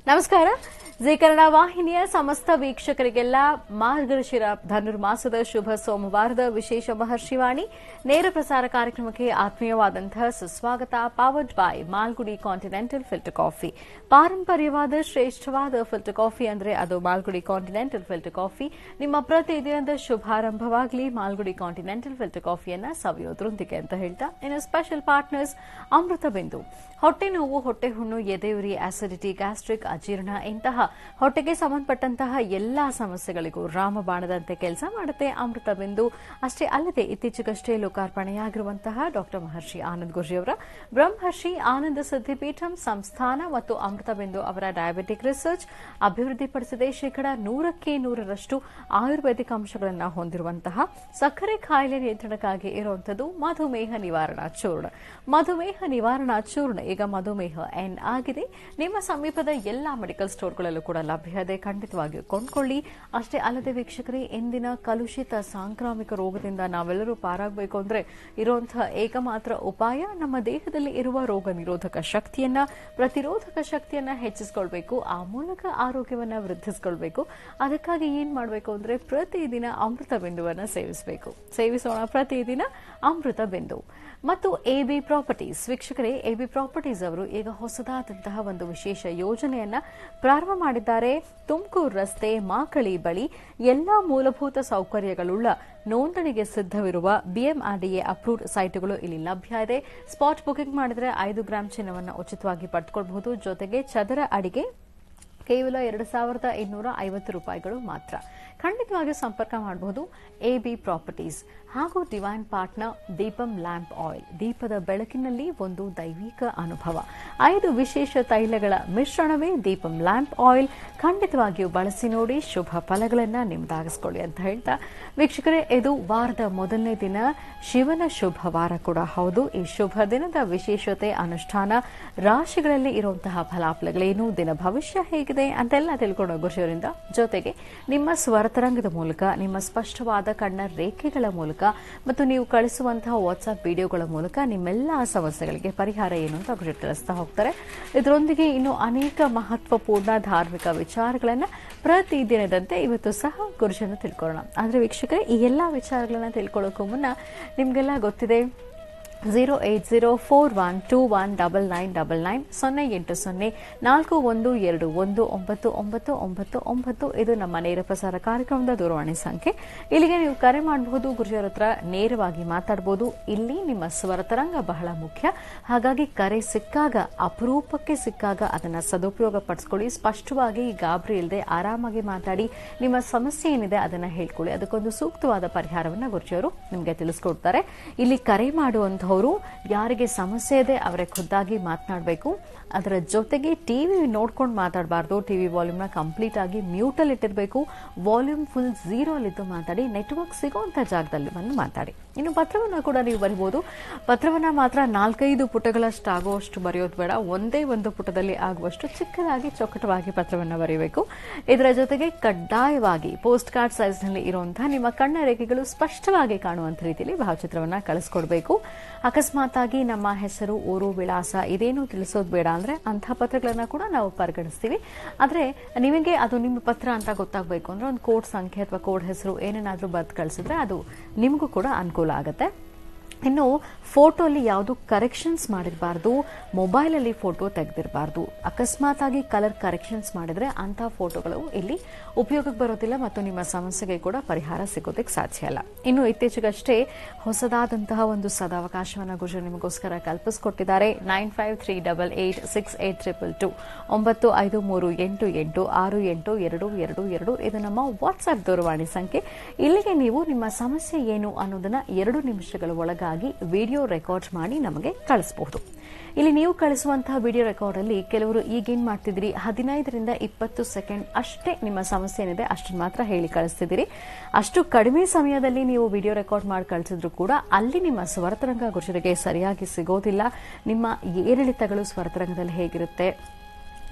ನಮಸ್ಕಾರ ಜಿ ಕನ್ನಡ ವಾಹಿನಿಯ ಸಮಸ್ತ ವೀಕ್ಷಕರಿಗೆಲ್ಲ ಮಾರ್ಗಶಿರ ಧನುರ್ಮಾಸದ ಶುಭ ಸೋಮವಾರದ ವಿಶೇಷ ಮಹರ್ಷಿವಾಣಿ ನೇರ ಪ್ರಸಾರ ಕಾರ್ಯಕ್ರಮಕ್ಕೆ ಆತ್ಮೀಯವಾದಂತಹ ಸುಸ್ವಾಗತ powered by Malgudi continental filter coffee ಪಾರಂಪರ್ಯವಾದ ಶ್ರೇಷ್ಠವಾದ ಫಿಲ್ಟರ್ ಕಾಫಿ ಅಂದ್ರೆ ಅದು ಮಾಲ್ಗುಡಿ ಕಾಂಟಿನೆಂಟಲ್ ಫಿಲ್ಟರ್ ಕಾಫಿ ನಿಮ್ಮ ಪ್ರತಿದಿನದ ಶುಭಾರಂಭವಾಗಲಿ ಮಾಲ್ಗುಡಿ ಕಾಂಟಿನೆಂಟಲ್ ಫಿಲ್ಟರ್ ಕಾಫಿಯನ್ನ ಸವಿಯೋದ್ರೊಂದಿಗೆ ಅಂತ ಹೇಳ್ತಾ ಇನ್ನು ಸ್ಪೆಷಲ್ ಪಾರ್ಟ್ನರ್ಸ್ ಅಮೃತ ಬಿಂದು ಹೊಟ್ಟೆ ನೋವು ಹೊಟ್ಟೆ ಹುಣ್ಣು ಎದೆಯುರಿ ಆಸಿಡಿಟಿ ಗ್ಯಾಸ್ಟ್ರಿಕ್ ಅಜೀರ್ಣ ಇಂತಹ ಹೊಟ್ಟೆಗೆ ಸಂಬಂಧಪಟ್ಟಂತಹ ಎಲ್ಲಾ ಸಮಸ್ಯೆಗಳಿಗೂ ರಾಮಬಾಣದಂತೆ ಕೆಲಸ ಮಾಡುತ್ತೆ ಅಮೃತ ಬಿಂದು ಅಷ್ಟೇ ಅಲ್ಲದೆ ಇತ್ತೀಚೆಗಷ್ಟೇ ಲೋಕಾರ್ಪಣೆಯಾಗಿರುವಂತಹ ಡಾಕ್ಟರ್ ಮಹರ್ಷಿ ಆನಂದ್ ಗುರ್ಜಿ ಅವರ ಬ್ರಹ್ಮರ್ಷಿ ಆನಂದ ಸಿದ್ದಿಪೀಠಂ ಸಂಸ್ಥಾನ ಮತ್ತು ಅಮೃತ ಬಿಂದು ಅವರ ಡಯಾಬಿಟಿಕ್ ರಿಸರ್ಚ್ ಅಭಿವೃದ್ಧಿಪಡಿಸಿದೆ ಶೇಕಡ ನೂರಕ್ಕೆ ನೂರರಷ್ಟು ಆಯುರ್ವೇದಿಕ್ ಅಂಶಗಳನ್ನು ಹೊಂದಿರುವಂತಹ ಸಕ್ಕರೆ ಕಾಯಿಲೆ ನಿಯಂತ್ರಣಕ್ಕಾಗಿ ಇರುವಂತದ್ದು ಮಧುಮೇಹ ನಿವಾರಣಾ ಚೂರ್ಣ ಮಧುಮೇಹ ನಿವಾರಣಾ ಚೂರ್ಣ ಈಗ ಮಧುಮೇಹ ಎನ್ ಆಗಿದೆ ನಿಮ್ಮ ಸಮೀಪದ ಎಲ್ಲಾ ಮೆಡಿಕಲ್ ಸ್ಟೋರ್ಗಳಲ್ಲೂ ಕೂಡ ಲಭ್ಯ ಇದೆ ಖಂಡಿತವಾಗಿಯೂ ಕೊಂಡ್ಕೊಳ್ಳಿ ಅಷ್ಟೇ ಅಲ್ಲದೆ ವೀಕ್ಷಕರೇ ಇಂದಿನ ಕಲುಷಿತ ಸಾಂಕ್ರಾಮಿಕ ರೋಗದಿಂದ ನಾವೆಲ್ಲರೂ ಪಾರಾಗಬೇಕು ಅಂದ್ರೆ ಇರುವಂತಹ ಏಕಮಾತ್ರ ಉಪಾಯ ನಮ್ಮ ದೇಹದಲ್ಲಿ ಇರುವ ರೋಗ ನಿರೋಧಕ ಶಕ್ತಿಯನ್ನ ಪ್ರತಿರೋಧಕ ಶಕ್ತಿಯನ್ನ ಹೆಚ್ಚಿಸಿಕೊಳ್ಬೇಕು ಆ ಮೂಲಕ ಆರೋಗ್ಯವನ್ನ ವೃದ್ಧಿಸಿಕೊಳ್ಬೇಕು ಅದಕ್ಕಾಗಿ ಏನ್ ಮಾಡಬೇಕು ಅಂದ್ರೆ ಪ್ರತಿದಿನ ಅಮೃತ ಬಿಂದುವನ್ನ ಸೇವಿಸಬೇಕು ಸೇವಿಸೋಣ ಪ್ರತಿದಿನ ಅಮೃತ ಬಿಂದು ಮತ್ತು ಎಬಿ ಪ್ರಾಪರ್ಟೀಸ್ ವೀಕ್ಷಕರೇ ಎಬಿ ಪ್ರಾಪರ್ಟೀಸ್ ಅವರು ಈಗ ಹೊಸದಾದಂತಹ ಒಂದು ವಿಶೇಷ ಯೋಜನೆಯನ್ನ ಪ್ರಾರಂಭ ಮಾಡಿದ್ದಾರೆ ತುಮಕೂರು ರಸ್ತೆ ಮಾಕಳಿ ಬಳಿ ಎಲ್ಲಾ ಮೂಲಭೂತ ಸೌಕರ್ಯಗಳುಳ್ಳ ನೋಂದಣಿಗೆ ಸಿದ್ಧವಿರುವ ಬಿಎಂಆರ್ಡಿಎ ಅಪ್ರೂವ್ಡ್ ಸೈಟ್ಗಳು ಇಲ್ಲಿ ಲಭ್ಯ ಇದೆ ಸ್ಪಾಟ್ ಬುಕಿಂಗ್ ಮಾಡಿದ್ರೆ ಐದು ಗ್ರಾಂ ಚಿನ್ನವನ್ನು ಉಚಿತವಾಗಿ ಪಡೆದುಕೊಳ್ಳಬಹುದು ಜೊತೆಗೆ ಚದರ ಅಡಿಗೆ ಕೇವಲ ಎರಡು ಸಾವಿರದ ಇನ್ನೂರ ಐವತ್ತು ರೂಪಾಯಿಗಳು ಮಾತ್ರ ಖಂಡಿತವಾಗಿಯೂ ಸಂಪರ್ಕ ಮಾಡಬಹುದು ಎ ಬಿ ಪ್ರಾಪರ್ಟೀಸ್ ಹಾಗೂ divine partner Deepam lamp oil ದೀಪದ ಬೆಳಕಿನಲ್ಲಿ ಒಂದು ದೈವಿಕ ಅನುಭವ ಐದು ವಿಶೇಷ ತೈಲಗಳ ಮಿಶ್ರಣವೇ ದೀಪಂ ಲ್ಯಾಂಪ್ ಆಯಿಲ್ ಖಂಡಿತವಾಗಿಯೂ ಬಳಸಿ ನೋಡಿ ಶುಭ ಫಲಗಳನ್ನು ನಿಮ್ದಾಗಿಸ್ಕೊಳ್ಳಿ ಅಂತ ಹೇಳ್ತಾ ವೀಕ್ಷಕರೇ ಇದು ವಾರದ ಮೊದಲನೇ ದಿನ ಶಿವನ ಶುಭ ವಾರ ಕೂಡ ಹೌದು ಈ ಶುಭ ದಿನದ ವಿಶೇಷತೆ ಅನುಷ್ಠಾನ ರಾಶಿಗಳಲ್ಲಿ ಇರುವಂತಹ ಫಲಾಫಲಗಳೇನು ದಿನ ಭವಿಷ್ಯ ಹೇಗಿದೆ ಅಂತೆಲ್ಲ ತಿಳ್ಕೊಂಡು ಗುರುಜಿಯವರಿಂದ ಜೊತೆಗೆ ನಿಮ್ಮ ಸ್ವರತರಂಗದ ಮೂಲಕ ನಿಮ್ಮ ಸ್ಪಷ್ಟವಾದ ಕಣ್ಣ ರೇಖೆಗಳ ಮೂಲಕ ಮತ್ತು ನೀವು ಕಳಿಸುವಂತಹ ವಾಟ್ಸ್ಆಪ್ ವಿಡಿಯೋಗಳ ಮೂಲಕ ನಿಮ್ಮೆಲ್ಲ ಸಮಸ್ಯೆಗಳಿಗೆ ಪರಿಹಾರ ಏನು ಅಂತ ಗುರು ತಿಳಿಸ್ತಾ ಹೋಗ್ತಾರೆ ಇದರೊಂದಿಗೆ ಇನ್ನು ಅನೇಕ ಮಹತ್ವಪೂರ್ಣ ಧಾರ್ಮಿಕ ವಿಚಾರಗಳನ್ನ ಪ್ರತಿದಿನದಂತೆ ಇವತ್ತು ಸಹ ಗುರುಜನ ತಿಳ್ಕೊಳ್ಳೋಣ ಆದ್ರೆ ವೀಕ್ಷಕರೇ ಈ ಎಲ್ಲಾ ವಿಚಾರಗಳನ್ನ ತಿಳ್ಕೊಳ್ಳೋಕ್ಕೂ ಮುನ್ನ ನಿಮ್ಗೆಲ್ಲ ಗೊತ್ತಿದೆ zero eight zero four one two one double nine double nine ಸೊನ್ನೆ ಎಂಟು ಸೊನ್ನೆ ನಾಲ್ಕು ಒಂದು ಎರಡು ಒಂದು ಒಂಬತ್ತು ಒಂಬತ್ತು ಒಂಬತ್ತು ಒಂಬತ್ತು ಇದು ನಮ್ಮ ನೇರ ಪ್ರಸಾರ ಕಾರ್ಯಕ್ರಮದ ದೂರವಾಣಿ ಸಂಖ್ಯೆ ಇಲ್ಲಿಗೆ ನೀವು ಕರೆ ಮಾಡಬಹುದು ಗುರುಜಿಯವರ ಹತ್ರ ನೇರವಾಗಿ ಮಾತಾಡಬಹುದು ಇಲ್ಲಿ ನಿಮ್ಮ ಸ್ವರತರಂಗ ಬಹಳ ಮುಖ್ಯ ಹಾಗಾಗಿ ಕರೆ ಸಿಕ್ಕಾಗ ಅಪರೂಪಕ್ಕೆ ಸಿಕ್ಕಾಗ ಅದನ್ನ ಸದುಪಯೋಗ ಪಡಿಸ್ಕೊಳ್ಳಿ ಸ್ಪಷ್ಟವಾಗಿ ಗಾಬರಿ ಇಲ್ಲದೆ ಆರಾಮಾಗಿ ಮಾತಾಡಿ ನಿಮ್ಮ ಸಮಸ್ಯೆ ಏನಿದೆ ಅದನ್ನ ಹೇಳ್ಕೊಳ್ಳಿ ಅದಕ್ಕೊಂದು ಸೂಕ್ತವಾದ ಪರಿಹಾರವನ್ನ ಗುರುಜಿಯವರು ನಿಮಗೆ ತಿಳಿಸ್ಕೊಡ್ತಾರೆ ಇಲ್ಲಿ ಕರೆ ಮಾಡುವಂತಹ ಅವರು ಯಾರಿಗೆ ಸಮಸ್ಯೆ ಇದೆ ಅವರೇ ಖುದ್ದಾಗಿ ಮಾತನಾಡಬೇಕು ಅದರ ಜೊತೆಗೆ ಟಿವಿ ನೋಡ್ಕೊಂಡು ಮಾತಾಡಬಾರ್ದು ಟಿವಿ ವಾಲ್ಯೂಮ್ನ ಕಂಪ್ಲೀಟ್ ಆಗಿ ಮ್ಯೂಟಲ್ಲಿ ಇಟ್ಟಿರಬೇಕು ವಾಲ್ಯೂಮ್ ಫುಲ್ ಝೀರೋಲಿದ್ದು ಮಾತಾಡಿ ನೆಟ್ವರ್ಕ್ ಸಿಗೋಂಥ ಜಾಗದಲ್ಲಿ ಬಂದು ಮಾತಾಡಿ ಇನ್ನು ಪತ್ರವನ್ನು ಕೂಡ ನೀವು ಬರಿಬೋದು ಪತ್ರವನ್ನು ಮಾತ್ರ ನಾಲ್ಕೈದು ಪುಟಗಳಷ್ಟು ಆಗುವಷ್ಟು ಬರೆಯೋದು ಬೇಡ ಒಂದೇ ಒಂದು ಪುಟದಲ್ಲಿ ಆಗುವಷ್ಟು ಚಿಕ್ಕದಾಗಿ ಚೊಕ್ಕಟವಾಗಿ ಪತ್ರವನ್ನು ಬರೆಯಬೇಕು ಇದರ ಜೊತೆಗೆ ಕಡ್ಡಾಯವಾಗಿ ಪೋಸ್ಟ್ ಕಾರ್ಡ್ ಸೈಜ್ನಲ್ಲಿ ಇರುವಂತಹ ನಿಮ್ಮ ಕಣ್ಣ ರೇಖೆಗಳು ಸ್ಪಷ್ಟವಾಗಿ ಕಾಣುವಂಥ ರೀತಿಯಲ್ಲಿ ಭಾವಚಿತ್ರವನ್ನು ಕಳಿಸ್ಕೊಡ್ಬೇಕು ಅಕಸ್ಮಾತ್ ಆಗಿ ನಮ್ಮ ಹೆಸರು ಊರು ವಿಳಾಸ ಇದೇನು ತಿಳಿಸೋದು ಬೇಡ ಅಂದ್ರೆ ಅಂಥ ಪತ್ರಗಳನ್ನ ಕೂಡ ನಾವು ಪರಿಗಣಿಸ್ತೀವಿ ಆದ್ರೆ ನಿಮಗೆ ಅದು ನಿಮ್ಮ ಪತ್ರ ಅಂತ ಗೊತ್ತಾಗಬೇಕು ಅಂದ್ರೆ ಒಂದು ಕೋಡ್ ಸಂಖ್ಯೆ ಅಥವಾ ಕೋಡ್ ಹೆಸರು ಏನೇನಾದ್ರೂ ಬರ್ದು ಕಳಿಸಿದ್ರೆ ಅದು ನಿಮಗೂ ಕೂಡ ಅನುಕೂಲ ಆಗುತ್ತೆ ಇನ್ನು ಫೋಟೋಲಿ ಯಾವುದು ಕರೆಕ್ಷನ್ಸ್ ಮಾಡಿರಬಾರ್ದು ಮೊಬೈಲಲ್ಲಿ ಫೋಟೋ ತೆಗೆದಿರಬಾರ್ದು ಅಕಸ್ಮಾತ್ ಆಗಿ ಕಲರ್ ಕರೆಕ್ಷನ್ಸ್ ಮಾಡಿದ್ರೆ ಅಂಥ ಫೋಟೋಗಳು ಇಲ್ಲಿ ಉಪಯೋಗಕ್ಕೆ ಬರೋದಿಲ್ಲ ಮತ್ತು ನಿಮ್ಮ ಸಮಸ್ಯೆಗೆ ಕೂಡ ಪರಿಹಾರ ಸಿಗೋದಕ್ಕೆ ಸಾಧ್ಯ ಇಲ್ಲ ಇನ್ನು ಇತ್ತೀಚೆಗಷ್ಟೇ ಹೊಸದಾದಂತಹ ಒಂದು ಸದಾವಕಾಶವನ್ನು ಗುರು ನಿಮಗೋಸ್ಕರ ಕಲ್ಪಿಸಿಕೊಟ್ಟಿದ್ದಾರೆ nine five three double eight six eight triple two ಒಂಬತ್ತು ಐದು ಮೂರು ಎಂಟು ಎಂಟು ಆರು ಎಂಟು ಎರಡು ಎರಡು ಎರಡು ಇದು ನಮ್ಮ ವಾಟ್ಸ್ಆಪ್ ದೂರವಾಣಿ ಸಂಖ್ಯೆ ಇಲ್ಲಿಗೆ ನೀವು ನಿಮ್ಮ ಸಮಸ್ಯೆ ಏನು ಅನ್ನೋದನ್ನ ಎರಡು ನಿಮಿಷಗಳ ಒಳಗಾಗಿ ವಿಡಿಯೋ ರೆಕಾರ್ಡ್ ಮಾಡಿ ನಮಗೆ ಕಳಿಸಬಹುದು ಇಲ್ಲಿ ನೀವು ಕಳಿಸುವಂತಹ ವಿಡಿಯೋ ರೆಕಾರ್ಡ್ ಅಲ್ಲಿ ಕೆಲವರು ಈಗೇನ್ ಮಾಡ್ತಿದ್ರಿ ಹದಿನೈದರಿಂದ ಇಪ್ಪತ್ತು ಸೆಕೆಂಡ್ ಅಷ್ಟೇ ನಿಮ್ಮ ಸಮಸ್ಯೆ ಏನಿದೆ ಅಷ್ಟನ್ನು ಮಾತ್ರ ಹೇಳಿ ಕಳಿಸ್ತಿದ್ದೀರಿ ಅಷ್ಟು ಕಡಿಮೆ ಸಮಯದಲ್ಲಿ ನೀವು ವಿಡಿಯೋ ರೆಕಾರ್ಡ್ ಮಾಡಿ ಕಳಿಸಿದ್ರು ಕೂಡ ಅಲ್ಲಿ ನಿಮ್ಮ ಸ್ವರತರಂಗ ಗುರುಜರಿಗೆ ಸರಿಯಾಗಿ ಸಿಗೋದಿಲ್ಲ ನಿಮ್ಮ ಏರಿಳಿತಗಳು ಸ್ವರತರಂಗದಲ್ಲಿ ಹೇಗಿರುತ್ತೆ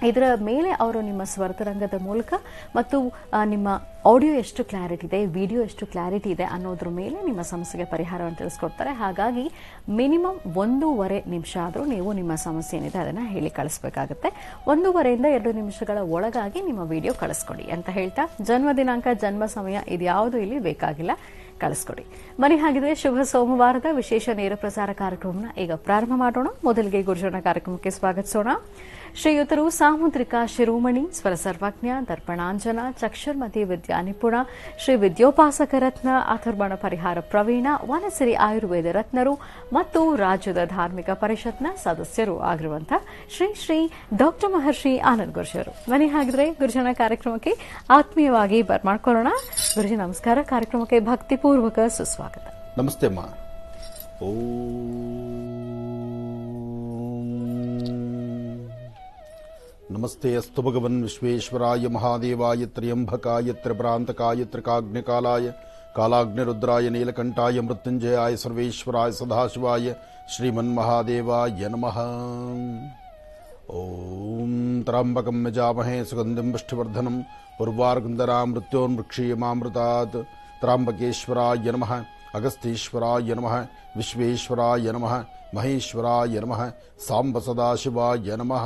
ಇದರ ಮೇಲೆ ಅವರು ನಿಮ್ಮ ಸ್ವರತರಂಗದ ಮೂಲಕ ಮತ್ತು ಆ, ನಿಮ್ಮ ಆಡಿಯೋ ಎಷ್ಟು ಕ್ಲಾರಿಟಿ ಇದೆ ವಿಡಿಯೋ ಎಷ್ಟು ಕ್ಲಾರಿಟಿ ಇದೆ ಅನ್ನೋದ್ರ ಮೇಲೆ ನಿಮ್ಮ ಸಮಸ್ಯೆಗೆ ಪರಿಹಾರವನ್ನು ತಿಳಿಸ್ಕೊಡ್ತಾರೆ ಹಾಗಾಗಿ ಮಿನಿಮಮ್ ಒಂದೂವರೆ ನಿಮಿಷ ಆದರೂ ನೀವು ನಿಮ್ಮ ಸಮಸ್ಯೆ ಏನಿದೆ ಅದನ್ನು ಹೇಳಿ ಕಳಿಸ್ಬೇಕಾಗುತ್ತೆ ಒಂದೂವರೆಯಿಂದ ಎರಡು ನಿಮಿಷಗಳ ಒಳಗಾಗಿ ನಿಮ್ಮ ವಿಡಿಯೋ ಕಳಿಸ್ಕೊಡಿ ಅಂತ ಹೇಳ್ತಾ ಜನ್ಮ ದಿನಾಂಕ ಜನ್ಮ ಸಮಯ ಇದ್ಯಾವುದು ಇಲ್ಲಿ ಬೇಕಾಗಿಲ್ಲ ಕಳಿಸ್ಕೊಡಿ ಮನೆ ಹಾಗಿದ್ರೆ ಶುಭ ಸೋಮವಾರದ ವಿಶೇಷ ನೇರ ಪ್ರಸಾರ ಕಾರ್ಯಕ್ರಮನ ಈಗ ಪ್ರಾರಂಭ ಮಾಡೋಣ ಮೊದಲಿಗೆ ಗುರುಜನ ಕಾರ್ಯಕ್ರಮಕ್ಕೆ ಸ್ವಾಗತಿಸೋಣ ಶ್ರೀಯುತರು ಸಾಮುದ್ರಿಕ ಶಿರೋಮಣಿ ಸ್ವರ ಸರ್ವಜ್ಞ ದರ್ಪಣಾಂಜನ ಚಕ್ಷುರ್ಮತಿ ವಿದ್ಯಾ ನಿಪುಣ ಶ್ರೀ ವಿದ್ಯೋಪಾಸಕ ರತ್ನ ಅಥರ್ವಣ ಪರಿಹಾರ ಪ್ರವೀಣ ವನಸಿರಿ ಆಯುರ್ವೇದ ರತ್ನರು ಮತ್ತು ರಾಜ್ಯದ ಧಾರ್ಮಿಕ ಪರಿಷತ್ನ ಸದಸ್ಯರು ಆಗಿರುವಂತಹ ಶ್ರೀ ಶ್ರೀ ಡಾಕ್ಟರ್ ಮಹರ್ಷಿ ಆನಂದ್ ಗುರುಜರು ಮನೆ ಹಾಗಿದ್ರೆ ಗುರುಜನ ಕಾರ್ಯಕ್ರಮಕ್ಕೆ ಆತ್ಮೀಯವಾಗಿ ಬರ್ಮಾಡ್ಕೊಳ್ಳೋಣ ಗುರುಜಿ ನಮಸ್ಕಾರ ಕಾರ್ಯಕ್ರಮಕ್ಕೆ ಭಕ್ತಿಪೂರ್ವಕ ಸುಸ್ವಾಗತ ನಮಸ್ತೆ ಅಮ್ಮ ಓ ನಮಸ್ತೆ ಅಸ್ತು ಭಗವನ್ ವಿಶ್ವೇಶ್ವರಾಯ ಮಹಾದೇವಾಯ ತ್ರ್ಯಂಬಕಾಯ ತ್ರಿಭ್ರಾಂತಕಾಯ ತ್ರಿಕಾಗ್ನಿಕಾಲಾಯ ಕಾಲಾಗ್ನಿರುದ್ರಾಯ ನೀಲಕಂಠಾಯ ಮೃತ್ಯುಂಜಯಾಯ ಸರ್ವೇಶ್ವರಾಯ ಸದಾಶಿವಾಯ ಶ್ರೀಮನ್ಮಹಾದೇವಾಯ ನಮಃ ಓಂ ತ್ರಾಂಬಕಂ ಯಜಾಮಹೇ ಸುಗಂಧಿಂ ಪುಷ್ಟಿವರ್ಧನಂ ಉರ್ವಾರ್ಗುಂದರಾ ಮೃತ್ಯೋನ್ಮೃಕ್ಷೀಯಮಾಮೃತಾತ್ ತ್ರಾಂಬಕೇಶ್ವರಾಯ ನಮಃ ಅಗಸ್ತೀಶ್ವರಾಯ ನಮಃ ವಿಶ್ವೇಶ್ವರಾಯ ನಮಃ ಮಹೇಶ್ವರಾಯ ನಮಃ ಸಾಂಬ ಸದಾಶಿವಾಯ ನಮಃ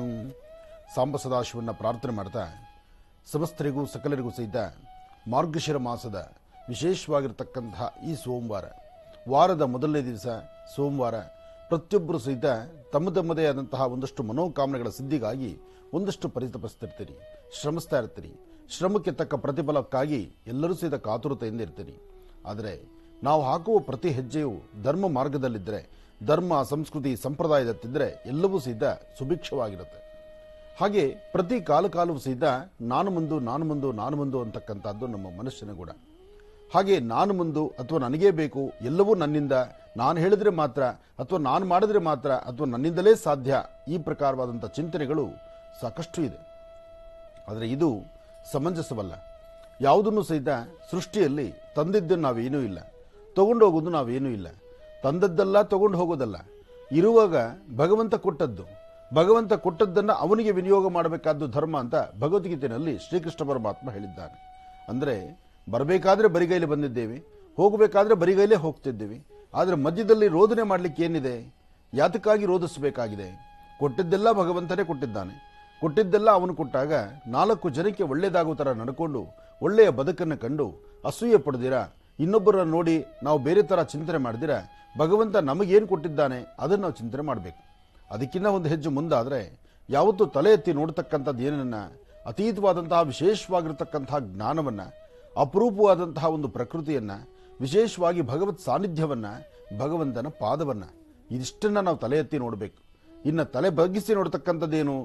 ಸಾಂಬ ಸದಾಶಿವನ್ನ ಪ್ರಾರ್ಥನೆ ಮಾಡ್ತಾ ಸಮಸ್ತರಿಗೂ ಸಕಲರಿಗೂ ಸಹಿತ ಮಾರ್ಗಶಿರ ಮಾಸದ ವಿಶೇಷವಾಗಿರ್ತಕ್ಕಂತಹ ಈ ಸೋಮವಾರ ವಾರದ ಮೊದಲನೇ ದಿವಸ ಸೋಮವಾರ ಪ್ರತಿಯೊಬ್ಬರು ಸಹಿತ ತಮ್ಮ ತಮ್ಮದೇ ಆದಂತಹ ಒಂದಷ್ಟು ಮನೋಕಾಮನೆಗಳ ಸಿದ್ಧಿಗಾಗಿ ಒಂದಷ್ಟು ಪರಿತಪಿಸ್ತಿರ್ತೀರಿ ಶ್ರಮಿಸ್ತಾ ಇರ್ತೀರಿ ಶ್ರಮಕ್ಕೆ ತಕ್ಕ ಪ್ರತಿಫಲಕ್ಕಾಗಿ ಎಲ್ಲರೂ ಸಹಿತ ಕಾತುರತೆಯಿಂದ ಇರ್ತೀರಿ ಆದರೆ ನಾವು ಹಾಕುವ ಪ್ರತಿ ಹೆಜ್ಜೆಯು ಧರ್ಮ ಮಾರ್ಗದಲ್ಲಿದ್ದರೆ ಧರ್ಮ ಸಂಸ್ಕೃತಿ ಸಂಪ್ರದಾಯದತ್ತಿದ್ದರೆ ಎಲ್ಲವೂ ಸಹಿತ ಸುಭಿಕ್ಷವಾಗಿರುತ್ತೆ ಹಾಗೆ ಪ್ರತಿ ಕಾಲ ಕಾಲವೂ ಸಹಿತ ನಾನು ಮುಂದು ನಾನು ಮುಂದು ನಾನು ಮುಂದು ಅಂತಕ್ಕಂಥದ್ದು ನಮ್ಮ ಮನುಷ್ಯನ ಗುಣ ಹಾಗೆ ನಾನು ಮುಂದು ಅಥವಾ ನನಗೇ ಬೇಕು ಎಲ್ಲವೂ ನನ್ನಿಂದ ನಾನು ಹೇಳಿದ್ರೆ ಮಾತ್ರ ಅಥವಾ ನಾನು ಮಾಡಿದ್ರೆ ಮಾತ್ರ ಅಥವಾ ನನ್ನಿಂದಲೇ ಸಾಧ್ಯ ಈ ಪ್ರಕಾರವಾದಂಥ ಚಿಂತನೆಗಳು ಸಾಕಷ್ಟು ಇದೆ ಆದರೆ ಇದು ಸಮಂಜಸವಲ್ಲ ಯಾವುದನ್ನು ಸಹಿತ ಸೃಷ್ಟಿಯಲ್ಲಿ ತಂದಿದ್ದನ್ನು ನಾವೇನೂ ಇಲ್ಲ ತಗೊಂಡು ಹೋಗೋದು ನಾವೇನೂ ಇಲ್ಲ ತಂದದ್ದಲ್ಲ ತಗೊಂಡು ಹೋಗೋದಲ್ಲ ಇರುವಾಗ ಭಗವಂತ ಕೊಟ್ಟದ್ದು ಭಗವಂತ ಕೊಟ್ಟದ್ದನ್ನು ಅವನಿಗೆ ವಿನಿಯೋಗ ಮಾಡಬೇಕಾದ್ದು ಧರ್ಮ ಅಂತ ಭಗವದ್ಗೀತೆಯಲ್ಲಿ ಶ್ರೀಕೃಷ್ಣ ಪರಮಾತ್ಮ ಹೇಳಿದ್ದಾನೆ ಅಂದರೆ ಬರಬೇಕಾದ್ರೆ ಬರಿಗೈಲಿ ಬಂದಿದ್ದೇವೆ ಹೋಗಬೇಕಾದ್ರೆ ಬರಿಗೈಲೇ ಹೋಗ್ತಿದ್ದೇವೆ ಆದರೆ ಮಧ್ಯದಲ್ಲಿ ರೋದನೆ ಮಾಡಲಿಕ್ಕೆ ಏನಿದೆ ಯಾತಕ್ಕಾಗಿ ರೋಧಿಸಬೇಕಾಗಿದೆ ಕೊಟ್ಟಿದ್ದೆಲ್ಲ ಭಗವಂತನೇ ಕೊಟ್ಟಿದ್ದಾನೆ ಕೊಟ್ಟಿದ್ದೆಲ್ಲ ಅವನು ಕೊಟ್ಟಾಗ ನಾಲ್ಕು ಜನಕ್ಕೆ ಒಳ್ಳೆಯದಾಗುವ ಥರ ನಡ್ಕೊಂಡು ಒಳ್ಳೆಯ ಬದುಕನ್ನು ಕಂಡು ಅಸೂಯೆ ಪಡೆದಿರ ಇನ್ನೊಬ್ಬರನ್ನ ನೋಡಿ ನಾವು ಬೇರೆ ಥರ ಚಿಂತನೆ ಮಾಡಿದಿರ ಭಗವಂತ ನಮಗೇನು ಕೊಟ್ಟಿದ್ದಾನೆ ಅದನ್ನು ನಾವು ಚಿಂತನೆ ಮಾಡಬೇಕು ಅದಕ್ಕಿಂತ ಒಂದು ಹೆಜ್ಜೆ ಮುಂದಾದರೆ ಯಾವತ್ತೂ ತಲೆ ಎತ್ತಿ ನೋಡ್ತಕ್ಕಂಥದ್ದು ಏನನ್ನ ಅತೀತವಾದಂತಹ ವಿಶೇಷವಾಗಿರ್ತಕ್ಕಂತಹ ಜ್ಞಾನವನ್ನ ಅಪರೂಪವಾದಂತಹ ಒಂದು ಪ್ರಕೃತಿಯನ್ನ ವಿಶೇಷವಾಗಿ ಭಗವತ್ ಸಾನ್ನಿಧ್ಯವನ್ನ ಭಗವಂತನ ಪಾದವನ್ನ ಇದಿಷ್ಟನ್ನ ನಾವು ತಲೆ ಎತ್ತಿ ನೋಡಬೇಕು ಇನ್ನು ತಲೆ ಬಗ್ಗಿಸಿ ನೋಡ್ತಕ್ಕಂಥದ್ದೇನು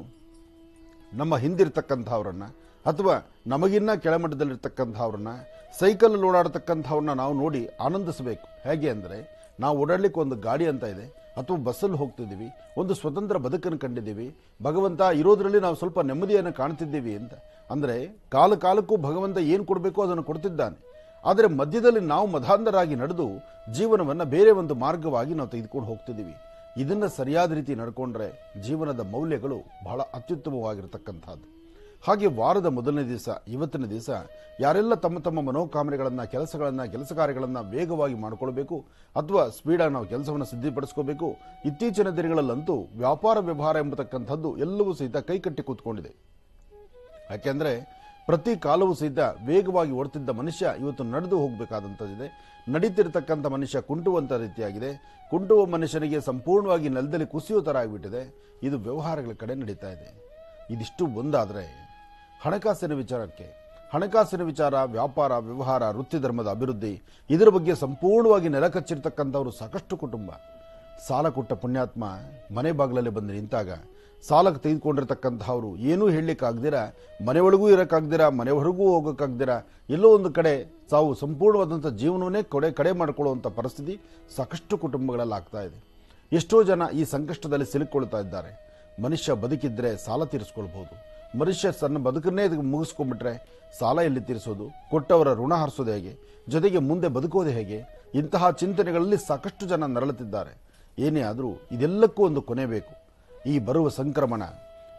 ನಮ್ಮ ಹಿಂದಿರ್ತಕ್ಕಂಥವ್ರನ್ನ ಅಥವಾ ನಮಗಿನ್ನ ಕೆಳಮಟ್ಟದಲ್ಲಿರ್ತಕ್ಕಂಥವ್ರನ್ನ ಸೈಕಲ್ ಓಡಾಡ್ತಕ್ಕಂಥವ್ರನ್ನ ನಾವು ನೋಡಿ ಆನಂದಿಸಬೇಕು ಹೇಗೆ ಅಂದರೆ ನಾವು ಓಡಾಡ್ಲಿಕ್ಕೆ ಒಂದು ಗಾಡಿ ಅಂತ ಇದೆ ಅಥವಾ ಬಸ್ಸಲ್ಲಿ ಹೋಗ್ತಿದ್ದೀವಿ ಒಂದು ಸ್ವತಂತ್ರ ಬದುಕನ್ನು ಕಂಡಿದ್ದೀವಿ ಭಗವಂತ ಇರೋದ್ರಲ್ಲಿ ನಾವು ಸ್ವಲ್ಪ ನೆಮ್ಮದಿಯನ್ನು ಕಾಣ್ತಿದ್ದೀವಿ ಅಂತ ಅಂದರೆ ಕಾಲ ಕಾಲಕ್ಕೂ ಭಗವಂತ ಏನು ಕೊಡಬೇಕೋ ಅದನ್ನು ಕೊಡ್ತಿದ್ದಾನೆ ಆದರೆ ಮಧ್ಯದಲ್ಲಿ ನಾವು ಮಧಾಂಧರಾಗಿ ನಡೆದು ಜೀವನವನ್ನು ಬೇರೆ ಒಂದು ಮಾರ್ಗವಾಗಿ ನಾವು ತೆಗೆದುಕೊಂಡು ಹೋಗ್ತಿದ್ದೀವಿ ಇದನ್ನ ಸರಿಯಾದ ರೀತಿ ನಡ್ಕೊಂಡ್ರೆ ಜೀವನದ ಮೌಲ್ಯಗಳು ಬಹಳ ಅತ್ಯುತ್ತಮವಾಗಿರ್ತಕ್ಕಂಥದ್ದು ಹಾಗೆ ವಾರದ ಮೊದಲನೇ ದಿವಸ ಇವತ್ತಿನ ದಿವಸ ಯಾರೆಲ್ಲ ತಮ್ಮ ತಮ್ಮ ಮನೋಕಾಮನೆಗಳನ್ನ ಕೆಲಸಗಳನ್ನ ಕೆಲಸ ಕಾರ್ಯಗಳನ್ನ ವೇಗವಾಗಿ ಮಾಡಿಕೊಳ್ಬೇಕು ಅಥವಾ ಸ್ಪೀಡಾಗಿ ನಾವು ಕೆಲಸವನ್ನು ಸಿದ್ಧಪಡಿಸ್ಕೋಬೇಕು ಇತ್ತೀಚಿನ ದಿನಗಳಲ್ಲಂತೂ ವ್ಯಾಪಾರ ವ್ಯವಹಾರ ಎಂಬತಕ್ಕಂಥದ್ದು ಎಲ್ಲವೂ ಸಹಿತ ಕೈಕಟ್ಟಿ ಕೂತ್ಕೊಂಡಿದೆ ಯಾಕೆಂದ್ರೆ ಪ್ರತಿ ಕಾಲವೂ ಸಹಿತ ವೇಗವಾಗಿ ಓಡ್ತಿದ್ದ ಮನುಷ್ಯ ಇವತ್ತು ನಡೆದು ಹೋಗಬೇಕಾದಂಥದ್ದಿದೆ ನಡೀತಿರ್ತಕ್ಕಂಥ ಮನುಷ್ಯ ಕುಂಟುವಂತ ರೀತಿಯಾಗಿದೆ ಕುಂಟುವ ಮನುಷ್ಯನಿಗೆ ಸಂಪೂರ್ಣವಾಗಿ ನೆಲದಲ್ಲಿ ಕುಸಿಯೋ ಥರ ಆಗಿಬಿಟ್ಟಿದೆ ಇದು ವ್ಯವಹಾರಗಳ ಕಡೆ ನಡೀತಾ ಇದೆ ಇದಿಷ್ಟು ಒಂದಾದರೆ ಹಣಕಾಸಿನ ವಿಚಾರಕ್ಕೆ ಹಣಕಾಸಿನ ವಿಚಾರ ವ್ಯಾಪಾರ ವ್ಯವಹಾರ ವೃತ್ತಿ ಧರ್ಮದ ಅಭಿವೃದ್ಧಿ ಇದರ ಬಗ್ಗೆ ಸಂಪೂರ್ಣವಾಗಿ ನೆಲಕಚ್ಚಿರ್ತಕ್ಕಂಥವರು ಸಾಕಷ್ಟು ಕುಟುಂಬ ಸಾಲ ಕೊಟ್ಟ ಪುಣ್ಯಾತ್ಮ ಮನೆ ಬಾಗಿಲಲ್ಲಿ ಬಂದು ನಿಂತಾಗ ಸಾಲಕ್ಕೆ ತೆಗೆದುಕೊಂಡಿರ್ತಕ್ಕಂಥವ್ರು ಏನೂ ಹೇಳಲಿಕ್ಕಾಗ್ದಿರ ಮನೆಯೊಳಗೂ ಇರೋಕ್ಕಾಗ್ದಿರ ಮನೆ ಹೊರಗೂ ಹೋಗೋಕ್ಕಾಗ್ದಿರ ಎಲ್ಲೋ ಒಂದು ಕಡೆ ತಾವು ಸಂಪೂರ್ಣವಾದಂಥ ಜೀವನವನ್ನೇ ಕೊಡೆ ಕಡೆ ಮಾಡಿಕೊಳ್ಳುವಂಥ ಪರಿಸ್ಥಿತಿ ಸಾಕಷ್ಟು ಕುಟುಂಬಗಳಲ್ಲಿ ಆಗ್ತಾ ಇದೆ ಎಷ್ಟೋ ಜನ ಈ ಸಂಕಷ್ಟದಲ್ಲಿ ಸಿಲುಕೊಳ್ತಾ ಇದ್ದಾರೆ ಮನುಷ್ಯ ಬದುಕಿದ್ರೆ ಸಾಲ ತೀರಿಸ್ಕೊಳ್ಬಹುದು ಮನುಷ್ಯ ತನ್ನ ಬದುಕನ್ನೇ ಇದಕ್ಕೆ ಮುಗಿಸ್ಕೊಂಡ್ಬಿಟ್ರೆ ಸಾಲ ಎಲ್ಲಿ ತೀರಿಸೋದು ಕೊಟ್ಟವರ ಋಣ ಹರಿಸೋದು ಹೇಗೆ ಜೊತೆಗೆ ಮುಂದೆ ಬದುಕೋದು ಹೇಗೆ ಇಂತಹ ಚಿಂತನೆಗಳಲ್ಲಿ ಸಾಕಷ್ಟು ಜನ ನರಳುತ್ತಿದ್ದಾರೆ ಏನೇ ಆದರೂ ಇದೆಲ್ಲಕ್ಕೂ ಒಂದು ಕೊನೆ ಬೇಕು ಈ ಬರುವ ಸಂಕ್ರಮಣ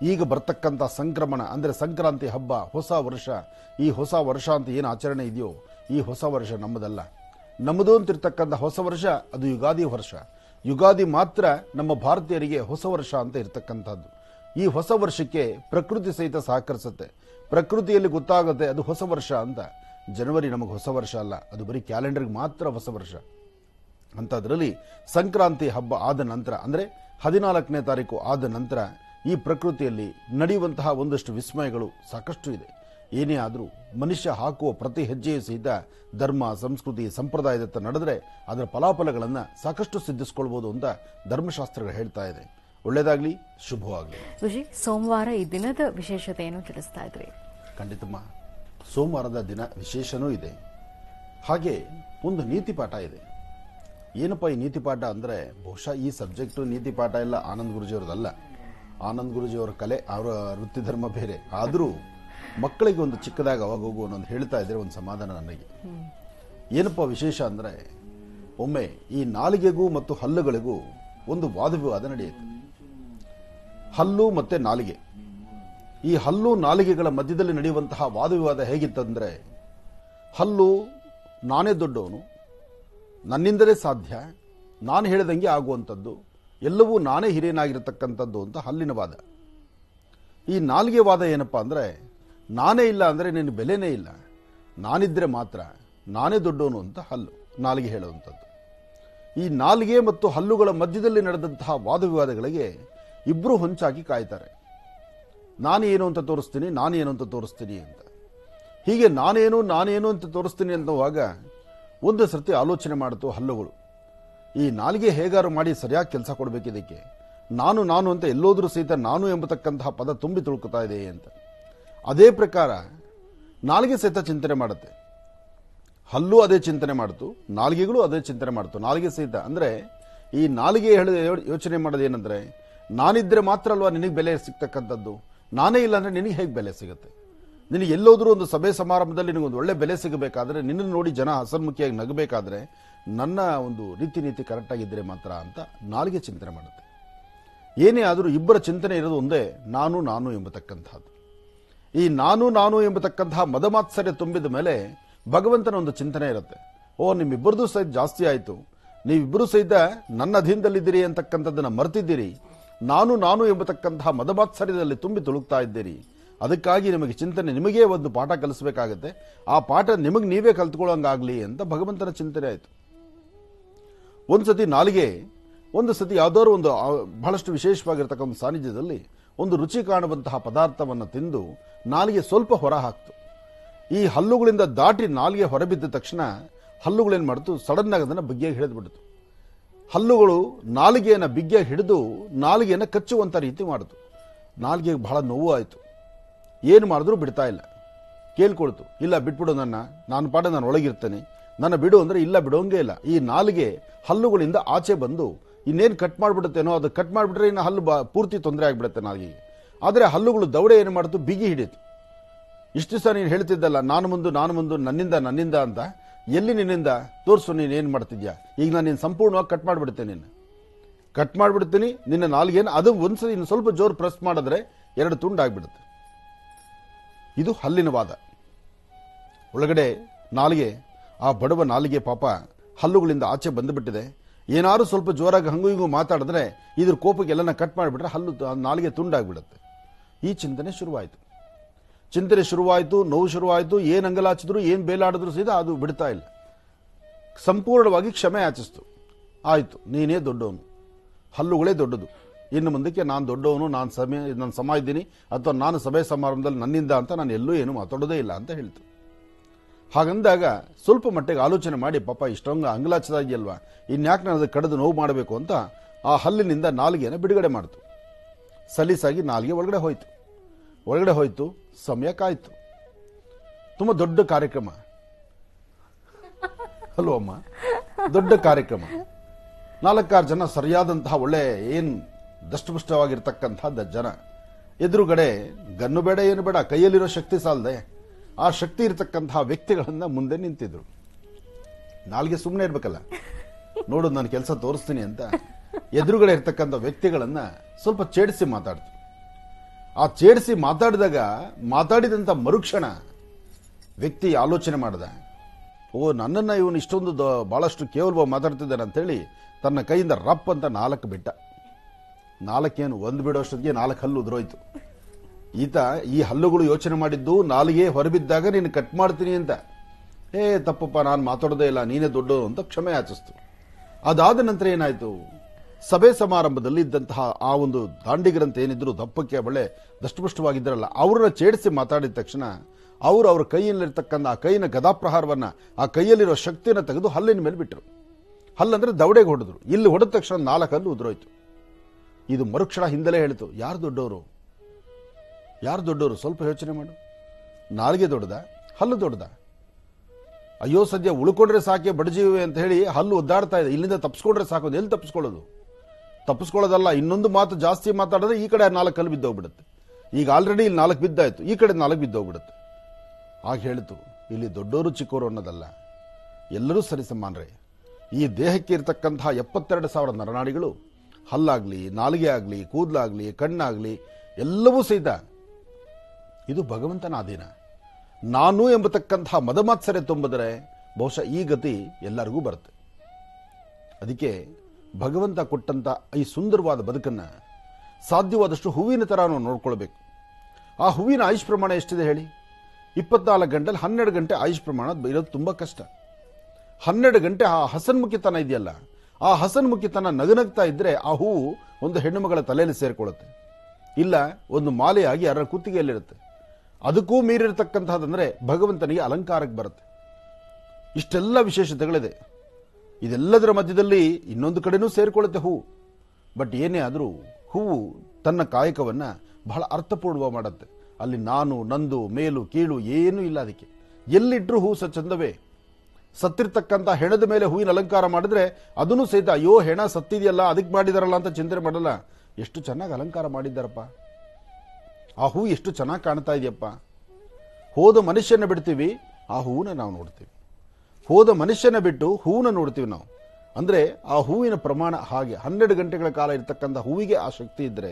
ಈಗ ಬರ್ತಕ್ಕಂಥ ಸಂಕ್ರಮಣ ಅಂದರೆ ಸಂಕ್ರಾಂತಿ ಹಬ್ಬ ಹೊಸ ವರ್ಷ ಈ ಹೊಸ ವರ್ಷ ಅಂತ ಏನು ಆಚರಣೆ ಇದೆಯೋ ಈ ಹೊಸ ವರ್ಷ ನಮ್ಮದಲ್ಲ ನಮ್ಮದು ಅಂತಿರ್ತಕ್ಕಂಥ ಹೊಸ ವರ್ಷ ಅದು ಯುಗಾದಿ ವರ್ಷ ಯುಗಾದಿ ಮಾತ್ರ ನಮ್ಮ ಭಾರತೀಯರಿಗೆ ಹೊಸ ವರ್ಷ ಅಂತ ಇರ್ತಕ್ಕಂಥದ್ದು ಈ ಹೊಸ ವರ್ಷಕ್ಕೆ ಪ್ರಕೃತಿ ಸಹಿತ ಸಹಕರಿಸುತ್ತೆ ಪ್ರಕೃತಿಯಲ್ಲಿ ಗೊತ್ತಾಗುತ್ತೆ ಅದು ಹೊಸ ವರ್ಷ ಅಂತ ಜನವರಿ ನಮಗೆ ಹೊಸ ವರ್ಷ ಅಲ್ಲ ಅದು ಬರೀ ಕ್ಯಾಲೆಂಡರ್ಗೆ ಮಾತ್ರ ಹೊಸ ವರ್ಷ ಅಂಥದ್ರಲ್ಲಿ ಸಂಕ್ರಾಂತಿ ಹಬ್ಬ ಆದ ನಂತರ ಅಂದರೆ ಹದಿನಾಲ್ಕನೇ ತಾರೀಕು ಆದ ನಂತರ ಈ ಪ್ರಕೃತಿಯಲ್ಲಿ ನಡೆಯುವಂತಹ ಒಂದಷ್ಟು ವಿಸ್ಮಯಗಳು ಸಾಕಷ್ಟು ಇದೆ ಏನೇ ಆದರೂ ಮನುಷ್ಯ ಹಾಕುವ ಪ್ರತಿ ಹೆಜ್ಜೆಯೂ ಸಹಿತ ಧರ್ಮ ಸಂಸ್ಕೃತಿ ಸಂಪ್ರದಾಯದತ್ತ ನಡೆದ್ರೆ ಅದರ ಫಲಾಫಲಗಳನ್ನು ಸಾಕಷ್ಟು ಸಿದ್ಧಿಸ್ಕೊಳ್ಬೋದು ಅಂತ ಧರ್ಮಶಾಸ್ತ್ರಗಳು ಹೇಳ್ತಾ ಇದೆ ಒಳ್ಳೆಯದಾಗಲಿ ಶುಭವಾಗಲಿ ಗುರುಜಿ ಸೋಮವಾರ ಈ ದಿನದ ವಿಶೇಷತೆಯನ್ನು ತಿಳಿಸ್ತಾ ಇದ್ರಿ ಖಂಡಿತಮ್ಮ ಸೋಮವಾರದ ದಿನ ವಿಶೇಷನೂ ಇದೆ ಹಾಗೆ ಒಂದು ನೀತಿ ಪಾಠ ಇದೆ ಏನಪ್ಪ ಈ ನೀತಿ ಪಾಠ ಅಂದರೆ ಬಹುಶಃ ಈ ಸಬ್ಜೆಕ್ಟು ನೀತಿ ಪಾಠ ಎಲ್ಲ ಆನಂದ್ ಗುರುಜಿಯವ್ರದಲ್ಲ ಆನಂದ್ ಗುರುಜಿಯವರ ಕಲೆ ಅವರ ವೃತ್ತಿ ಧರ್ಮ ಬೇರೆ ಆದರೂ ಮಕ್ಕಳಿಗೆ ಒಂದು ಚಿಕ್ಕದಾಗ ಅವಾಗ ಹೋಗು ಅನ್ನೋದು ಹೇಳ್ತಾ ಇದ್ರೆ ಒಂದು ಸಮಾಧಾನ ನನಗೆ ಏನಪ್ಪ ವಿಶೇಷ ಅಂದರೆ ಒಮ್ಮೆ ಈ ನಾಲಿಗೆಗೂ ಮತ್ತು ಹಲ್ಲುಗಳಿಗೂ ಒಂದು ವಾದವಿವಾದ ನಡೆಯುತ್ತೆ ಹಲ್ಲು ಮತ್ತೆ ನಾಲಿಗೆ ಈ ಹಲ್ಲು ನಾಲಿಗೆಗಳ ಮಧ್ಯದಲ್ಲಿ ನಡೆಯುವಂತಹ ವಾದವಿವಾದ ಹೇಗಿತ್ತಂದ್ರೆ ಹಲ್ಲು ನಾನೇ ದೊಡ್ಡವನು ನನ್ನಿಂದಲೇ ಸಾಧ್ಯ ನಾನು ಹೇಳಿದಂಗೆ ಆಗುವಂಥದ್ದು ಎಲ್ಲವೂ ನಾನೇ ಹಿರಿಯನಾಗಿರತಕ್ಕಂಥದ್ದು ಅಂತ ಹಲ್ಲಿನ ವಾದ ಈ ನಾಲಿಗೆ ವಾದ ಏನಪ್ಪಾ ಅಂದ್ರೆ ನಾನೇ ಇಲ್ಲ ಅಂದ್ರೆ ನಿನ್ನ ಬೆಲೆನೇ ಇಲ್ಲ ನಾನಿದ್ರೆ ಮಾತ್ರ ನಾನೇ ದೊಡ್ಡವನು ಅಂತ ಹಲ್ಲು ನಾಲಿಗೆ ಹೇಳುವಂಥದ್ದು ಈ ನಾಲಿಗೆ ಮತ್ತು ಹಲ್ಲುಗಳ ಮಧ್ಯದಲ್ಲಿ ನಡೆದಂತಹ ವಾದವಿವಾದಗಳಿಗೆ ಇಬ್ಬರು ಹೊಂಚಾಕಿ ಕಾಯ್ತಾರೆ ನಾನು ಏನು ಅಂತ ತೋರಿಸ್ತೀನಿ ನಾನು ಏನು ಅಂತ ತೋರಿಸ್ತೀನಿ ಅಂತ ಹೀಗೆ ನಾನೇನು ನಾನೇನು ಅಂತ ತೋರಿಸ್ತೀನಿ ಅಂತವಾಗ ಒಂದು ಸರ್ತಿ ಆಲೋಚನೆ ಮಾಡಿತು ಹಲ್ಲುಗಳು ಈ ನಾಲಿಗೆ ಹೇಗಾರು ಮಾಡಿ ಸರಿಯಾಗಿ ಕೆಲಸ ಕೊಡಬೇಕು ಇದಕ್ಕೆ ನಾನು ನಾನು ಅಂತ ಎಲ್ಲೋದ್ರೂ ಸಹಿತ ನಾನು ಎಂಬತಕ್ಕಂತಹ ಪದ ತುಂಬಿ ತುಳುಕುತ್ತಾ ಇದೆ ಅಂತ ಅದೇ ಪ್ರಕಾರ ನಾಲಿಗೆ ಸಹಿತ ಚಿಂತನೆ ಮಾಡುತ್ತೆ ಹಲ್ಲು ಅದೇ ಚಿಂತನೆ ಮಾಡ್ತು ನಾಲಿಗೆಗಳು ಅದೇ ಚಿಂತನೆ ಮಾಡ್ತು ನಾಲಿಗೆ ಸಹಿತ ಅಂದ್ರೆ ಈ ನಾಲಿಗೆ ಹೇಳಿದ ಯೋಚನೆ ಮಾಡೋದು ಏನಂದ್ರೆ ನಾನಿದ್ರೆ ಮಾತ್ರ ಅಲ್ವಾ ನಿನಗೆ ಬೆಲೆ ಸಿಗ್ತಕ್ಕಂಥದ್ದು ನಾನೇ ಇಲ್ಲ ಅಂದ್ರೆ ನಿನಗೆ ಹೇಗೆ ಬೆಲೆ ಸಿಗುತ್ತೆ ನಿನಗೆ ಎಲ್ಲೋದ್ರೂ ಒಂದು ಸಭೆ ಸಮಾರಂಭದಲ್ಲಿ ನಿನಗೊಂದು ಒಳ್ಳೆ ಬೆಲೆ ಸಿಗಬೇಕಾದ್ರೆ ನಿನ್ನ ನೋಡಿ ಜನ ಹಸನ್ಮುಖಿಯಾಗಿ ನಗಬೇಕಾದ್ರೆ ನನ್ನ ಒಂದು ರೀತಿ ನೀತಿ ಕರೆಕ್ಟ್ ಆಗಿದ್ರೆ ಮಾತ್ರ ಅಂತ ನಾಲಿಗೆ ಚಿಂತನೆ ಮಾಡುತ್ತೆ ಏನೇ ಆದರೂ ಇಬ್ಬರ ಚಿಂತನೆ ಇರೋದು ಒಂದೇ ನಾನು ನಾನು ಎಂಬತಕ್ಕಂಥದ್ದು ಈ ನಾನು ನಾನು ಎಂಬತಕ್ಕಂತಹ ಮದಮಾತ್ಸರ್ಯ ತುಂಬಿದ ಮೇಲೆ ಭಗವಂತನ ಒಂದು ಚಿಂತನೆ ಇರುತ್ತೆ ಓ ನಿಮ್ಮಿಬ್ಬರದು ಸಹಿತ ಜಾಸ್ತಿ ಆಯಿತು ನೀವಿಬ್ಬರು ಸಹಿತ ನನ್ನ ಅಧೀನದಲ್ಲಿದ್ದೀರಿ ಅಂತಕ್ಕಂಥದ್ದನ್ನ ಮರ್ತಿದ್ದೀರಿ ನಾನು ನಾನು ಎಂಬತಕ್ಕಂತಹ ಮದಮಾತ್ಸರ್ಯದಲ್ಲಿ ತುಂಬಿ ತುಳುಕ್ತಾ ಇದ್ದೀರಿ ಅದಕ್ಕಾಗಿ ನಿಮಗೆ ಚಿಂತನೆ ನಿಮಗೇ ಒಂದು ಪಾಠ ಕಲಿಸಬೇಕಾಗತ್ತೆ ಆ ಪಾಠ ನಿಮಗೆ ನೀವೇ ಕಲ್ತ್ಕೊಳ್ಳೋಂಗಾಗ್ಲಿ ಅಂತ ಭಗವಂತನ ಚಿಂತನೆ ಆಯಿತು ಒಂದು ಸತಿ ನಾಲಿಗೆ ಒಂದು ಸತಿ ಯಾವ್ದಾದ್ರು ಒಂದು ಆ, ಬಹಳಷ್ಟು ವಿಶೇಷವಾಗಿರ್ತಕ್ಕಂಥ ಒಂದು ಸಾನ್ನಿಧ್ಯದಲ್ಲಿ ಒಂದು ರುಚಿ ಕಾಣುವಂತಹ ಪದಾರ್ಥವನ್ನು ತಿಂದು ನಾಲಿಗೆ ಸ್ವಲ್ಪ ಹೊರ ಹಾಕ್ತು ಈ ಹಲ್ಲುಗಳಿಂದ ದಾಟಿ ನಾಲಿಗೆ ಹೊರಬಿದ್ದ ತಕ್ಷಣ ಹಲ್ಲುಗಳೇನು ಮಾಡ್ತು ಸಡನ್ ಆಗಿ ಅದನ್ನು ಬಿಗ್ಗಿಯಾಗಿ ಹಿಡಿದ್ಬಿಡ್ತು ಹಲ್ಲುಗಳು ನಾಲಿಗೆಯನ್ನು ಬಿಗ್ಗಿಯಾಗಿ ಹಿಡಿದು ನಾಲಿಗೆಯನ್ನು ಕಚ್ಚುವಂತ ರೀತಿ ಮಾಡಿತು ನಾಲಿಗೆಗೆ ಬಹಳ ನೋವು ಆಯಿತು ಏನು ಮಾಡಿದ್ರೂ ಬಿಡ್ತಾ ಇಲ್ಲ ಕೇಳ್ಕೊಳ್ತು ಇಲ್ಲ ಬಿಟ್ಬಿಡು ನನ್ನ ನಾನು ಪಾಡ ನಾನು ಒಳಗಿರ್ತೇನೆ ನನ್ನ ಬಿಡು ಅಂದ್ರೆ ಇಲ್ಲ ಬಿಡೋಂಗೇ ಇಲ್ಲ ಈ ನಾಲಿಗೆ ಹಲ್ಲುಗಳಿಂದ ಆಚೆ ಬಂದು ಇನ್ನೇನು ಕಟ್ ಮಾಡಿಬಿಡುತ್ತೇನೋ ಅದು ಕಟ್ ಮಾಡಿಬಿಟ್ರೆ ಇನ್ನು ಹಲ್ಲು ಬಾ ಪೂರ್ತಿ ತೊಂದರೆ ಆಗಿಬಿಡುತ್ತೆ ನಾಲಿಗೆಗೆ ಆದರೆ ಹಲ್ಲುಗಳು ದವಡೆ ಏನು ಮಾಡ್ತು ಬಿಗಿ ಹಿಡಿತು ಇಷ್ಟು ದಿವಸ ನೀನು ಹೇಳ್ತಿದ್ದಲ್ಲ ನಾನು ಮುಂದು ನಾನು ಮುಂದು ನನ್ನಿಂದ ನನ್ನಿಂದ ಅಂತ ಎಲ್ಲಿ ನಿನ್ನಿಂದ ತೋರಿಸು ನೀನು ಏನು ಮಾಡ್ತಿದ್ಯಾ ಈಗ ನಾನು ನೀನು ಸಂಪೂರ್ಣವಾಗಿ ಕಟ್ ಮಾಡಿಬಿಡ್ತೇನೆ ನಿನ್ನ ಕಟ್ ಮಾಡಿಬಿಡ್ತೀನಿ ನಿನ್ನ ನಾಲ್ಗೇನು ಅದು ಒಂದ್ಸಲಿ ಇನ್ನು ಸ್ವಲ್ಪ ಜೋರು ಪ್ರೆಸ್ ಮಾಡಿದ್ರೆ ಎರಡು ತುಂಡಾಗ್ಬಿಡುತ್ತೆ ಇದು ಹಲ್ಲಿನ ವಾದ ಒಳಗಡೆ ನಾಲಿಗೆ ಆ ಬಡವ ನಾಲಿಗೆ ಪಾಪ ಹಲ್ಲುಗಳಿಂದ ಆಚೆ ಬಂದುಬಿಟ್ಟಿದೆ ಏನಾದ್ರು ಸ್ವಲ್ಪ ಜೋರಾಗಿ ಹಂಗು ಹಿಂಗು ಮಾತಾಡಿದ್ರೆ ಇದ್ರ ಕೋಪಕ್ಕೆ ಎಲ್ಲನ ಕಟ್ ಮಾಡಿಬಿಟ್ರೆ ಹಲ್ಲು ಆ ನಾಲಿಗೆ ತುಂಡಾಗ್ಬಿಡುತ್ತೆ ಈ ಚಿಂತನೆ ಶುರುವಾಯಿತು ಚಿಂತನೆ ಶುರುವಾಯಿತು ನೋವು ಶುರುವಾಯಿತು ಏನು ಅಂಗಲಾಚಿದ್ರು ಏನು ಬೇಲಾಡಿದ್ರು ಸಹಿತ ಅದು ಬಿಡ್ತಾ ಇಲ್ಲ ಸಂಪೂರ್ಣವಾಗಿ ಕ್ಷಮೆ ಯಾಚಿಸ್ತು ಆಯಿತು ನೀನೇ ದೊಡ್ಡವನು ಹಲ್ಲುಗಳೇ ದೊಡ್ಡದು ಇನ್ನು ಮುಂದಕ್ಕೆ ನಾನು ದೊಡ್ಡವನು ನಾನು ಸಮಯ ನಾನು ಸಮ ಇದ್ದೀನಿ ಅಥವಾ ನಾನು ಸಭೆ ಸಮಾರಂಭದಲ್ಲಿ ನನ್ನಿಂದ ಅಂತ ನಾನು ಎಲ್ಲೂ ಏನು ಮಾತಾಡೋದೇ ಇಲ್ಲ ಅಂತ ಹೇಳ್ತು ಹಾಗಂದಾಗ ಸ್ವಲ್ಪ ಮಟ್ಟಿಗೆ ಆಲೋಚನೆ ಮಾಡಿ ಪಾಪ ಇಷ್ಟೊಂದು ಅಂಗಲಾಚದ ಇದೆಯಲ್ವಾ ಇನ್ಯಾಕೆ ನಾನು ಅದಕ್ಕೆ ಕಡಿದು ನೋವು ಮಾಡಬೇಕು ಅಂತ ಆ ಹಲ್ಲಿನಿಂದ ನಾಲಿಗೆಯನ್ನು ಬಿಡುಗಡೆ ಮಾಡ್ತು ಸಲೀಸಾಗಿ ನಾಲಿಗೆ ಒಳಗಡೆ ಹೋಯ್ತು ಒಳಗಡೆ ಹೋಯ್ತು ಸಮಯ ಕಾಯ್ತು ತುಂಬ ದೊಡ್ಡ ಕಾರ್ಯಕ್ರಮ ಅಲ್ವೋ ಅಮ್ಮ ದೊಡ್ಡ ಕಾರ್ಯಕ್ರಮ ನಾಲ್ಕಾರು ಜನ ಸರಿಯಾದಂತಹ ಒಳ್ಳೆ ಏನ್ ದಷ್ಟಪುಷ್ಟವಾಗಿರ್ತಕ್ಕಂತಹ ಜನ ಎದುರುಗಡೆ ಗನ್ನು ಬೇಡ ಏನು ಬೇಡ ಕೈಯಲ್ಲಿರೋ ಶಕ್ತಿ ಸಾಲದೆ ಆ ಶಕ್ತಿ ಇರತಕ್ಕಂತಹ ವ್ಯಕ್ತಿಗಳನ್ನ ಮುಂದೆ ನಿಂತಿದ್ರು ನಾಲ್ಗೆ ಸುಮ್ಮನೆ ಇರ್ಬೇಕಲ್ಲ ನೋಡು ನಾನು ಕೆಲಸ ತೋರಿಸ್ತೀನಿ ಅಂತ ಎದುರುಗಡೆ ಇರ್ತಕ್ಕಂಥ ವ್ಯಕ್ತಿಗಳನ್ನ ಸ್ವಲ್ಪ ಚೇಡಿಸಿ ಮಾತಾಡ್ತು ಆ ಚೇಡಿಸಿ ಮಾತಾಡಿದಾಗ ಮಾತಾಡಿದಂತ ಮರುಕ್ಷಣ ವ್ಯಕ್ತಿ ಆಲೋಚನೆ ಮಾಡ್ದ ಓ ನನ್ನನ್ನ ಇವನು ಇಷ್ಟೊಂದು ದ- ಬಹಳಷ್ಟು ಕೇವಲ ಮಾತಾಡ್ತಿದ್ದಾನೆ ಅಂತೇಳಿ ತನ್ನ ಕೈಯಿಂದ ರಪ್ ಅಂತ ನಾಲ್ಕು ಬಿಟ್ಟ ನಾಲ್ಕೇನು ಒಂದು ಬಿಡೋಷ್ಟೊತ್ತಿಗೆ ನಾಲ್ಕು ಹಲ್ಲು ಉದುರೋಯ್ತು ಈತ ಈ ಹಲ್ಲುಗಳು ಯೋಚನೆ ಮಾಡಿದ್ದು ನಾಲಿಗೆ ಹೊರಬಿದ್ದಾಗ ನೀನು ಕಟ್ ಮಾಡ್ತೀನಿ ಅಂತ ಏ ತಪ್ಪಪ್ಪ ನಾನು ಮಾತಾಡೋದೇ ಇಲ್ಲ ನೀನೇ ದೊಡ್ಡದು ಅಂತ ಕ್ಷಮೆ ಯಾಚಿಸ್ತು ಅದಾದ ನಂತರ ಏನಾಯ್ತು ಸಭೆ ಸಮಾರಂಭದಲ್ಲಿ ಇದ್ದಂತಹ ಆ ಒಂದು ದಾಂಡಿಗರಂತ ಏನಿದ್ರು ದಪ್ಪಕ್ಕೆ ಬಳೆ ದಷ್ಟಪುಷ್ಟವಾಗಿದ್ದರಲ್ಲ ಅವರನ್ನ ಚೇಡಿಸಿ ಮಾತಾಡಿದ ತಕ್ಷಣ ಅವರು ಅವ್ರ ಕೈಯಲ್ಲಿರ್ತಕ್ಕಂಥ ಆ ಕೈನ ಗದಾಪ್ರಹಾರವನ್ನ ಆ ಕೈಯಲ್ಲಿರೋ ಶಕ್ತಿಯನ್ನು ತೆಗೆದು ಹಲ್ಲಿನ ಮೇಲೆ ಬಿಟ್ಟರು ಹಲ್ಲಂದ್ರೆ ದವಡೆಗೆ ಹೊಡೆದ್ರು ಇಲ್ಲಿ ಹೊಡೆದ ತಕ್ಷಣ ನಾಲ್ಕು ಹಲ್ಲು ಉದುರೋಯ್ತು ಇದು ಮರುಕ್ಷಣ ಹಿಂದಲೇ ಹೇಳಿತು ಯಾರು ದೊಡ್ಡವರು ಯಾರು ದೊಡ್ಡವರು ಸ್ವಲ್ಪ ಯೋಚನೆ ಮಾಡು ನಾಲಿಗೆ ದೊಡ್ಡದ ಹಲ್ಲು ದೊಡ್ಡದ ಅಯ್ಯೋ ಸದ್ಯ ಉಳ್ಕೊಂಡ್ರೆ ಸಾಕೆ ಬಡಜೀವಿ ಅಂತ ಹೇಳಿ ಹಲ್ಲು ಒದ್ದಾಡ್ತಾ ಇದೆ ಇಲ್ಲಿಂದ ತಪ್ಪಿಸ್ಕೊಂಡ್ರೆ ಸಾಕು ಎಲ್ಲಿ ತಪ್ಪಿಸ್ಕೊಳ್ಳೋದು ತಪ್ಪಿಸ್ಕೊಳ್ಳೋದಲ್ಲ ಇನ್ನೊಂದು ಮಾತು ಜಾಸ್ತಿ ಮಾತಾಡಿದ್ರೆ ಈ ಕಡೆ ನಾಲ್ಕು ಹಲ್ಲು ಬಿದ್ದೋಗ್ಬಿಡುತ್ತೆ ಈಗ ಆಲ್ರೆಡಿ ಇಲ್ಲಿ ನಾಲ್ಕು ಬಿದ್ದಾಯ್ತು ಈ ಕಡೆ ನಾಲ್ಕು ಬಿದ್ದೋಗ್ಬಿಡುತ್ತೆ ಆಗ ಹೇಳಿತು ಇಲ್ಲಿ ದೊಡ್ಡವರು ಚಿಕ್ಕವರು ಅನ್ನೋದಲ್ಲ ಎಲ್ಲರೂ ಸರಿಸಮಾನರೇ ಈ ದೇಹಕ್ಕೆ ಇರತಕ್ಕಂತಹ ಎಪ್ಪತ್ತೆರಡು ಸಾವಿರ ನರನಾಡಿಗಳು ಹಲ್ಲಾಗ್ಲಿ ನಾಲಿಗೆ ಆಗಲಿ ಕೂದಲಾಗ್ಲಿ ಕಣ್ಣಾಗ್ಲಿ ಎಲ್ಲವೂ ಸಹಿತ ಇದು ಭಗವಂತನ ಅಧೀನ ನಾನು ಎಂಬತಕ್ಕಂತಹ ಮದಮಾತ್ಸರ್ಯ ತುಂಬಿದರೆ ಬಹುಶಃ ಈ ಗತಿ ಎಲ್ಲರಿಗೂ ಬರುತ್ತೆ ಅದಕ್ಕೆ ಭಗವಂತ ಕೊಟ್ಟಂತ ಈ ಸುಂದರವಾದ ಬದುಕನ್ನ ಸಾಧ್ಯವಾದಷ್ಟು ಹೂವಿನ ತರ ನಾವು ನೋಡ್ಕೊಳ್ಬೇಕು ಆ ಹೂವಿನ ಆಯುಷ್ ಪ್ರಮಾಣ ಎಷ್ಟಿದೆ ಹೇಳಿ ಇಪ್ಪತ್ನಾಲ್ಕು ಗಂಟೆಲಿ ಹನ್ನೆರಡು ಗಂಟೆ ಆಯುಷ್ ಪ್ರಮಾಣ ಇರೋದು ತುಂಬಾ ಕಷ್ಟ ಹನ್ನೆರಡು ಗಂಟೆ ಆ ಹಸನ್ಮುಖಿತನ ಇದೆಯಲ್ಲ ಆ ಹಸನ್ಮುಖಿತನ ನಗನಗ್ತಾ ಇದ್ರೆ ಆ ಹೂವು ಒಂದು ಹೆಣ್ಣು ಮಗಳ ತಲೆಯಲ್ಲಿ ಸೇರಿಕೊಳ್ಳುತ್ತೆ ಇಲ್ಲ ಒಂದು ಮಾಲೆಯಾಗಿ ಯಾರ ಕುತ್ತಿಗೆಯಲ್ಲಿರುತ್ತೆ ಅದಕ್ಕೂ ಮೀರಿರತಕ್ಕಂತಹದಂದ್ರೆ ಭಗವಂತನಿಗೆ ಅಲಂಕಾರಕ್ಕೆ ಬರುತ್ತೆ ಇಷ್ಟೆಲ್ಲ ವಿಶೇಷತೆಗಳಿದೆ ಇದೆಲ್ಲದರ ಮಧ್ಯದಲ್ಲಿ ಇನ್ನೊಂದು ಕಡೆನೂ ಸೇರಿಕೊಳ್ಳುತ್ತೆ ಹೂವು ಬಟ್ ಏನೇ ಆದರೂ ಹೂವು ತನ್ನ ಕಾಯಕವನ್ನ ಬಹಳ ಅರ್ಥಪೂರ್ಣ ಮಾಡುತ್ತೆ ಅಲ್ಲಿ ನಾನು ನಂದು ಮೇಲು ಕೀಳು ಏನೂ ಇಲ್ಲ ಅದಕ್ಕೆ ಎಲ್ಲಿಟ್ರೂ ಹೂ ಸ ಚಂದವೇ ಸತ್ತಿರ್ತಕ್ಕಂಥ ಹೆಣದ ಮೇಲೆ ಹೂವಿನ ಅಲಂಕಾರ ಮಾಡಿದ್ರೆ ಅದನ್ನು ಸಹಿತ ಅಯ್ಯೋ ಹೆಣ ಸತ್ತಿದೆಯಲ್ಲ ಅದಕ್ಕೆ ಮಾಡಿದಾರಲ್ಲ ಅಂತ ಚಿಂತನೆ ಮಾಡಲ್ಲ ಎಷ್ಟು ಚೆನ್ನಾಗಿ ಅಲಂಕಾರ ಮಾಡಿದ್ದಾರಪ್ಪ ಆ ಹೂ ಎಷ್ಟು ಚೆನ್ನಾಗಿ ಕಾಣ್ತಾ ಇದೆಯಪ್ಪ ಹೋದ ಮನುಷ್ಯನ ಬಿಡ್ತೀವಿ ಆ ಹೂವನ್ನ ನಾವು ನೋಡ್ತೀವಿ ಹೋದ ಮನುಷ್ಯನ ಬಿಟ್ಟು ಹೂವನ್ನ ನೋಡ್ತೀವಿ ನಾವು ಅಂದ್ರೆ ಆ ಹೂವಿನ ಪ್ರಮಾಣ ಹಾಗೆ ಹನ್ನೆರಡು ಗಂಟೆಗಳ ಕಾಲ ಇರತಕ್ಕಂಥ ಹೂವಿಗೆ ಆ ಶಕ್ತಿ ಇದ್ರೆ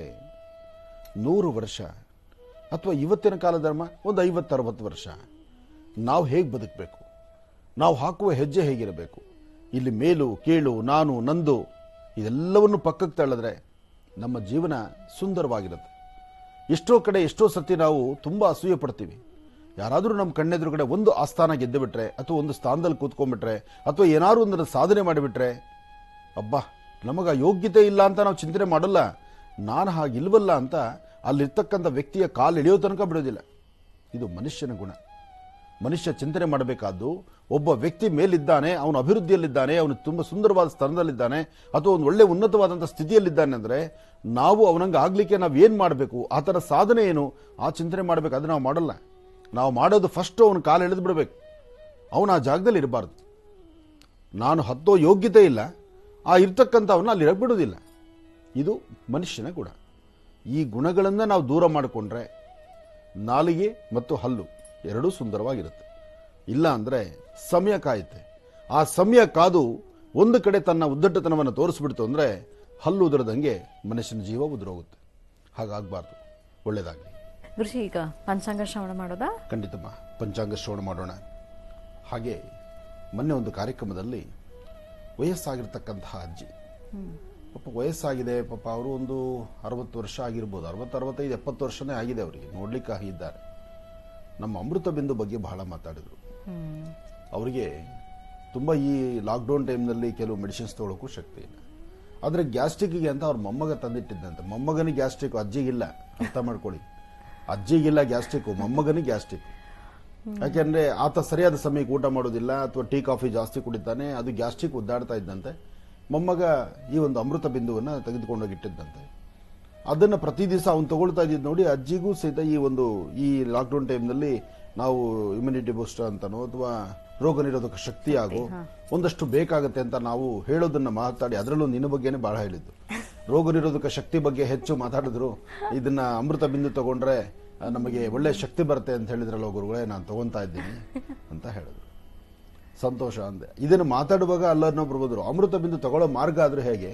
ನೂರು ವರ್ಷ ಅಥವಾ ಇವತ್ತಿನ ಕಾಲ ಧರ್ಮ ಒಂದು ಐವತ್ತರವತ್ತು ವರ್ಷ ನಾವು ಹೇಗೆ ಬದುಕಬೇಕು ನಾವು ಹಾಕುವ ಹೆಜ್ಜೆ ಹೇಗಿರಬೇಕು ಇಲ್ಲಿ ಮೇಲು ಕೀಳು ನಾನು ನಂದು ಇದೆಲ್ಲವನ್ನು ಪಕ್ಕಕ್ಕೆ ತಳ್ಳಿದ್ರೆ ನಮ್ಮ ಜೀವನ ಸುಂದರವಾಗಿರುತ್ತೆ ಎಷ್ಟೋ ಕಡೆ ಎಷ್ಟೋ ಸತಿ ನಾವು ತುಂಬಾ ಅಸೂಯೆ ಪಡ್ತೀವಿ ಯಾರಾದರೂ ನಮ್ಮ ಕಣ್ಣೆದುರುಗಡೆ ಒಂದು ಆಸ್ಥಾನ ಗೆದ್ದು ಬಿಟ್ರೆ ಅಥವಾ ಒಂದು ಸ್ಥಾನದಲ್ಲಿ ಕೂತ್ಕೊಂಡ್ಬಿಟ್ರೆ ಅಥವಾ ಏನಾದ್ರು ಒಂದನ್ನು ಸಾಧನೆ ಮಾಡಿಬಿಟ್ರೆ ಅಬ್ಬಾ ನಮಗ ಯೋಗ್ಯತೆ ಇಲ್ಲ ಅಂತ ನಾವು ಚಿಂತನೆ ಮಾಡಲ್ಲ ನಾನು ಹಾಗಿಲ್ವಲ್ಲ ಅಂತ ಅಲ್ಲಿರ್ತಕ್ಕಂಥ ವ್ಯಕ್ತಿಯ ಕಾಲು ಇಳಿಯೋ ತನಕ ಬಿಡೋದಿಲ್ಲ ಇದು ಮನುಷ್ಯನ ಗುಣ ಮನುಷ್ಯ ಚಿಂತನೆ ಮಾಡಬೇಕಾದ್ದು ಒಬ್ಬ ವ್ಯಕ್ತಿ ಮೇಲಿದ್ದಾನೆ ಅವನು ಅಭಿವೃದ್ಧಿಯಲ್ಲಿದ್ದಾನೆ ಅವನು ತುಂಬಾ ಸುಂದರವಾದ ಸ್ಥಾನದಲ್ಲಿದ್ದಾನೆ ಅಥವಾ ಒಂದು ಒಳ್ಳೆ ಉನ್ನತವಾದಂಥ ಸ್ಥಿತಿಯಲ್ಲಿದ್ದಾನೆ ಅಂದ್ರೆ ನಾವು ಅವನಂಗೆ ಆಗ್ಲಿಕ್ಕೆ ನಾವು ಏನ್ ಮಾಡಬೇಕು ಆತನ ಸಾಧನೆ ಏನು ಆ ಚಿಂತನೆ ಮಾಡಬೇಕು ಅದು ನಾವು ಮಾಡಲ್ಲ ನಾವು ಮಾಡೋದು ಫಸ್ಟ್ ಅವನ ಕಾಲು ಎಳೆದು ಬಿಡಬೇಕು ಅವನು ಆ ಜಾಗದಲ್ಲಿ ಇರಬಾರ್ದು ನಾನು ಹತ್ತೋ ಯೋಗ್ಯತೆ ಇಲ್ಲ ಆ ಇರ್ತಕ್ಕಂಥವನ್ನ ಅಲ್ಲಿ ಇರಕ್ ಬಿಡೋದಿಲ್ಲ ಇದು ಮನುಷ್ಯನ ಗುಣ ಈ ಗುಣಗಳನ್ನು ನಾವು ದೂರ ಮಾಡಿಕೊಂಡ್ರೆ ನಾಲಿಗೆ ಮತ್ತು ಹಲ್ಲು ಎರಡೂ ಸುಂದರವಾಗಿರುತ್ತೆ ಇಲ್ಲ ಅಂದ್ರೆ ಸಮಯ ಕಾಯುತ್ತೆ ಆ ಸಮಯ ಕಾದು ಒಂದು ಕಡೆ ತನ್ನ ಉದ್ದಟತನವನ್ನು ತೋರಿಸ್ಬಿಡ್ತು ಅಂದ್ರೆ ಹಲ್ಲು ಉದುರದಂಗೆ ಮನುಷ್ಯನ ಜೀವ ಉದುರೋಗುತ್ತೆ ಹಾಗಾಗಬಾರ್ದು ಒಳ್ಳೇದಾಗಲಿ ಗುರುಜಿ ಈಗ ಪಂಚಾಂಗ ಶ್ರವಣ ಮಾಡೋದಾ ಖಂಡಿತಮ್ಮ ಪಂಚಾಂಗ ಶ್ರವಣ ಮಾಡೋಣ ಹಾಗೆ ಮೊನ್ನೆ ಒಂದು ಕಾರ್ಯಕ್ರಮದಲ್ಲಿ ವಯಸ್ಸಾಗಿರ್ತಕ್ಕಂತಹ ಅಜ್ಜಿ ಪಾಪ ವಯಸ್ಸಾಗಿದೆ ಪಾಪ ಅವರು ಒಂದು ಅರವತ್ತು ವರ್ಷ ಆಗಿರ್ಬೋದು ಅರವತ್ತು ಅರವತ್ತೈದು ಎಪ್ಪತ್ತು ವರ್ಷನೇ ಆಗಿದೆ ಅವರಿಗೆ ನೋಡ್ಲಿಕ್ಕೆ ಆಗಿದ್ದಾರೆ ನಮ್ಮ ಅಮೃತ ಬಿಂದು ಬಗ್ಗೆ ಬಹಳ ಮಾತಾಡಿದ್ರು ಅವರಿಗೆ ತುಂಬ ಈ ಲಾಕ್ಡೌನ್ ಟೈಮ್ನಲ್ಲಿ ಕೆಲವು ಮೆಡಿಸಿನ್ಸ್ ತೊಗೊಳಕ್ಕೂ ಶಕ್ತಿ ಇಲ್ಲ ಆದರೆ ಗ್ಯಾಸ್ಟ್ರಿಕ್ಗೆ ಅಂತ ಅವ್ರ ಮೊಮ್ಮಗ ತಂದಿಟ್ಟಿದ್ದಂತೆ ಮೊಮ್ಮಗನಿಗೆ ಗ್ಯಾಸ್ಟ್ರಿಕ್ ಅಜ್ಜಿಗಿಲ್ಲ ಅರ್ಥ ಮಾಡ್ಕೊಳ್ಳಿ ಅಜ್ಜಿಗಿಲ್ಲ ಗ್ಯಾಸ್ಟ್ರಿಕ್ ಮೊಮ್ಮಗನಿಗೆ ಗ್ಯಾಸ್ಟ್ರಿಕ್ ಯಾಕೆಂದ್ರೆ ಆತ ಸರಿಯಾದ ಸಮಯಕ್ಕೆ ಊಟ ಮಾಡೋದಿಲ್ಲ ಅಥವಾ ಟೀ ಕಾಫಿ ಜಾಸ್ತಿ ಕುಡಿತಾನೆ ಅದು ಗ್ಯಾಸ್ಟ್ರಿಕ್ ಒದ್ದಾಡ್ತಾ ಇದ್ದಂತೆ ಮೊಮ್ಮಗ ಈ ಒಂದು ಅಮೃತ ಬಿಂದುವನ್ನ ತೆಗೆದುಕೊಂಡೋಗಿ ಇಟ್ಟಿದ್ದಂತೆ ಅದನ್ನ ಪ್ರತಿ ದಿವಸ ಅವ್ನು ತಗೊಳ್ತಾ ಇದ್ದಿದ್ದು ನೋಡಿ ಅಜ್ಜಿಗೂ ಸಹಿತ ಈ ಒಂದು ಈ ಲಾಕ್ಡೌನ್ ಟೈಮ್ನಲ್ಲಿ ನಾವು ಇಮ್ಯುನಿಟಿ ಬೂಸ್ಟರ್ ಅಂತನೋ ಅಥವಾ ರೋಗ ನಿರೋಧಕ ಶಕ್ತಿ ಆಗೋ ಒಂದಷ್ಟು ಬೇಕಾಗುತ್ತೆ ಅಂತ ನಾವು ಹೇಳೋದನ್ನ ಮಾತಾಡಿ ಅದರಲ್ಲೂ ನಿನ್ನ ಬಗ್ಗೆನೇ ಬಹಳ ಹೇಳಿದ್ದು ರೋಗ ನಿರೋಧಕ ಶಕ್ತಿ ಬಗ್ಗೆ ಹೆಚ್ಚು ಮಾತಾಡಿದ್ರು ಇದನ್ನ ಅಮೃತ ಬಿಂದು ತಗೊಂಡ್ರೆ ಆ, ನಮಗೆ ಒಳ್ಳೆ ಶಕ್ತಿ ಬರುತ್ತೆ ಅಂತ ಹೇಳಿದ್ರಲ್ಲ ಗುರುಗಳೇ ನಾನು ತಗೊಂತಾ ಇದ್ದೀನಿ ಅಂತ ಹೇಳಿದ್ರು ಸಂತೋಷ ಅಂದೆ ಇದನ್ನು ಮಾತಾಡುವಾಗ ಅಲ್ಲನ್ನೊಬ್ರು ಬಂದರು ಅಮೃತ ಬಿಂದು ತಗೊಳ್ಳೋ ಮಾರ್ಗ ಆದ್ರೂ ಹೇಗೆ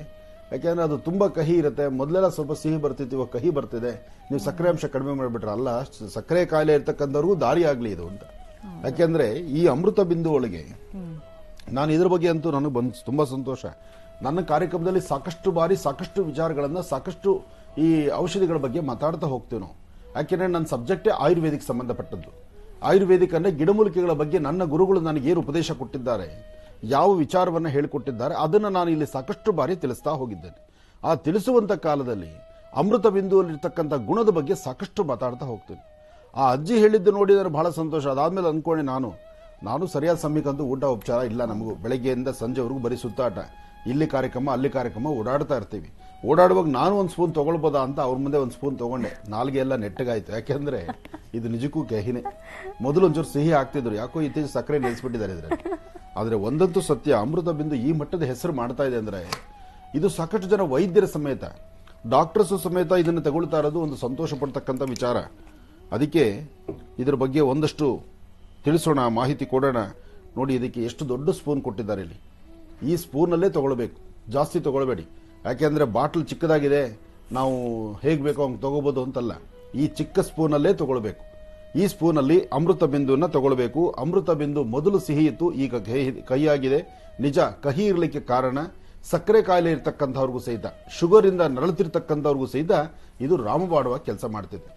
ಯಾಕೆಂದ್ರೆ ಅದು ತುಂಬಾ ಕಹಿ ಇರುತ್ತೆ ಮೊದಲೆಲ್ಲ ಸ್ವಲ್ಪ ಸಿಹಿ ಬರ್ತಿತ್ತು ಇವಾಗ ಕಹಿ ಬರ್ತಿದೆ ನೀವು ಸಕ್ಕರೆ ಅಂಶ ಕಡಿಮೆ ಮಾಡಿಬಿಟ್ರೆ ಅಲ್ಲ ಸ- ಸಕ್ಕರೆ ಕಾಯಿಲೆ ಇರ್ತಕ್ಕಂಥವ್ರಿಗೂ ದಾರಿ ಆಗ್ಲಿ ಇದು ಅಂತ ಯಾಕೆಂದ್ರೆ ಈ ಅಮೃತ ಬಿಂದು ಒಳಗೆ ನಾನು ಇದ್ರ ಬಗ್ಗೆ ಅಂತೂ ನನಗೆ ಬಂದ್ ತುಂಬಾ ಸಂತೋಷ ನನ್ನ ಕಾರ್ಯಕ್ರಮದಲ್ಲಿ ಸಾಕಷ್ಟು ಬಾರಿ ಸಾಕಷ್ಟು ವಿಚಾರಗಳನ್ನ ಸಾಕಷ್ಟು ಈ ಔಷಧಿಗಳ ಬಗ್ಗೆ ಮಾತಾಡ್ತಾ ಹೋಗ್ತೀವಿ ನಾವು ಯಾಕೆಂದ್ರೆ ನನ್ನ ಸಬ್ಜೆಕ್ಟೇ ಆಯುರ್ವೇದಿಕ್ ಸಂಬಂಧಪಟ್ಟದ್ದು ಆಯುರ್ವೇದಿಕ್ ಅಂದ್ರೆ ಗಿಡಮೂಲಿಕೆಗಳ ಬಗ್ಗೆ ನನ್ನ ಗುರುಗಳು ನನಗೆ ಏನು ಉಪದೇಶ ಕೊಟ್ಟಿದ್ದಾರೆ ಯಾವ ವಿಚಾರವನ್ನ ಹೇಳಿಕೊಟ್ಟಿದ್ದಾರೆ ಅದನ್ನ ನಾನು ಇಲ್ಲಿ ಸಾಕಷ್ಟು ಬಾರಿ ತಿಳಿಸ್ತಾ ಹೋಗಿದ್ದೇನೆ ಆ ತಿಳಿಸುವಂತ ಕಾಲದಲ್ಲಿ ಅಮೃತ ಬಿಂದುವಲ್ಲಿರ್ತಕ್ಕಂಥ ಗುಣದ ಬಗ್ಗೆ ಸಾಕಷ್ಟು ಮಾತಾಡ್ತಾ ಹೋಗ್ತೀನಿ ಆ ಅಜ್ಜಿ ಹೇಳಿದ್ದು ನೋಡಿ ನನಗೆ ಬಹಳ ಸಂತೋಷ ಅದಾದ್ಮೇಲೆ ಅನ್ಕೊಂಡೆ ನಾನು ನಾನು ಸರಿಯಾದ ಸಮಯಕ್ಕಂತೂ ಊಟ ಉಪಚಾರ ಇಲ್ಲ ನಮಗೂ ಬೆಳಗ್ಗೆಯಿಂದ ಸಂಜೆವರೆಗೂ ಬರೀ ಸುತ್ತಾಟ ಇಲ್ಲಿ ಕಾರ್ಯಕ್ರಮ ಅಲ್ಲಿ ಕಾರ್ಯಕ್ರಮ ಓಡಾಡ್ತಾ ಇರ್ತೀವಿ ಓಡಾಡುವಾಗ ನಾನು ಒಂದು ಸ್ಪೂನ್ ತಗೊಳ್ಬೋದಾ ಅಂತ ಅವ್ರ ಮುಂದೆ ಒಂದು ಸ್ಪೂನ್ ತಗೊಂಡೆ ನಾಲ್ಗೆ ಎಲ್ಲ ನೆಟ್ಟಗಾಯ್ತು ಯಾಕೆಂದ್ರೆ ಇದು ನಿಜಕ್ಕೂ ಕೆಹಿನೇ ಮೊದಲು ಒಂಚೂರು ಸಿಹಿ ಆಗ್ತಿದ್ರು ಯಾಕೋ ಇತ್ತೀಚೆಗೆ ಸಕ್ಕರೆ ನಿಲ್ಲಿಸ್ಬಿಟ್ಟಿದ್ದಾರೆ ಇದ್ರಲ್ಲಿ ಆದ್ರೆ ಒಂದಂತೂ ಸತ್ಯ ಅಮೃತ ಬಿಂದು ಈ ಮಟ್ಟದ ಹೆಸರು ಮಾಡ್ತಾ ಇದೆ ಅಂದ್ರೆ ಇದು ಸಾಕಷ್ಟು ಜನ ವೈದ್ಯರ ಸಮೇತ ಡಾಕ್ಟರ್ಸ್ ಸಮೇತ ಇದನ್ನು ತಗೊಳ್ತಾ ಇರೋದು ಒಂದು ಸಂತೋಷ ಪಡ್ತಕ್ಕಂಥ ವಿಚಾರ ಅದಕ್ಕೆ ಇದರ ಬಗ್ಗೆ ಒಂದಷ್ಟು ತಿಳಿಸೋಣ ಮಾಹಿತಿ ಕೊಡೋಣ ನೋಡಿ ಇದಕ್ಕೆ ಎಷ್ಟು ದೊಡ್ಡ ಸ್ಪೂನ್ ಕೊಟ್ಟಿದ್ದಾರೆ ಇಲ್ಲಿ ಈ ಸ್ಪೂನಲ್ಲೇ ತಗೊಳ್ಬೇಕು ಜಾಸ್ತಿ ತಗೊಳ್ಬೇಡಿ ಯಾಕೆಂದ್ರೆ ಬಾಟ್ಲ್ ಚಿಕ್ಕದಾಗಿದೆ ನಾವು ಹೇಗ್ ಬೇಕೋ ಹಂಗೆ ತಗೋಬಹುದು ಅಂತಲ್ಲ ಈ ಚಿಕ್ಕ ಸ್ಪೂನಲ್ಲೇ ತಗೊಳ್ಬೇಕು ಈ ಸ್ಪೂನಲ್ಲಿ ಅಮೃತ ಬಿಂದುವನ್ನ ತಗೊಳ್ಬೇಕು ಅಮೃತ ಬಿಂದು ಮೊದಲು ಸಿಹಿ ಇತ್ತು ಈಗ ಕಹಿ- ಕಹಿಯಾಗಿದೆ ನಿಜ ಕಹಿ ಇರಲಿಕ್ಕೆ ಕಾರಣ ಸಕ್ಕರೆ ಕಾಯಿಲೆ ಇರ್ತಕ್ಕಂಥವ್ರಿಗೂ ಸಹಿತ ಶುಗರ್ ಇಂದ ನರಳುತ್ತಿರ್ತಕ್ಕಂಥವ್ರಿಗೂ ಸಹಿತ ಇದು ರಾಮಬಾಡುವ ಕೆಲಸ ಮಾಡ್ತಿದೆ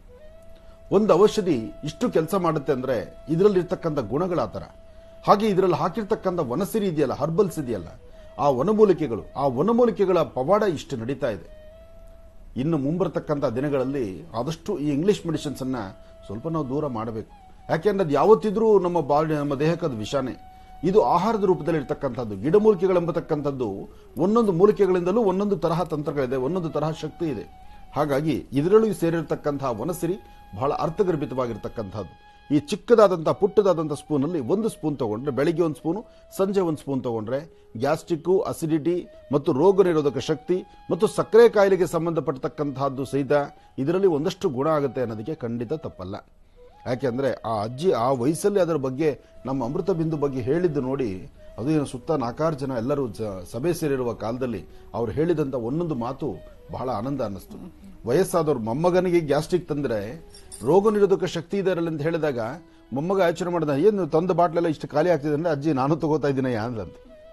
ಒಂದು ಔಷಧಿ ಇಷ್ಟು ಕೆಲಸ ಮಾಡುತ್ತೆ ಅಂದ್ರೆ ಇದರಲ್ಲಿರ್ತಕ್ಕಂಥ ಗುಣಗಳ ಆ ಥರ ಹಾಗೆ ಇದರಲ್ಲಿ ಹಾಕಿರ್ತಕ್ಕಂಥ ವನಸಿರಿ ಇದೆಯಲ್ಲ ಹರ್ಬಲ್ಸ್ ಇದೆಯಲ್ಲ ಆ ವನಮೂಲಿಕೆಗಳು ಆ ವನಮೂಲಿಕೆಗಳ ಪವಾಡ ಇಷ್ಟು ನಡೀತಾ ಇದೆ ಇನ್ನು ಮುಂಬರತಕ್ಕಂಥ ದಿನಗಳಲ್ಲಿ ಆದಷ್ಟು ಈ ಇಂಗ್ಲಿಷ್ ಮೆಡಿಸಿನ್ಸ್ ಅನ್ನ ಸ್ವಲ್ಪ ನಾವು ದೂರ ಮಾಡಬೇಕು ಯಾಕೆಂದ್ರೆ ಅದು ಯಾವತ್ತಿದ್ರೂ ನಮ್ಮ ಬಾಡಿ ನಮ್ಮ ದೇಹಕ್ಕೆ ಅದು ವಿಷಾನೇ ಇದು ಆಹಾರದ ರೂಪದಲ್ಲಿ ಇರ್ತಕ್ಕಂಥದ್ದು ಗಿಡಮೂಲಿಕೆಗಳೆಂಬತಕ್ಕಂಥದ್ದು ಒಂದೊಂದು ಮೂಲಿಕೆಗಳಿಂದಲೂ ಒಂದೊಂದು ತರಹ ತಂತ್ರಗಳಿದೆ ಒಂದೊಂದು ತರಹ ಶಕ್ತಿ ಇದೆ ಹಾಗಾಗಿ ಇದರೊಳಗೆ ಸೇರಿರ್ತಕ್ಕಂತಹ ವನಸಿರಿ ಬಹಳ ಅರ್ಥಗರ್ಭಿತವಾಗಿರ್ತಕ್ಕಂಥದ್ದು ಈ ಚಿಕ್ಕದಾದಂತಹ ಪುಟ್ಟದಾದಂತಹ ಸ್ಪೂನಲ್ಲಿ ಒಂದು ಸ್ಪೂನ್ ತಗೊಂಡ್ರೆ ಬೆಳಿಗ್ಗೆ ಒಂದು ಸ್ಪೂನು ಸಂಜೆ ಒಂದು ಸ್ಪೂನ್ ತಗೊಂಡ್ರೆ ಗ್ಯಾಸ್ಟ್ರಿಕ್ ಅಸಿಡಿಟಿ ಮತ್ತು ರೋಗ ನಿರೋಧಕ ಶಕ್ತಿ ಮತ್ತು ಸಕ್ಕರೆ ಕಾಯಿಲೆಗೆ ಸಂಬಂಧಪಟ್ಟತಕ್ಕಂತಹದ್ದು ಸಹಿತ ಇದರಲ್ಲಿ ಒಂದಷ್ಟು ಗುಣ ಆಗುತ್ತೆ ಅನ್ನೋದಕ್ಕೆ ಖಂಡಿತ ತಪ್ಪಲ್ಲ ಯಾಕೆಂದ್ರೆ ಆ ಅಜ್ಜಿ ಆ ವಯಸ್ಸಲ್ಲಿ ಅದರ ಬಗ್ಗೆ ನಮ್ಮ ಅಮೃತ ಬಿಂದು ಬಗ್ಗೆ ಹೇಳಿದ್ದು ನೋಡಿ ಅದು ಏನು ಸುತ್ತ ನಾಲ್ಕಾರು ಜನ ಎಲ್ಲರೂ ಜ- ಸಭೆ ಸೇರಿರುವ ಕಾಲದಲ್ಲಿ ಅವ್ರು ಹೇಳಿದಂತ ಒಂದೊಂದು ಮಾತು ಬಹಳ ಆನಂದ ಅನ್ನಿಸ್ತು ವಯಸ್ಸಾದವ್ರು ಮೊಮ್ಮಗನಿಗೆ ಗ್ಯಾಸ್ಟ್ರಿಕ್ ತಂದ್ರೆ ರೋಗ ನಿರೋಧಕ ಶಕ್ತಿ ಇದೆ ಅದರಲ್ಲಿ ಅಂತ ಹೇಳಿದಾಗ ಮೊಮ್ಮಗ ಯೋಚನೆ ಮಾಡಿದ ಏನು ತಂದ ಬಾಟ್ಲೆಲ್ಲ ಇಷ್ಟು ಖಾಲಿ ಆಗ್ತಿದೆ ಅಂದ್ರೆ ಅಜ್ಜಿ ನಾನು ತಗೋತಾ ಇದ್ದೀನಯ್ಯ ಅಂದ್ಲಂತೆ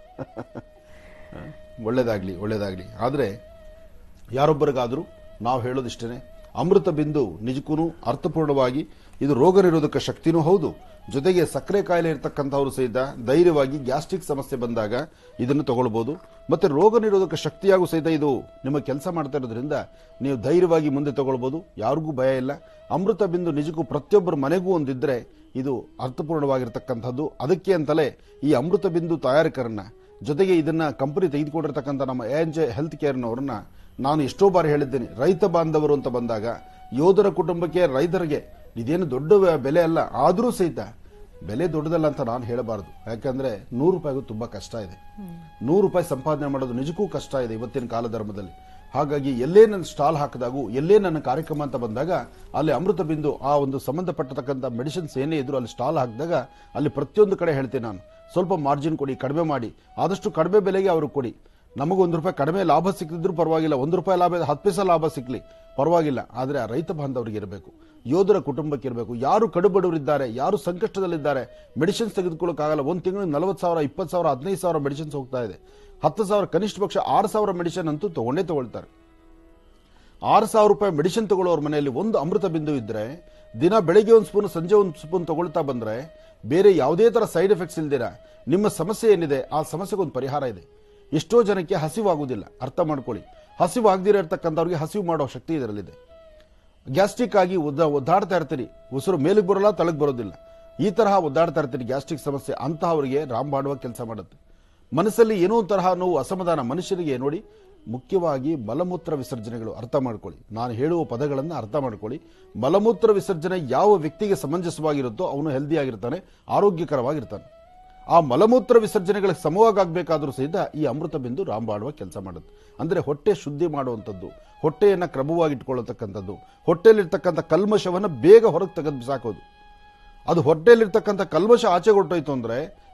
ಒಳ್ಳೇದಾಗ್ಲಿ ಒಳ್ಳೇದಾಗ್ಲಿ ಆದ್ರೆ ಯಾರೊಬ್ಬರಿಗಾದ್ರೂ ನಾವು ಹೇಳೋದಿಷ್ಟೇನೆ ಅಮೃತ ಬಿಂದು ನಿಜಕ್ಕೂ ಅರ್ಥಪೂರ್ಣವಾಗಿ ಇದು ರೋಗ ನಿರೋಧಕ ಶಕ್ತಿನೂ ಹೌದು ಜೊತೆಗೆ ಸಕ್ಕರೆ ಕಾಯಿಲೆ ಇರತಕ್ಕಂಥವ್ರು ಸಹಿತ ಧೈರ್ಯವಾಗಿ ಗ್ಯಾಸ್ಟ್ರಿಕ್ ಸಮಸ್ಯೆ ಬಂದಾಗ ಇದನ್ನು ತಗೊಳ್ಬಹುದು ಮತ್ತೆ ರೋಗ ನಿರೋಧಕ ಶಕ್ತಿಯಾಗೂ ಸಹಿತ ಇದು ನಿಮ್ಮ ಕೆಲಸ ಮಾಡ್ತಾ ಇರೋದ್ರಿಂದ ನೀವು ಧೈರ್ಯವಾಗಿ ಮುಂದೆ ತಗೊಳ್ಬಹುದು ಯಾರಿಗೂ ಭಯ ಇಲ್ಲ ಅಮೃತ ಬಿಂದು ನಿಜಕ್ಕೂ ಪ್ರತಿಯೊಬ್ಬರ ಮನೆಗೂ ಒಂದಿದ್ರೆ ಇದು ಅರ್ಥಪೂರ್ಣವಾಗಿರ್ತಕ್ಕಂಥದ್ದು ಅದಕ್ಕೆ ಅಂತಲೇ ಈ ಅಮೃತ ಬಿಂದು ತಯಾರಕರನ್ನ ಜೊತೆಗೆ ಇದನ್ನ ಕಂಪನಿ ತೆಗೆದುಕೊಂಡಿರ್ತಕ್ಕಂಥ ನಮ್ಮ ಎ ಎನ್ ಜೆ ಹೆಲ್ತ್ ಕೇರ್ನವರನ್ನ ನಾನು ಎಷ್ಟೋ ಬಾರಿ ಹೇಳಿದ್ದೇನೆ ರೈತ ಬಾಂಧವರು ಅಂತ ಬಂದಾಗ ಯೋಧರ ಕುಟುಂಬಕ್ಕೆ ರೈತರಿಗೆ ಇದೇನು ದೊಡ್ಡ ವ್ಯ- ಬೆಲೆ ಅಲ್ಲ ಆದರೂ ಸಹಿತ ಬೆಲೆ ದೊಡ್ಡದಲ್ಲ ಅಂತ ನಾನು ಹೇಳಬಾರದು ಯಾಕಂದ್ರೆ ನೂರು ರೂಪಾಯಿಗೂ ತುಂಬಾ ಕಷ್ಟ ಇದೆ ನೂರು ರೂಪಾಯಿ ಸಂಪಾದನೆ ಮಾಡೋದು ನಿಜಕ್ಕೂ ಕಷ್ಟ ಇದೆ ಇವತ್ತಿನ ಕಾಲಧರ್ಮದಲ್ಲಿ ಹಾಗಾಗಿ ಎಲ್ಲೇ ನನ್ನ ಸ್ಟಾಲ್ ಹಾಕಿದಾಗೂ ಎಲ್ಲೇ ನನ್ನ ಕಾರ್ಯಕ್ರಮ ಅಂತ ಬಂದಾಗ ಅಲ್ಲಿ ಅಮೃತ ಬಿಂದು ಆ ಒಂದು ಸಂಬಂಧಪಟ್ಟತಕ್ಕಂಥ ಮೆಡಿಸಿನ್ಸ್ ಏನೇ ಇದ್ರು ಅಲ್ಲಿ ಸ್ಟಾಲ್ ಹಾಕಿದಾಗ ಅಲ್ಲಿ ಪ್ರತಿಯೊಂದು ಕಡೆ ಹೇಳ್ತೀನಿ ನಾನು ಸ್ವಲ್ಪ ಮಾರ್ಜಿನ್ ಕೊಡಿ ಕಡಿಮೆ ಮಾಡಿ ಆದಷ್ಟು ಕಡಿಮೆ ಬೆಲೆಗೆ ಅವ್ರಿಗೆ ಕೊಡಿ ನಮಗೆ ಒಂದು ರೂಪಾಯಿ ಕಡಿಮೆ ಲಾಭ ಸಿಕ್ಕಿದ್ರು ಪರವಾಗಿಲ್ಲ ಒಂದು ರೂಪಾಯಿ ಲಾಭ ಇದೆ, ಹತ್ತು ಪೈಸೆ ಲಾಭ ಸಿಕ್ಲಿ ಪರವಾಗಿಲ್ಲ ಆದರೆ ಆ ರೈತ ಬಾಂಧವರಿಗೆ ಇರಬೇಕು ಯೋಧರ ಕುಟುಂಬಕ್ಕೆ ಇರಬೇಕು ಯಾರು ಕಡುಬಡವರಿದ್ದಾರೆ ಯಾರು ಸಂಕಷ್ಟದಲ್ಲಿದ್ದಾರೆ ಮೆಡಿಸಿನ್ಸ್ ತೆಗೆದುಕೊಳ್ಳೋಕ್ಕಾಗಲ್ಲ ಒಂದು ತಿಂಗಳು ನಲವತ್ತು ಸಾವಿರ ಇಪ್ಪತ್ತು ಸಾವಿರ ಹದಿನೈದು ಸಾವಿರ ಮೆಡಿಸಿನ್ಸ್ ಹೋಗ್ತಾ ಇದೆ ಹತ್ತು ಸಾವಿರ ಕನಿಷ್ಠ ಪಕ್ಷ ಆರು ಸಾವಿರ ಮೆಡಿಸಿನ್ ಅಂತೂ ತಗೊಂಡೇ ತಗೊಳ್ತಾರೆ ಆರು ಸಾವಿರ ರೂಪಾಯಿ ಮೆಡಿಸಿನ್ ತಗೊಳ್ಳೋರ ಮನೆಯಲ್ಲಿ ಒಂದು ಅಮೃತ ಬಿಂದು ಇದ್ರೆ ದಿನ ಬೆಳಿಗ್ಗೆ ಒಂದು ಸ್ಪೂನ್ ಸಂಜೆ ಒಂದು ಸ್ಪೂನ್ ತಗೊಳ್ತಾ ಬಂದ್ರೆ ಬೇರೆ ಯಾವುದೇ ತರ ಸೈಡ್ ಎಫೆಕ್ಟ್ಸ್ ಇಲ್ದಿರ ನಿಮ್ಮ ಸಮಸ್ಯೆ ಏನಿದೆ ಆ ಸಮಸ್ಯೆಗೆ ಒಂದು ಪರಿಹಾರ ಇದೆ ಎಷ್ಟೋ ಜನಕ್ಕೆ ಹಸಿವಾಗುವುದಿಲ್ಲ ಅರ್ಥ ಮಾಡ್ಕೊಳ್ಳಿ ಹಸಿವು ಆಗದಿರ ಇರ್ತಕ್ಕಂಥವ್ರಿಗೆ ಹಸಿವು ಮಾಡೋ ಶಕ್ತಿ ಇದರಲ್ಲಿದೆ ಗ್ಯಾಸ್ಟ್ರಿಕ್ ಆಗಿ ಒದ್ದ ಒದ್ದಾಡ್ತಾ ಇರ್ತೀರಿ ಉಸಿರು ಮೇಲಿಗೆ ಬರೋಲ್ಲ ತಳಗ್ ಬರೋದಿಲ್ಲ ಈ ತರಹ ಒದ್ದಾಡ್ತಾ ಇರ್ತೀರಿ ಗ್ಯಾಸ್ಟ್ರಿಕ್ ಸಮಸ್ಯೆ ಅಂತಹವರಿಗೆ ರಾಮಬಾಡುವ ಕೆಲಸ ಮಾಡುತ್ತೆ ಮನಸ್ಸಲ್ಲಿ ಏನೋ ಒಂದು ತರಹ ನೋವು ಅಸಮಾಧಾನ ಮನುಷ್ಯನಿಗೆ ನೋಡಿ ಮುಖ್ಯವಾಗಿ ಮಲಮೂತ್ರ ವಿಸರ್ಜನೆಗಳು ಅರ್ಥ ಮಾಡ್ಕೊಳ್ಳಿ ನಾನು ಹೇಳುವ ಪದಗಳನ್ನು ಅರ್ಥ ಮಾಡ್ಕೊಳ್ಳಿ ಮಲಮೂತ್ರ ವಿಸರ್ಜನೆ ಯಾವ ವ್ಯಕ್ತಿಗೆ ಸಮಂಜಸವಾಗಿರುತ್ತೋ ಅವನು ಹೆಲ್ದಿ ಆಗಿರ್ತಾನೆ ಆರೋಗ್ಯಕರವಾಗಿರ್ತಾನೆ ಆ ಮಲಮೂತ್ರ ವಿಸರ್ಜನೆಗಳಿಗೆ ಸಮವಾಗಬೇಕಾದ್ರೂ ಸಹಿತ ಈ ಅಮೃತ ಬಿಂದು ರಾಂಬಾಡುವ ಕೆಲಸ ಮಾಡುತ್ತೆ ಅಂದ್ರೆ ಹೊಟ್ಟೆ ಶುದ್ಧಿ ಮಾಡುವಂಥದ್ದು ಹೊಟ್ಟೆಯನ್ನ ಕ್ರಮವಾಗಿ ಇಟ್ಕೊಳ್ಳತಕ್ಕಂಥದ್ದು ಹೊಟ್ಟೆಯಲ್ಲಿರ್ತಕ್ಕಂಥ ಕಲ್ಮಶವನ್ನ ಬೇಗ ಹೊರಗೆ ತೆಗೆದು ಸಾಕೋದು ಅದು ಹೊಟ್ಟೆಯಲ್ಲಿರ್ತಕ್ಕಂಥ ಕಲ್ಮಶ ಆಚೆ ಹೊಟ್ಟೋಯ್ತು ಅಂದ್ರೆ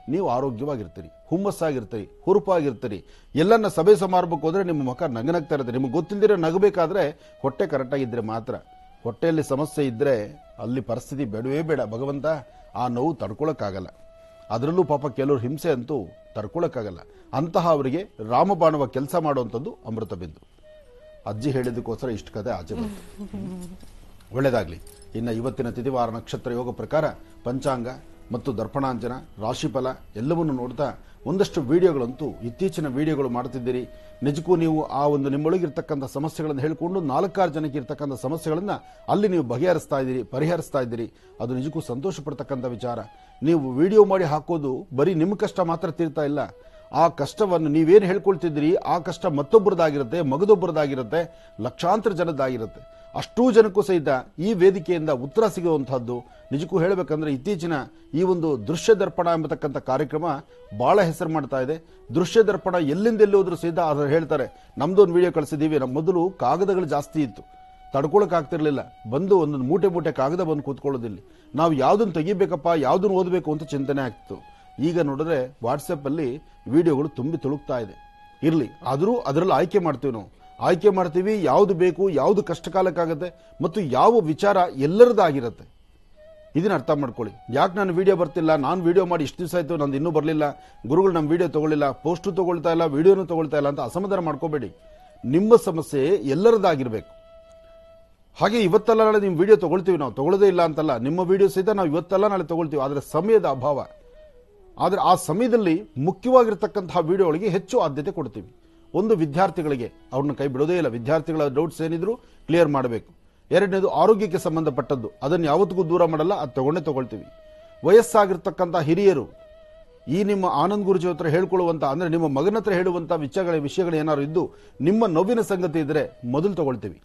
ನೀವು ಆರೋಗ್ಯವಾಗಿರ್ತೀರಿ ಹುಮ್ಮಸ್ಸಾಗಿರ್ತೀರಿ ಹುರುಪಾಗಿರ್ತೀರಿ ಎಲ್ಲನ್ನ ಸಭೆ ಸಮಾರಂಭಕ್ಕೆ ಹೋದ್ರೆ ನಿಮ್ಮ ಮುಖ ನಗನಗ್ತಾ ಇರುತ್ತೆ ನಿಮಗೆ ಗೊತ್ತಿಲ್ಲದಿರೋ ನಗಬೇಕಾದ್ರೆ ಹೊಟ್ಟೆ ಕರೆಕ್ಟಾಗಿದ್ದರೆ ಮಾತ್ರ ಹೊಟ್ಟೆಯಲ್ಲಿ ಸಮಸ್ಯೆ ಇದ್ದರೆ ಅಲ್ಲಿ ಪರಿಸ್ಥಿತಿ ಬೇಡವೇ ಬೇಡ ಭಗವಂತ ಆ ನೋವು ತಡ್ಕೊಳಕ್ಕಾಗಲ್ಲ ಅದರಲ್ಲೂ ಪಾಪ ಕೆಲವರು ಹಿಂಸೆ ಅಂತೂ ತಡ್ಕೊಳಕ್ಕಾಗಲ್ಲ ಅಂತಹ ಅವರಿಗೆ ರಾಮಬಾಣವ ಕೆಲಸ ಮಾಡುವಂಥದ್ದು ಅಮೃತ ಬಿಂದು ಅಜ್ಜಿ ಹೇಳಿದ್ದಕ್ಕೋಸ್ಕರ ಇಷ್ಟು ಕತೆ ಆಚೆ ಬಂತು ಒಳ್ಳೆಯದಾಗಲಿ ಇನ್ನು ಇವತ್ತಿನ ತಿಥಿವಾರ ನಕ್ಷತ್ರ ಯೋಗ ಪ್ರಕಾರ ಪಂಚಾಂಗ ಮತ್ತು ದರ್ಪಣಾಂಜನ ರಾಶಿಫಲ ಎಲ್ಲವನ್ನು ನೋಡ್ತಾ ಒಂದಷ್ಟು ವಿಡಿಯೋಗಳಂತೂ ಇತ್ತೀಚಿನ ವಿಡಿಯೋಗಳು ಮಾಡ್ತಿದ್ದೀರಿ ನಿಜಕ್ಕೂ ನೀವು ಆ ಒಂದು ನಿಮ್ಮೊಳಗಿರ್ತಕ್ಕಂಥ ಸಮಸ್ಯೆಗಳನ್ನು ಹೇಳಿಕೊಂಡು ನಾಲ್ಕಾರು ಜನಕ್ಕೆ ಇರ್ತಕ್ಕಂಥ ಸಮಸ್ಯೆಗಳನ್ನು ಅಲ್ಲಿ ನೀವು ಬಗೆಹರಿಸ್ತಾ ಇದ್ದೀರಿ ಪರಿಹರಿಸ್ತಾ ಇದ್ದೀರಿ ಅದು ನಿಜಕ್ಕೂ ಸಂತೋಷ ಪಡ್ತಕ್ಕಂಥ ವಿಚಾರ ನೀವು ವಿಡಿಯೋ ಮಾಡಿ ಹಾಕೋದು ಬರೀ ನಿಮ್ಮ ಕಷ್ಟ ಮಾತ್ರ ತೀರ್ತಾ ಇಲ್ಲ ಆ ಕಷ್ಟವನ್ನು ನೀವೇನು ಹೇಳ್ಕೊಳ್ತಿದ್ದೀರಿ ಆ ಕಷ್ಟ ಮತ್ತೊಬ್ಬರದಾಗಿರುತ್ತೆ ಮಗದೊಬ್ಬರದಾಗಿರುತ್ತೆ ಲಕ್ಷಾಂತರ ಜನದ್ದಾಗಿರುತ್ತೆ ಅಷ್ಟೂ ಜನಕ್ಕೂ ಸಹಿತ ಈ ವೇದಿಕೆಯಿಂದ ಉತ್ತರ ಸಿಗುವಂತಹದ್ದು ನಿಜಕ್ಕೂ ಹೇಳಬೇಕಂದ್ರೆ ಇತ್ತೀಚಿನ ಈ ಒಂದು ದೃಶ್ಯ ದರ್ಪಣ ಎಂಬತಕ್ಕಂಥ ಕಾರ್ಯಕ್ರಮ ಬಹಳ ಹೆಸರು ಮಾಡ್ತಾ ಇದೆ ದೃಶ್ಯ ದರ್ಪಣ ಎಲ್ಲಿಂದ ಎಲ್ಲಿ ಹೋದ್ರೂ ಸಹಿತ ಅದು ಹೇಳ್ತಾರೆ ನಮ್ದೊಂದು ವಿಡಿಯೋ ಕಳಿಸಿದೀವಿ ನಮ್ಮ ಮೊದಲು ಕಾಗದಗಳು ಜಾಸ್ತಿ ಇತ್ತು ತಡ್ಕೊಳಕ್ ಆಗ್ತಿರ್ಲಿಲ್ಲ ಬಂದು ಒಂದೊಂದು ಮೂಟೆ ಮೂಟೆ ಕಾಗದ ಬಂದು ಕೂತ್ಕೊಳ್ಳೋದಿಲ್ಲ ನಾವು ಯಾವ್ದನ್ನ ತೆಗಿಬೇಕಪ್ಪ ಯಾವ್ದನ್ನ ಓದಬೇಕು ಅಂತ ಚಿಂತನೆ ಆಗ್ತಿತ್ತು ಈಗ ನೋಡಿದ್ರೆ ವಾಟ್ಸಪ್ ಅಲ್ಲಿ ವಿಡಿಯೋಗಳು ತುಂಬಿ ತುಳುಕ್ತಾ ಇದೆ ಇರ್ಲಿ ಆದರೂ ಅದರಲ್ಲಿ ಆಯ್ಕೆ ಮಾಡ್ತೀವಿ ನಾವು ಆಯ್ಕೆ ಮಾಡ್ತೀವಿ ಯಾವುದು ಬೇಕು ಯಾವುದು ಕಷ್ಟಕಾಲಕ್ಕಾಗತ್ತೆ ಮತ್ತು ಯಾವ ವಿಚಾರ ಎಲ್ಲರದಾಗಿರುತ್ತೆ ಇದನ್ನ ಅರ್ಥ ಮಾಡ್ಕೊಳ್ಳಿ ಯಾಕೆ ನಾನು ವಿಡಿಯೋ ಬರ್ತಿಲ್ಲ ನಾನು ವಿಡಿಯೋ ಮಾಡಿ ಇಷ್ಟು ದಿವಸ ಆಯ್ತು ನಂದು ಇನ್ನೂ ಬರಲಿಲ್ಲ ಗುರುಗಳು ನಮ್ಮ ವಿಡಿಯೋ ತಗೊಳ್ಳಿಲ್ಲ ಪೋಸ್ಟು ತಗೊಳ್ತಾ ಇಲ್ಲ ವಿಡಿಯೋನು ತಗೊಳ್ತಾ ಇಲ್ಲ ಅಂತ ಅಸಮಾಧಾನ ಮಾಡ್ಕೋಬೇಡಿ ನಿಮ್ಮ ಸಮಸ್ಯೆ ಎಲ್ಲರದಾಗಿರ್ಬೇಕು ಹಾಗೆ ಇವತ್ತಲ್ಲ ನಾಳೆ ನಿಮ್ಮ ವಿಡಿಯೋ ತಗೊಳ್ತೀವಿ ನಾವು ತಗೊಳ್ಳೋದೇ ಇಲ್ಲ ಅಂತಲ್ಲ ನಿಮ್ಮ ವಿಡಿಯೋ ಸಹಿತ ನಾವು ಇವತ್ತಲ್ಲ ನಾಳೆ ತಗೊಳ್ತೀವಿ ಆದರೆ ಸಮಯದ ಅಭಾವ ಆದರೆ ಆ ಸಮಯದಲ್ಲಿ ಮುಖ್ಯವಾಗಿರ್ತಕ್ಕಂತಹ ವಿಡಿಯೋಗಳಿಗೆ ಹೆಚ್ಚು ಆದ್ಯತೆ ಕೊಡ್ತೀವಿ ಒಂದು ವಿದ್ಯಾರ್ಥಿಗಳಿಗೆ ಅವ್ರನ್ನ ಕೈ ಬಿಡೋದೇ ಇಲ್ಲ ವಿದ್ಯಾರ್ಥಿಗಳ ಡೌಟ್ಸ್ ಏನಿದ್ರು ಕ್ಲಿಯರ್ ಮಾಡಬೇಕು ಎರಡನೇದು ಆರೋಗ್ಯಕ್ಕೆ ಸಂಬಂಧಪಟ್ಟದ್ದು ಅದನ್ನು ಯಾವತ್ತಿಗೂ ದೂರ ಮಾಡಲ್ಲ ಅದು ತಗೊಂಡೇ ತಗೊಳ್ತೀವಿ ವಯಸ್ಸಾಗಿರ್ತಕ್ಕಂಥ ಹಿರಿಯರು ಈ ನಿಮ್ಮ ಆನಂದ್ ಗುರುಜಿ ಹತ್ರ ಹೇಳ್ಕೊಳ್ಳುವಂತ ಅಂದ್ರೆ ನಿಮ್ಮ ಮಗನ ಹತ್ರ ಹೇಳುವಂತ ವಿಷಯಗಳ ವಿಷಯಗಳು ಏನಾದ್ರು ಇದ್ದು ನಿಮ್ಮ ನೋವಿನ ಸಂಗತಿ ಇದ್ರೆ ಮೊದಲು ತಗೊಳ್ತೀವಿ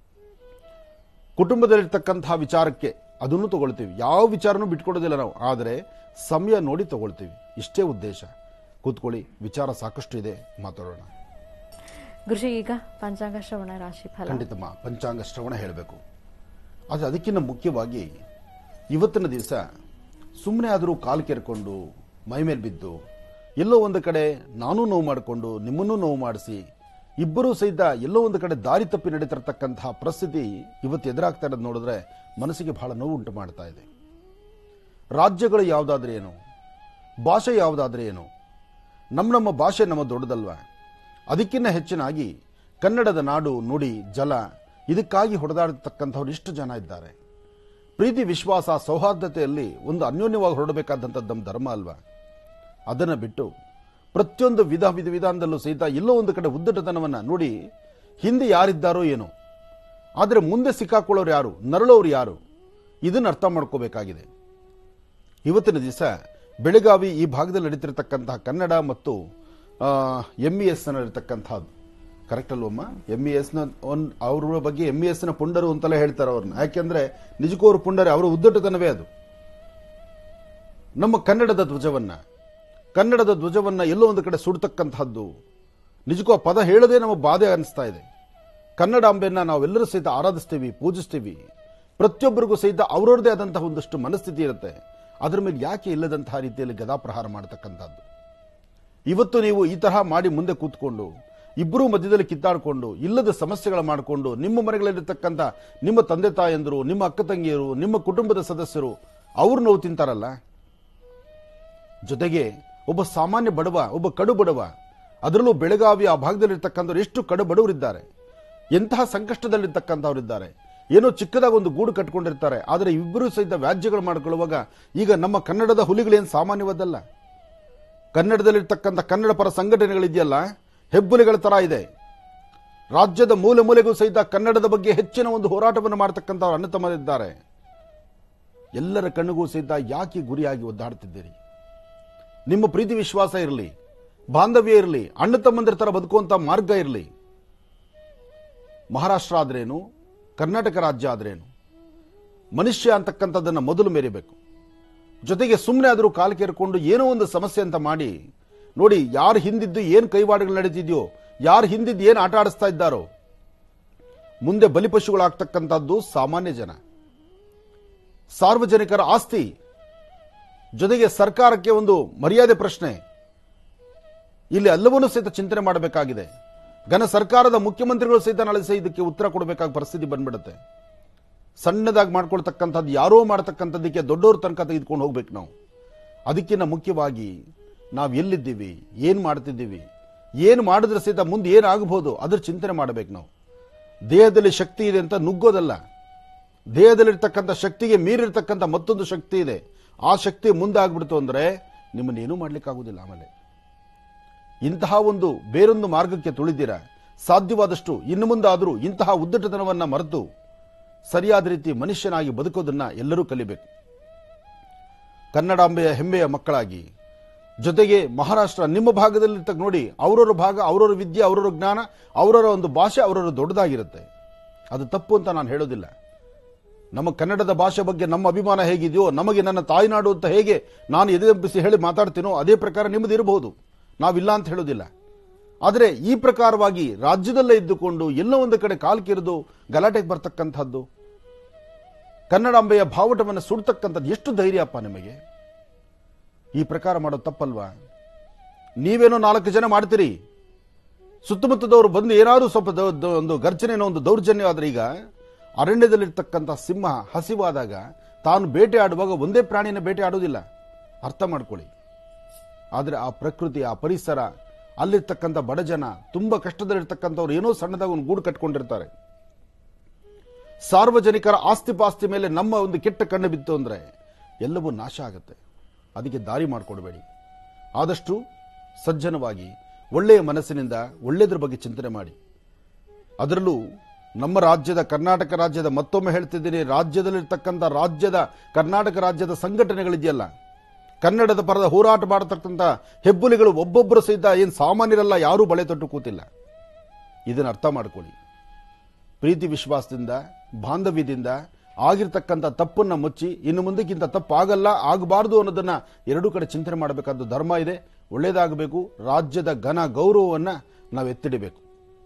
ಕುಟುಂಬದಲ್ಲಿರ್ತಕ್ಕಂತಹ ವಿಚಾರಕ್ಕೆ ಅದನ್ನು ತಗೊಳ್ತೀವಿ ಯಾವ ವಿಚಾರನೂ ಬಿಟ್ಕೊಡೋದಿಲ್ಲ ನಾವು ಆದರೆ ಸಮಯ ನೋಡಿ ತಗೊಳ್ತೀವಿ ಇಷ್ಟೇ ಉದ್ದೇಶ ಕೂತ್ಕೊಳ್ಳಿ ವಿಚಾರ ಸಾಕಷ್ಟು ಇದೆ ಮಾತಾಡೋಣ ಗುರುಜಿ ಈಗ ಪಂಚಾಂಗ ಶ್ರವಣ ರಾಶಿ ಫಲ ಖಂಡಿತಮ್ಮ ಪಂಚಾಂಗ ಶ್ರವಣ ಹೇಳಬೇಕು ಆದರೆ ಅದಕ್ಕಿಂತ ಮುಖ್ಯವಾಗಿ ಇವತ್ತಿನ ದಿವಸ ಸುಮ್ಮನೆ ಆದರೂ ಕಾಲು ಕೆರ್ಕೊಂಡು ಮೈ ಮೇಲೆ ಬಿದ್ದು ಎಲ್ಲೋ ಒಂದು ಕಡೆ ನಾನೂ ನೋವು ಮಾಡಿಕೊಂಡು ನಿಮ್ಮನ್ನೂ ನೋವು ಮಾಡಿಸಿ ಇಬ್ಬರೂ ಸಹಿತ ಎಲ್ಲೋ ಒಂದು ಕಡೆ ದಾರಿ ತಪ್ಪಿ ನಡೀತಿರ್ತಕ್ಕಂತಹ ಪರಿಸ್ಥಿತಿ ಇವತ್ತು ಎದುರಾಗ್ತಾ ಇರೋದು ನೋಡಿದ್ರೆ ಮನಸ್ಸಿಗೆ ಬಹಳ ನೋವು ಉಂಟು ಮಾಡ್ತಾ ಇದೆ ರಾಜ್ಯಗಳು ಯಾವುದಾದ್ರೆ ಏನು ಭಾಷೆ ಯಾವುದಾದ್ರೆ ಏನು ನಮ್ಮ ನಮ್ಮ ಭಾಷೆ ನಮ್ಮ ದೊಡ್ಡದಲ್ವಾ ಅದಕ್ಕಿಂತ ಹೆಚ್ಚಿನಾಗಿ ಕನ್ನಡದ ನಾಡು ನುಡಿ ಜಲ ಇದಕ್ಕಾಗಿ ಹೊಡೆದಾಡತಕ್ಕಂಥವ್ರು ಇಷ್ಟು ಜನ ಇದ್ದಾರೆ ಪ್ರೀತಿ ವಿಶ್ವಾಸ ಸೌಹಾರ್ದತೆಯಲ್ಲಿ ಒಂದು ಅನ್ಯೋನ್ಯವಾಗಿ ಹೊರಡಬೇಕಾದಂಥದ್ದು ನಮ್ಮ ಧರ್ಮ ಅಲ್ವಾ ಅದನ್ನು ಬಿಟ್ಟು ಪ್ರತಿಯೊಂದು ವಿಧ ವಿಧ ವಿಧಾನದಲ್ಲೂ ಸಹಿತ ಎಲ್ಲೋ ಒಂದು ಕಡೆ ಉದ್ದಟತನವನ್ನ ನೋಡಿ ಹಿಂದೆ ಯಾರಿದ್ದಾರೋ ಏನೋ ಆದರೆ ಮುಂದೆ ಸಿಕ್ಕಾಕೊಳ್ಳೋರು ಯಾರು ನರಳೋರು ಯಾರು ಇದನ್ನು ಅರ್ಥ ಮಾಡ್ಕೋಬೇಕಾಗಿದೆ ಇವತ್ತಿನ ದಿವಸ ಬೆಳಗಾವಿ ಈ ಭಾಗದಲ್ಲಿ ನಡೀತಿರ್ತಕ್ಕಂತಹ ಕನ್ನಡ ಮತ್ತು ಎಂ ಇ ಎಸ್ ನಡೀತಕ್ಕಂಥದ್ದು ಕರೆಕ್ಟ್ ಅಲ್ವಮ್ಮ ಎಂ ಇ ಎಸ್ ನ ಒಂದ್ ಅವ್ರ ಬಗ್ಗೆ ಎಂ ಇ ಎಸ್ ನ ಪುಂಡರು ಅಂತೆಲ್ಲ ಹೇಳ್ತಾರೆ ಅವ್ರನ್ನ ಯಾಕೆಂದ್ರೆ ನಿಜಕ್ಕೂ ಅವರು ಪುಂಡರೆ ಅವರ ಉದ್ದಟತನವೇ ಅದು ನಮ್ಮ ಕನ್ನಡದ ಧ್ವಜವನ್ನ ಕನ್ನಡದ ಧ್ವಜವನ್ನ ಎಲ್ಲೋ ಒಂದು ಕಡೆ ಸುಡ್ತಕ್ಕಂತಹದ್ದು ನಿಜಕ್ಕೂ ಆ ಪದ ಹೇಳದೆ ನಮ್ಮ ಬಾಧೆ ಅನಿಸ್ತಾ ಇದೆ ಕನ್ನಡಾಂಬೆಯನ್ನ ನಾವೆಲ್ಲರೂ ಸಹಿತ ಆರಾಧಿಸ್ತೀವಿ ಪೂಜಿಸ್ತೀವಿ ಪ್ರತಿಯೊಬ್ಬರಿಗೂ ಸಹಿತ ಅವರವ್ರದೇ ಆದಂತಹ ಒಂದಷ್ಟು ಮನಸ್ಥಿತಿ ಇರುತ್ತೆ ಅದರ ಮೇಲೆ ಯಾಕೆ ಇಲ್ಲದಂತಹ ರೀತಿಯಲ್ಲಿ ಗದಾಪ್ರಹಾರ ಮಾಡತಕ್ಕಂಥದ್ದು ಇವತ್ತು ನೀವು ಈ ತರಹ ಮಾಡಿ ಮುಂದೆ ಕೂತ್ಕೊಂಡು ಇಬ್ಬರೂ ಮಧ್ಯದಲ್ಲಿ ಕಿತ್ತಾಡಿಕೊಂಡು ಇಲ್ಲದ ಸಮಸ್ಯೆಗಳ ಮಾಡಿಕೊಂಡು ನಿಮ್ಮ ಮನೆಗಳಲ್ಲಿರ್ತಕ್ಕಂಥ ನಿಮ್ಮ ತಂದೆ ತಾಯಂದರು ನಿಮ್ಮ ಅಕ್ಕ ತಂಗಿಯರು ನಿಮ್ಮ ಕುಟುಂಬದ ಸದಸ್ಯರು ಅವ್ರು ನೋವು ತಿಂತಾರಲ್ಲ ಜೊತೆಗೆ ಒಬ್ಬ ಸಾಮಾನ್ಯ ಬಡವ ಒಬ್ಬ ಕಡು ಬಡವ ಅದರಲ್ಲೂ ಬೆಳಗಾವಿ ಆ ಭಾಗದಲ್ಲಿರ್ತಕ್ಕಂಥವ್ರು ಎಷ್ಟು ಕಡು ಬಡವರಿದ್ದಾರೆ ಎಂತಹ ಸಂಕಷ್ಟದಲ್ಲಿರ್ತಕ್ಕಂಥವ್ರಿದ್ದಾರೆ ಏನೋ ಚಿಕ್ಕದಾಗ ಒಂದು ಗೂಡು ಕಟ್ಕೊಂಡಿರ್ತಾರೆ ಆದರೆ ಇಬ್ಬರು ಸಹಿತ ವ್ಯಾಜ್ಯಗಳು ಮಾಡಿಕೊಳ್ಳುವಾಗ ಈಗ ನಮ್ಮ ಕನ್ನಡದ ಹುಲಿಗಳೇನು ಸಾಮಾನ್ಯವಾದಲ್ಲ ಕನ್ನಡದಲ್ಲಿರ್ತಕ್ಕಂಥ ಕನ್ನಡ ಪರ ಸಂಘಟನೆಗಳಿದೆಯಲ್ಲ ಹೆಬ್ಬುಲಿಗಳ ತರ ಇದೆ ರಾಜ್ಯದ ಮೂಲೆ ಮೂಲೆಗೂ ಸಹಿತ ಕನ್ನಡದ ಬಗ್ಗೆ ಹೆಚ್ಚಿನ ಒಂದು ಹೋರಾಟವನ್ನು ಮಾಡತಕ್ಕಂಥ ಅಣ್ಣ ತಮ್ಮದಿದ್ದಾರೆ ಎಲ್ಲರ ಕಣ್ಣಿಗೂ ಸಹಿತ ಯಾಕೆ ಗುರಿಯಾಗಿ ಒದ್ದಾಡ್ತಿದ್ದೀರಿ ನಿಮ್ಮ ಪ್ರೀತಿ ವಿಶ್ವಾಸ ಇರಲಿ ಬಾಂಧವ್ಯ ಇರಲಿ ಅಣ್ಣ ತಮ್ಮಂದಿರ ತರ ಬದುಕುವಂತ ಮಾರ್ಗ ಇರಲಿ ಮಹಾರಾಷ್ಟ್ರ ಆದ್ರೇನು ಕರ್ನಾಟಕ ರಾಜ್ಯ ಆದ್ರೇನು ಮನುಷ್ಯ ಅಂತಕ್ಕಂಥದ್ದನ್ನು ಮೊದಲು ಮೆರಿಬೇಕು ಜೊತೆಗೆ ಸುಮ್ಮನೆ ಆದರೂ ಕಾಲು ಕೇರ್ಕೊಂಡು ಏನೋ ಒಂದು ಸಮಸ್ಯೆ ಅಂತ ಮಾಡಿ ನೋಡಿ ಯಾರು ಹಿಂದಿದ್ದು ಏನು ಕೈವಾಡಗಳು ನಡೀತಿದೆಯೋ ಯಾರು ಹಿಂದಿದ್ದು ಏನು ಆಟ ಆಡಿಸ್ತಾ ಇದ್ದಾರೋ ಮುಂದೆ ಬಲಿಪಶುಗಳಾಗ್ತಕ್ಕಂಥದ್ದು ಸಾಮಾನ್ಯ ಜನ ಸಾರ್ವಜನಿಕರ ಆಸ್ತಿ ಜೊತೆಗೆ ಸರ್ಕಾರಕ್ಕೆ ಒಂದು ಮರ್ಯಾದೆ ಪ್ರಶ್ನೆ ಇಲ್ಲಿ ಎಲ್ಲವನ್ನೂ ಸಹಿತ ಚಿಂತನೆ ಮಾಡಬೇಕಾಗಿದೆ ಘನ ಸರ್ಕಾರದ ಮುಖ್ಯಮಂತ್ರಿಗಳು ಸಹಿತ ನಾಳೆ ಸಹ ಇದಕ್ಕೆ ಉತ್ತರ ಕೊಡಬೇಕಾದ ಪರಿಸ್ಥಿತಿ ಬಂದ್ಬಿಡುತ್ತೆ ಸಣ್ಣದಾಗಿ ಮಾಡ್ಕೊಳ್ತಕ್ಕಂಥದ್ದು ಯಾರೋ ಮಾಡ್ತಕ್ಕಂಥದ್ದಕ್ಕೆ ದೊಡ್ಡವ್ರ ತನಕ ತೆಗೆದುಕೊಂಡು ಹೋಗ್ಬೇಕು ನಾವು ಅದಕ್ಕಿಂತ ಮುಖ್ಯವಾಗಿ ನಾವು ಎಲ್ಲಿದ್ದೀವಿ ಏನು ಮಾಡ್ತಿದ್ದೀವಿ ಏನು ಮಾಡಿದ್ರೆ ಸಹಿತ ಮುಂದೆ ಏನಾಗಬಹುದು ಅದ್ರ ಚಿಂತನೆ ಮಾಡಬೇಕು ನಾವು ದೇಹದಲ್ಲಿ ಶಕ್ತಿ ಇದೆ ಅಂತ ನುಗ್ಗೋದಲ್ಲ ದೇಹದಲ್ಲಿರ್ತಕ್ಕಂಥ ಶಕ್ತಿಗೆ ಮೀರಿರ್ತಕ್ಕಂಥ ಮತ್ತೊಂದು ಶಕ್ತಿ ಇದೆ ಆ ಶಕ್ತಿ ಮುಂದೆ ಆಗ್ಬಿಡ್ತು ಅಂದ್ರೆ ನಿಮ್ಮನ್ನೇನೂ ಮಾಡ್ಲಿಕ್ಕಾಗುದಿಲ್ಲ ಆಮೇಲೆ ಇಂತಹ ಒಂದು ಬೇರೊಂದು ಮಾರ್ಗಕ್ಕೆ ತುಳಿದಿರ ಸಾಧ್ಯವಾದಷ್ಟು ಇನ್ನು ಮುಂದಾದರೂ ಇಂತಹ ಉದ್ದಟತನವನ್ನ ಮರೆತು ಸರಿಯಾದ ರೀತಿ ಮನುಷ್ಯನಾಗಿ ಬದುಕೋದನ್ನ ಎಲ್ಲರೂ ಕಲಿಬೇಕು ಕನ್ನಡಾಂಬೆಯ ಹೆಮ್ಮೆಯ ಮಕ್ಕಳಾಗಿ ಜೊತೆಗೆ ಮಹಾರಾಷ್ಟ್ರ ನಿಮ್ಮ ಭಾಗದಲ್ಲಿ ನೋಡಿ ಅವರವರ ಭಾಗ ಅವರವರ ವಿದ್ಯೆ ಅವರವರ ಜ್ಞಾನ ಅವರವರ ಒಂದು ಭಾಷೆ ಅವರವರ ದೊಡ್ಡದಾಗಿರುತ್ತೆ ಅದು ತಪ್ಪು ಅಂತ ನಾನು ಹೇಳೋದಿಲ್ಲ ನಮ್ಮ ಕನ್ನಡದ ಭಾಷೆ ಬಗ್ಗೆ ನಮ್ಮ ಅಭಿಮಾನ ಹೇಗಿದೆಯೋ ನಮಗೆ ನನ್ನ ತಾಯ್ನಾಡು ಅಂತ ಹೇಗೆ ನಾನು ಎದೆಂಪಿಸಿ ಹೇಳಿ ಮಾತಾಡ್ತೀನೋ ಅದೇ ಪ್ರಕಾರ ನಿಮ್ಮದು ಇರಬಹುದು ನಾವಿಲ್ಲ ಅಂತ ಹೇಳೋದಿಲ್ಲ ಆದರೆ ಈ ಪ್ರಕಾರವಾಗಿ ರಾಜ್ಯದಲ್ಲೇ ಇದ್ದುಕೊಂಡು ಎಲ್ಲೋ ಒಂದು ಕಡೆ ಕಾಲ್ಕಿರಿದು ಗಲಾಟೆಗೆ ಬರ್ತಕ್ಕಂಥದ್ದು ಕನ್ನಡಾಂಬೆಯ ಬಾವುಟವನ್ನು ಸುಡ್ತಕ್ಕಂಥದ್ದು ಎಷ್ಟು ಧೈರ್ಯಪ್ಪ ನಿಮಗೆ ಈ ಪ್ರಕಾರ ಮಾಡೋದು ತಪ್ಪಲ್ವಾ ನೀವೇನೋ ನಾಲ್ಕು ಜನ ಮಾಡ್ತೀರಿ ಸುತ್ತಮುತ್ತದವರು ಬಂದು ಏನಾದರೂ ಸ್ವಲ್ಪ ದ- ದ- ಒಂದು ಗರ್ಜನೆನೋ ಒಂದು ದೌರ್ಜನ್ಯ ಆದ್ರೆ ಈಗ ಅರಣ್ಯದಲ್ಲಿರ್ತಕ್ಕಂಥ ಸಿಂಹ ಹಸಿವಾದಾಗ ತಾನು ಬೇಟೆ ಆಡುವಾಗ ಒಂದೇ ಪ್ರಾಣಿನ ಬೇಟೆ ಆಡುವುದಿಲ್ಲ ಅರ್ಥ ಮಾಡ್ಕೊಳ್ಳಿ ಆದರೆ ಆ ಪ್ರಕೃತಿ ಆ ಪರಿಸರ ಅಲ್ಲಿರ್ತಕ್ಕಂಥ ಬಡಜನ ತುಂಬಾ ಕಷ್ಟದಲ್ಲಿರ್ತಕ್ಕಂಥವ್ರು ಏನೋ ಸಣ್ಣದಾಗ ಒಂದು ಗೂಡು ಕಟ್ಕೊಂಡಿರ್ತಾರೆ ಸಾರ್ವಜನಿಕರ ಆಸ್ತಿ ಪಾಸ್ತಿ ಮೇಲೆ ನಮ್ಮ ಒಂದು ಕೆಟ್ಟ ಕಣ್ಣು ಬಿತ್ತು ಅಂದ್ರೆ ಎಲ್ಲವೂ ನಾಶ ಆಗುತ್ತೆ ಅದಕ್ಕೆ ದಾರಿ ಮಾಡಿಕೊಡ್ಬೇಡಿ ಆದಷ್ಟು ಸಜ್ಜನವಾಗಿ ಒಳ್ಳೆಯ ಮನಸ್ಸಿನಿಂದ ಒಳ್ಳೆಯದ್ರ ಬಗ್ಗೆ ಚಿಂತನೆ ಮಾಡಿ ಅದರಲ್ಲೂ ನಮ್ಮ ರಾಜ್ಯದ ಕರ್ನಾಟಕ ರಾಜ್ಯದ ಮತ್ತೊಮ್ಮೆ ಹೇಳ್ತಿದ್ದೀನಿ ರಾಜ್ಯದಲ್ಲಿರ್ತಕ್ಕಂಥ ರಾಜ್ಯದ ಕರ್ನಾಟಕ ರಾಜ್ಯದ ಸಂಘಟನೆಗಳಿದೆಯಲ್ಲ ಕನ್ನಡದ ಪರದ ಹೋರಾಟ ಮಾಡತಕ್ಕಂಥ ಹೆಬ್ಬುಲಿಗಳು ಒಬ್ಬೊಬ್ಬರು ಸಹಿತ ಏನು ಸಾಮಾನ್ಯರಲ್ಲ ಯಾರೂ ಬಳೆ ತೊಟ್ಟು ಕೂತಿಲ್ಲ ಇದನ್ನು ಅರ್ಥ ಮಾಡ್ಕೊಳ್ಳಿ ಪ್ರೀತಿ ವಿಶ್ವಾಸದಿಂದ ಬಾಂಧವ್ಯದಿಂದ ಆಗಿರ್ತಕ್ಕಂಥ ತಪ್ಪನ್ನ ಮುಚ್ಚಿ ಇನ್ನು ಮುಂದಕ್ಕಿಂತ ತಪ್ಪು ಆಗಲ್ಲ ಆಗಬಾರದು ಅನ್ನೋದನ್ನ ಎರಡೂ ಕಡೆ ಚಿಂತನೆ ಮಾಡಬೇಕಾದ ಧರ್ಮ ಇದೆ ಒಳ್ಳೇದಾಗಬೇಕು ರಾಜ್ಯದ ಘನ ಗೌರವವನ್ನ ನಾವು ಎತ್ತಿಡಬೇಕು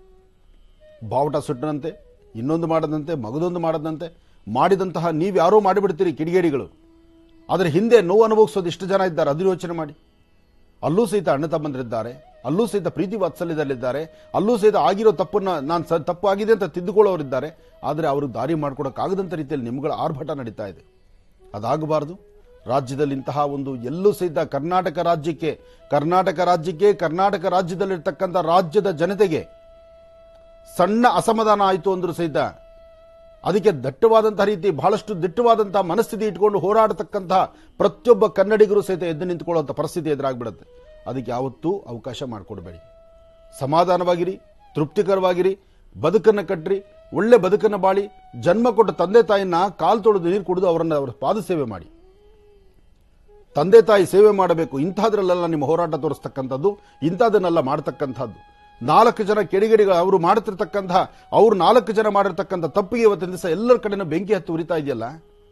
ಬಾವುಟ ಸುಟ್ಟನಂತೆ ಇನ್ನೊಂದು ಮಾಡದಂತೆ ಮಗದೊಂದು ಮಾಡದಂತೆ ಮಾಡಿದಂತಹ ನೀವು ಯಾರೋ ಮಾಡಿಬಿಡ್ತೀರಿ ಕಿಡಿಗೇಡಿಗಳು ಆದರೆ ಹಿಂದೆ ನೋವು ಅನುಭವಿಸೋದು ಇಷ್ಟು ಜನ ಇದ್ದಾರೆ ಅದು ಯೋಚನೆ ಮಾಡಿ ಅಲ್ಲೂ ಸಹಿತ ಅಣ್ಣ ತಮ್ಮಂದಿರಿದ್ದಾರೆ ಅಲ್ಲೂ ಸಹಿತ ಪ್ರೀತಿ ವಾತ್ಸಲ್ಯದಲ್ಲಿದ್ದಾರೆ ಅಲ್ಲೂ ಸಹಿತ ಆಗಿರೋ ತಪ್ಪನ್ನ ನಾನು ಸ ತಪ್ಪು ಆಗಿದೆ ಅಂತ ತಿದ್ದುಕೊಳ್ಳೋರಿದ್ದಾರೆ ಆದರೆ ಅವರು ದಾರಿ ಮಾಡ್ಕೊಡಕ್ಕಾಗದಂಥ ರೀತಿಯಲ್ಲಿ ನಿಮ್ಗಳ ಆರ್ಭಟ ನಡೀತಾ ಇದೆ ಅದಾಗಬಾರದು ರಾಜ್ಯದಲ್ಲಿ ಇಂತಹ ಒಂದು ಎಲ್ಲೂ ಸಹಿತ ಕರ್ನಾಟಕ ರಾಜ್ಯಕ್ಕೆ ಕರ್ನಾಟಕ ರಾಜ್ಯಕ್ಕೆ ಕರ್ನಾಟಕ ರಾಜ್ಯದಲ್ಲಿರ್ತಕ್ಕಂಥ ರಾಜ್ಯದ ಜನತೆಗೆ ಸಣ್ಣ ಅಸಮಾಧಾನ ಆಯಿತು ಅಂದ್ರೂ ಸಹಿತ ಅದಕ್ಕೆ ದಟ್ಟವಾದಂತಹ ರೀತಿ ಬಹಳಷ್ಟು ದಿಟ್ಟವಾದಂತಹ ಮನಸ್ಥಿತಿ ಇಟ್ಕೊಂಡು ಹೋರಾಡತಕ್ಕಂತಹ ಪ್ರತಿಯೊಬ್ಬ ಕನ್ನಡಿಗರು ಸಹಿತ ಎದ್ದು ನಿಂತುಕೊಳ್ಳುವಂಥ ಪರಿಸ್ಥಿತಿ ಎದುರಾಗ್ಬಿಡುತ್ತೆ ಅದಕ್ಕೆ ಯಾವತ್ತೂ ಅವಕಾಶ ಮಾಡಿಕೊಡ್ಬೇಡಿ ಸಮಾಧಾನವಾಗಿರಿ ತೃಪ್ತಿಕರವಾಗಿರಿ ಬದುಕನ್ನು ಕಟ್ರಿ ಒಳ್ಳೆ ಬದುಕನ್ನು ಬಾಳಿ ಜನ್ಮ ಕೊಟ್ಟ ತಂದೆ ತಾಯಿನ ಕಾಲ್ ತೊಳೆದು ನೀರು ಕುಡಿದು ಅವರನ್ನು ಅವರ ಪಾದ ಸೇವೆ ಮಾಡಿ ತಂದೆ ತಾಯಿ ಸೇವೆ ಮಾಡಬೇಕು ಇಂಥದ್ರಲ್ಲೆಲ್ಲ ನಿಮ್ಮ ಹೋರಾಟ ತೋರಿಸ್ತಕ್ಕಂಥದ್ದು ಇಂಥದನ್ನೆಲ್ಲ ಮಾಡ್ತಕ್ಕಂಥದ್ದು ನಾಲ್ಕು ಜನ ಕೆಡಿಗೇಡಿಗಳು ಅವರು ಮಾಡ್ತಿರ್ತಕ್ಕಂಥ ಅವ್ರು ನಾಲ್ಕು ಜನ ಮಾಡಿರ್ತಕ್ಕಂಥ ತಪ್ಪಿಗೆ ಇವತ್ತಿನ ದಿವಸ ಎಲ್ಲರ ಕಡೆನೂ ಬೆಂಕಿ ಹತ್ತಿ ಉರಿತಾ ಇದೆಯಲ್ಲ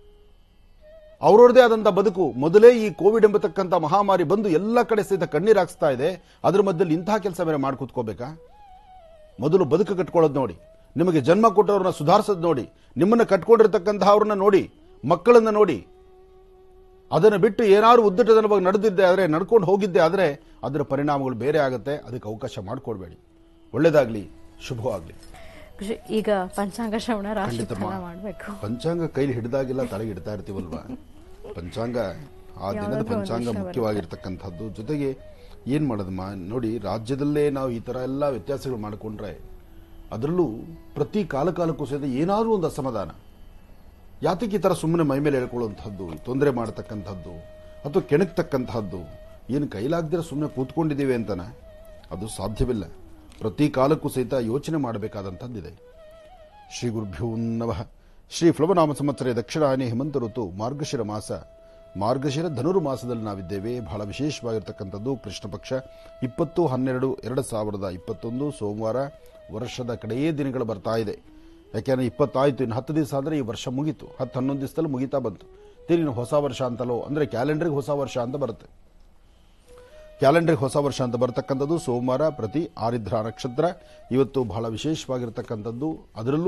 ಅವರವ್ರದೇ ಆದಂಥ ಬದುಕು ಮೊದಲೇ ಈ ಕೋವಿಡ್ ಎಂಬತಕ್ಕಂಥ ಮಹಾಮಾರಿ ಬಂದು ಎಲ್ಲ ಕಡೆ ಸಹಿತ ಕಣ್ಣೀರು ಹಾಕ್ಸ್ತಾ ಇದೆ ಅದ್ರ ಮಧ್ಯದಲ್ಲಿ ಇಂತಹ ಕೆಲಸ ಬೇರೆ ಮಾಡಿ ಕೂತ್ಕೋಬೇಕಾ ಮೊದಲು ಬದುಕು ಕಟ್ಕೊಳ್ಳೋದು ನೋಡಿ ನಿಮಗೆ ಜನ್ಮ ಕೊಟ್ಟವ್ರನ್ನ ಸುಧಾರಿಸೋದು ನೋಡಿ ನಿಮ್ಮನ್ನ ಕಟ್ಕೊಂಡಿರ್ತಕ್ಕಂತಹ ಅವ್ರನ್ನ ನೋಡಿ ಮಕ್ಕಳನ್ನ ನೋಡಿ ಅದನ್ನು ಬಿಟ್ಟು ಏನಾದ್ರು ಉದ್ದಟತನವಾಗಿ ನಡೆದಿದ್ದೆ ಆದರೆ ನಡ್ಕೊಂಡು ಹೋಗಿದ್ದೆ ಆದರೆ ಅದರ ಪರಿಣಾಮಗಳು ಬೇರೆ ಆಗುತ್ತೆ ಅದಕ್ಕೆ ಅವಕಾಶ ಮಾಡಿಕೊಡ್ಬೇಡಿ ಒಳ್ಳೇದಾಗ್ಲಿ ಶುಭವಾಗ್ಲಿ ಕೃಷಿ- ಈಗ ಪಂಚಾಂಗ ಶ್ರವಣ ರಾಶಿ ಖಂಡಿತಮ್ಮ. ಫಲ ಮಾಡಬೇಕು ಪಂಚಾಂಗ ಕೈಲಿ ಹಿಡಿದಾಗೆಲ್ಲ ತಲೆಗೆ ಇಡ್ತಾ ಇರ್ತೀವಲ್ವಾ ಪಂಚಾಂಗ ಆ ದಿನದ ಯಾವಾಗ್ಲೂ ಪಂಚಾಂಗ ಒಂದಿಷ್ಟ ಮುಖ್ಯವಾಗಿರ್ತಕ್ಕಂಥದ್ದು ಜೊತೆಗೆ ಏನ್ ಮಾಡೋದಮ್ಮ ನೋಡಿ ರಾಜ್ಯದಲ್ಲೇ ನಾವು ಈ ತರ ಎಲ್ಲ ವ್ಯತ್ಯಾಸಗಳು ಮಾಡಿಕೊಂಡ್ರೆ ಅದರಲ್ಲೂ ಪ್ರತಿ ಕಾಲ ಕಾಲಕ್ಕೂ ಸಹಿತ ಏನಾದರೂ ಒಂದು ಅಸಮಾಧಾನ ಯಾತಕ್ಕೆ ಈ ಥರ ಸುಮ್ಮನೆ ಮೈ ಮೇಲೆ ಹೇಳ್ಕೊಳ್ಳುವಂಥದ್ದು ತೊಂದರೆ ಮಾಡತಕ್ಕಂಥದ್ದು ಅಥವಾ ಕೆಣಕ್ತಕ್ಕಂಥದ್ದು ಏನು ಕೈಲಾಗ್ದಿರ ಸುಮ್ಮನೆ ಕೂತ್ಕೊಂಡಿದ್ದೀವಿ ಅಂತನ ಅದು ಸಾಧ್ಯವಿಲ್ಲ ಪ್ರತಿ ಕಾಲಕ್ಕೂ ಸಹಿತ ಯೋಚನೆ ಮಾಡಬೇಕಾದಂಥದ್ದಿದೆ ಶ್ರೀ ಗುರುಭ್ಯೋ ನಮಃ ಶ್ರೀ ಪ್ಲವನಾಮ ಸಂವತ್ಸರ ದಕ್ಷಿಣಾಯನಿ ಹೇಮಂತ ಋತು ಮಾರ್ಗಶಿರ ಮಾಸ ಮಾರ್ಗಶಿರ ಧನುರು ಮಾಸದಲ್ಲಿ ನಾವಿದ್ದೇವೆ ಬಹಳ ವಿಶೇಷವಾಗಿರ್ತಕ್ಕಂಥದ್ದು ಕೃಷ್ಣ ಪಕ್ಷ ಇಪ್ಪತ್ತು ಹನ್ನೆರಡು ಎರಡು ಸಾವಿರದ ಇಪ್ಪತ್ತೊಂದು ಸೋಮವಾರ ವರ್ಷದ ಕಡೆಯೇ ದಿನಗಳು ಬರ್ತಾ ಇದೆ ಯಾಕೆಂದ್ರೆ ಇಪ್ಪತ್ತಾಯ್ತು ಇನ್ನು ಹತ್ತು ದಿವಸ ಅಂದರೆ ಈ ವರ್ಷ ಮುಗೀತು ಹತ್ತು ಹನ್ನೊಂದು ದಿವಸದಲ್ಲಿ ಮುಗೀತಾ ಬಂತು ತಿರುಗಿ ಹೊಸ ವರ್ಷ ಅಂತಲೋ ಅಂದರೆ ಕ್ಯಾಲೆಂಡರ್ಗೆ ಹೊಸ ವರ್ಷ ಅಂತ ಬರುತ್ತೆ ಕ್ಯಾಲೆಂಡರ್ಗೆ ಹೊಸ ವರ್ಷ ಅಂತ ಬರತಕ್ಕಂಥದ್ದು ಸೋಮವಾರ ಪ್ರತಿ ಆರಿದ್ರ ನಕ್ಷತ್ರ ಇವತ್ತು ಬಹಳ ವಿಶೇಷವಾಗಿರ್ತಕ್ಕಂಥದ್ದು ಅದರಲ್ಲೂ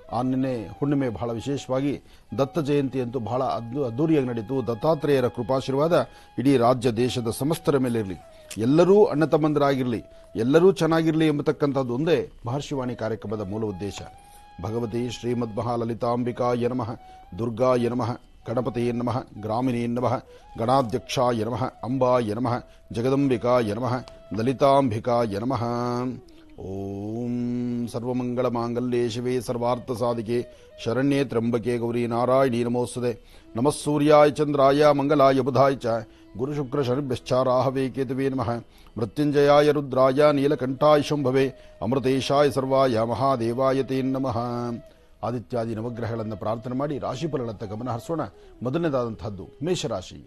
ಆ ನಿನ್ನೆ ಹುಣ್ಣಿಮೆ ಬಹಳ ವಿಶೇಷವಾಗಿ ದತ್ತ ಜಯಂತಿ ಅಂತೂ ಬಹಳ ಅದ್ದು ಅದ್ದೂರಿಯಾಗಿ ನಡೀತು ದತ್ತಾತ್ರೇಯರ ಕೃಪಾಶೀರ್ವಾದ ಇಡೀ ರಾಜ್ಯ ದೇಶದ ಸಮಸ್ತರ ಮೇಲೆ ಇರಲಿ ಎಲ್ಲರೂ ಅಣ್ಣ ತಮ್ಮಂದರಾಗಿರಲಿ ಎಲ್ಲರೂ ಚೆನ್ನಾಗಿರಲಿ ಎಂಬತಕ್ಕಂಥದ್ದು ಒಂದೇ ಮಹರ್ಷಿವಾಣಿ ಕಾರ್ಯಕ್ರಮದ ಮೂಲ ಉದ್ದೇಶ ಭಗವತಿ ಶ್ರೀಮದ್ ಮಹಾಲಲಿತಾಂಬಿಕಾಯ ನಮಃ ದುರ್ಗಾಯ ನಮಃ ಗಣಪತಿಯೇ ನಮಃ ಗ್ರಾಮಿಣೀ ನಮಃ ಗಣಾಧ್ಯಕ್ಷಾಯ ನಮಃ ಅಂಬಾಯ ನಮಃ ಜಗದಂಬಿಕಾಯ ನಮಃ ಲಲಿತಾಂಬಿಕಾಯ ನಮಃ ಓಂ ಸರ್ವಮಂಗಳಮಾಂಗಲ್ಯೇ ಶಿವೆ ಸರ್ವಾರ್ಥಸಾಧಿಕೆ ಶರಣ್ಯೇ ತ್ರ್ಯಂಬಕೆ ಗೌರಿ ನಾರಾಯಣೀ ನಮೋಸ್ತುತೆ ನಮಃ ಸೂರ್ಯಾಯ ಚಂದ್ರಾಯ ಮಂಗಲಾಯ ಬುಧಾಯ ಚ ಗುರುಶುಕ್ರ ಶನಿಭ್ಯಶ್ಚಾರಾಹವೇ ಕೇತುವೇ ನಮಃ ಮೃತ್ಯುಂಜಯಾಯ ರುದ್ರಾಯ ನೀಲಕಂಠಾಯ ಶಂಭವೆ ಅಮೃತೇಶಾಯ ಸರ್ವಾಯ ಮಹಾದೇವಾಯ ತೇ ನಮಃ ಆದಿತ್ಯಾದಿ ನವಗ್ರಹಗಳನ್ನು ಪ್ರಾರ್ಥನೆ ಮಾಡಿ ರಾಶಿಫಲಗಳತ್ತ ಗಮನ ಹರಿಸೋಣ ಮೊದಲನೇದಾದಂತಹದ್ದು ಮೇಷರಾಶಿ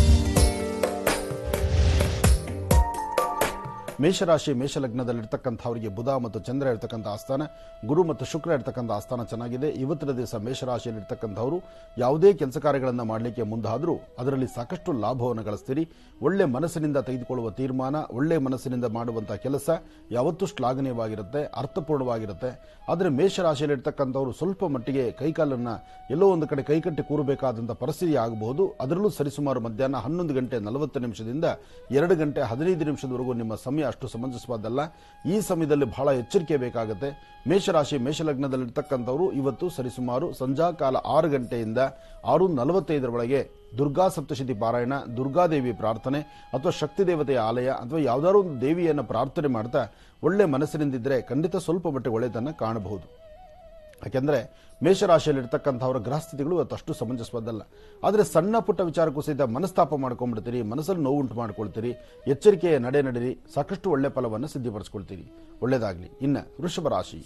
ಮೇಷರಾಶಿ ಮೇಷಲಗ್ನದಲ್ಲಿರ್ತಕ್ಕಂಥವರಿಗೆ ಬುಧ ಮತ್ತು ಚಂದ್ರ ಇರ್ತಕ್ಕಂಥ ಆಸ್ಥಾನ ಗುರು ಮತ್ತು ಶುಕ್ರ ಇರ್ತಕ್ಕಂಥ ಆಸ್ಥಾನ ಚೆನ್ನಾಗಿದೆ ಇವತ್ತಿನ ದಿವಸ ಮೇಷರಾಶಿಯಲ್ಲಿರ್ತಕ್ಕಂಥವರು ಯಾವುದೇ ಕೆಲಸ ಕಾರ್ಯಗಳನ್ನು ಮಾಡಲಿಕ್ಕೆ ಮುಂದಾದರೂ ಅದರಲ್ಲಿ ಸಾಕಷ್ಟು ಲಾಭವನ್ನು ಗಳಿಸ್ತೀರಿ ಒಳ್ಳೆ ಮನಸ್ಸಿನಿಂದ ತೆಗೆದುಕೊಳ್ಳುವ ತೀರ್ಮಾನ ಒಳ್ಳೆ ಮನಸ್ಸಿನಿಂದ ಮಾಡುವಂತಹ ಕೆಲಸ ಯಾವತ್ತೂ ಶ್ಲಾಘನೀಯವಾಗಿರುತ್ತೆ ಅರ್ಥಪೂರ್ಣವಾಗಿರುತ್ತೆ ಆದರೆ ಮೇಷರಾಶಿಯಲ್ಲಿರ್ತಕ್ಕಂಥವರು ಸ್ವಲ್ಪ ಮಟ್ಟಿಗೆ ಕೈಕಾಲನ್ನು ಎಲ್ಲೋ ಒಂದು ಕಡೆ ಕೈಕಟ್ಟಿ ಕೂರಬೇಕಾದಂಥ ಪರಿಸ್ಥಿತಿ ಆಗಬಹುದು ಅದರಲ್ಲೂ ಸರಿಸುಮಾರು ಮಧ್ಯಾಹ್ನ ಹನ್ನೊಂದು ಗಂಟೆ ನಲವತ್ತು ನಿಮಿಷದಿಂದ ಎರಡು ಗಂಟೆ ಹದಿನೈದು ನಿಮಿಷದವರೆಗೂ ನಿಮ್ಮ ಸಮಯ ಅಷ್ಟು ಸಮಂಜಸವಾದಲ್ಲ ಈ ಸಮಯದಲ್ಲಿ ಬಹಳ ಎಚ್ಚರಿಕೆ ಬೇಕಾಗುತ್ತೆ ಮೇಷರಾಶಿ ಮೇಷಲಗ್ನದಲ್ಲಿರ್ತಕ್ಕಂಥವರು ಇವತ್ತು ಸರಿಸುಮಾರು ಸಂಜಾಕಾಲ ಆರು ಗಂಟೆಯಿಂದ ಆರು ನಲವತ್ತೈದರ ಒಳಗೆ ದುರ್ಗಾ ಸಪ್ತಶತಿ ಪಾರಾಯಣ ದುರ್ಗಾದೇವಿ ಪ್ರಾರ್ಥನೆ ಅಥವಾ ಶಕ್ತಿ ದೇವತೆಯ ಆಲಯ ಅಥವಾ ಯಾವುದಾದ್ರು ಒಂದು ದೇವಿಯನ್ನು ಪ್ರಾರ್ಥನೆ ಮಾಡ್ತಾ ಒಳ್ಳೆ ಮನಸ್ಸಿನಿಂದಿದ್ರೆ ಖಂಡಿತ ಸ್ವಲ್ಪ ಮಟ್ಟಿಗೆ ಒಳ್ಳೆಯದನ್ನು ಕಾಣಬಹುದು ಯಾಕೆಂದ್ರೆ ಮೇಷರಾಶಿಯಲ್ಲಿರ್ತಕ್ಕಂಥವರ ಗ್ರಹಸ್ಥಿತಿಗಳು ಇವತ್ತು ಅಷ್ಟು ಸಮಂಜಸವಾದಲ್ಲ ಆದರೆ ಸಣ್ಣ ಪುಟ್ಟ ವಿಚಾರಕ್ಕೂ ಸಹಿತ ಮನಸ್ತಾಪ ಮಾಡ್ಕೊಂಡ್ಬಿಡ್ತೀರಿ ಮನಸ್ಸಲ್ಲಿ ನೋವುಂಟು ಮಾಡ್ಕೊಳ್ತೀರಿ ಎಚ್ಚರಿಕೆಯ ನಡೆ ನಡೆರಿ ಸಾಕಷ್ಟು ಒಳ್ಳೆ ಫಲವನ್ನು ಸಿದ್ಧಪಡಿಸ್ಕೊಳ್ತೀರಿ ಒಳ್ಳೆಯದಾಗಲಿ ಇನ್ನು ವೃಷಭ ರಾಶಿ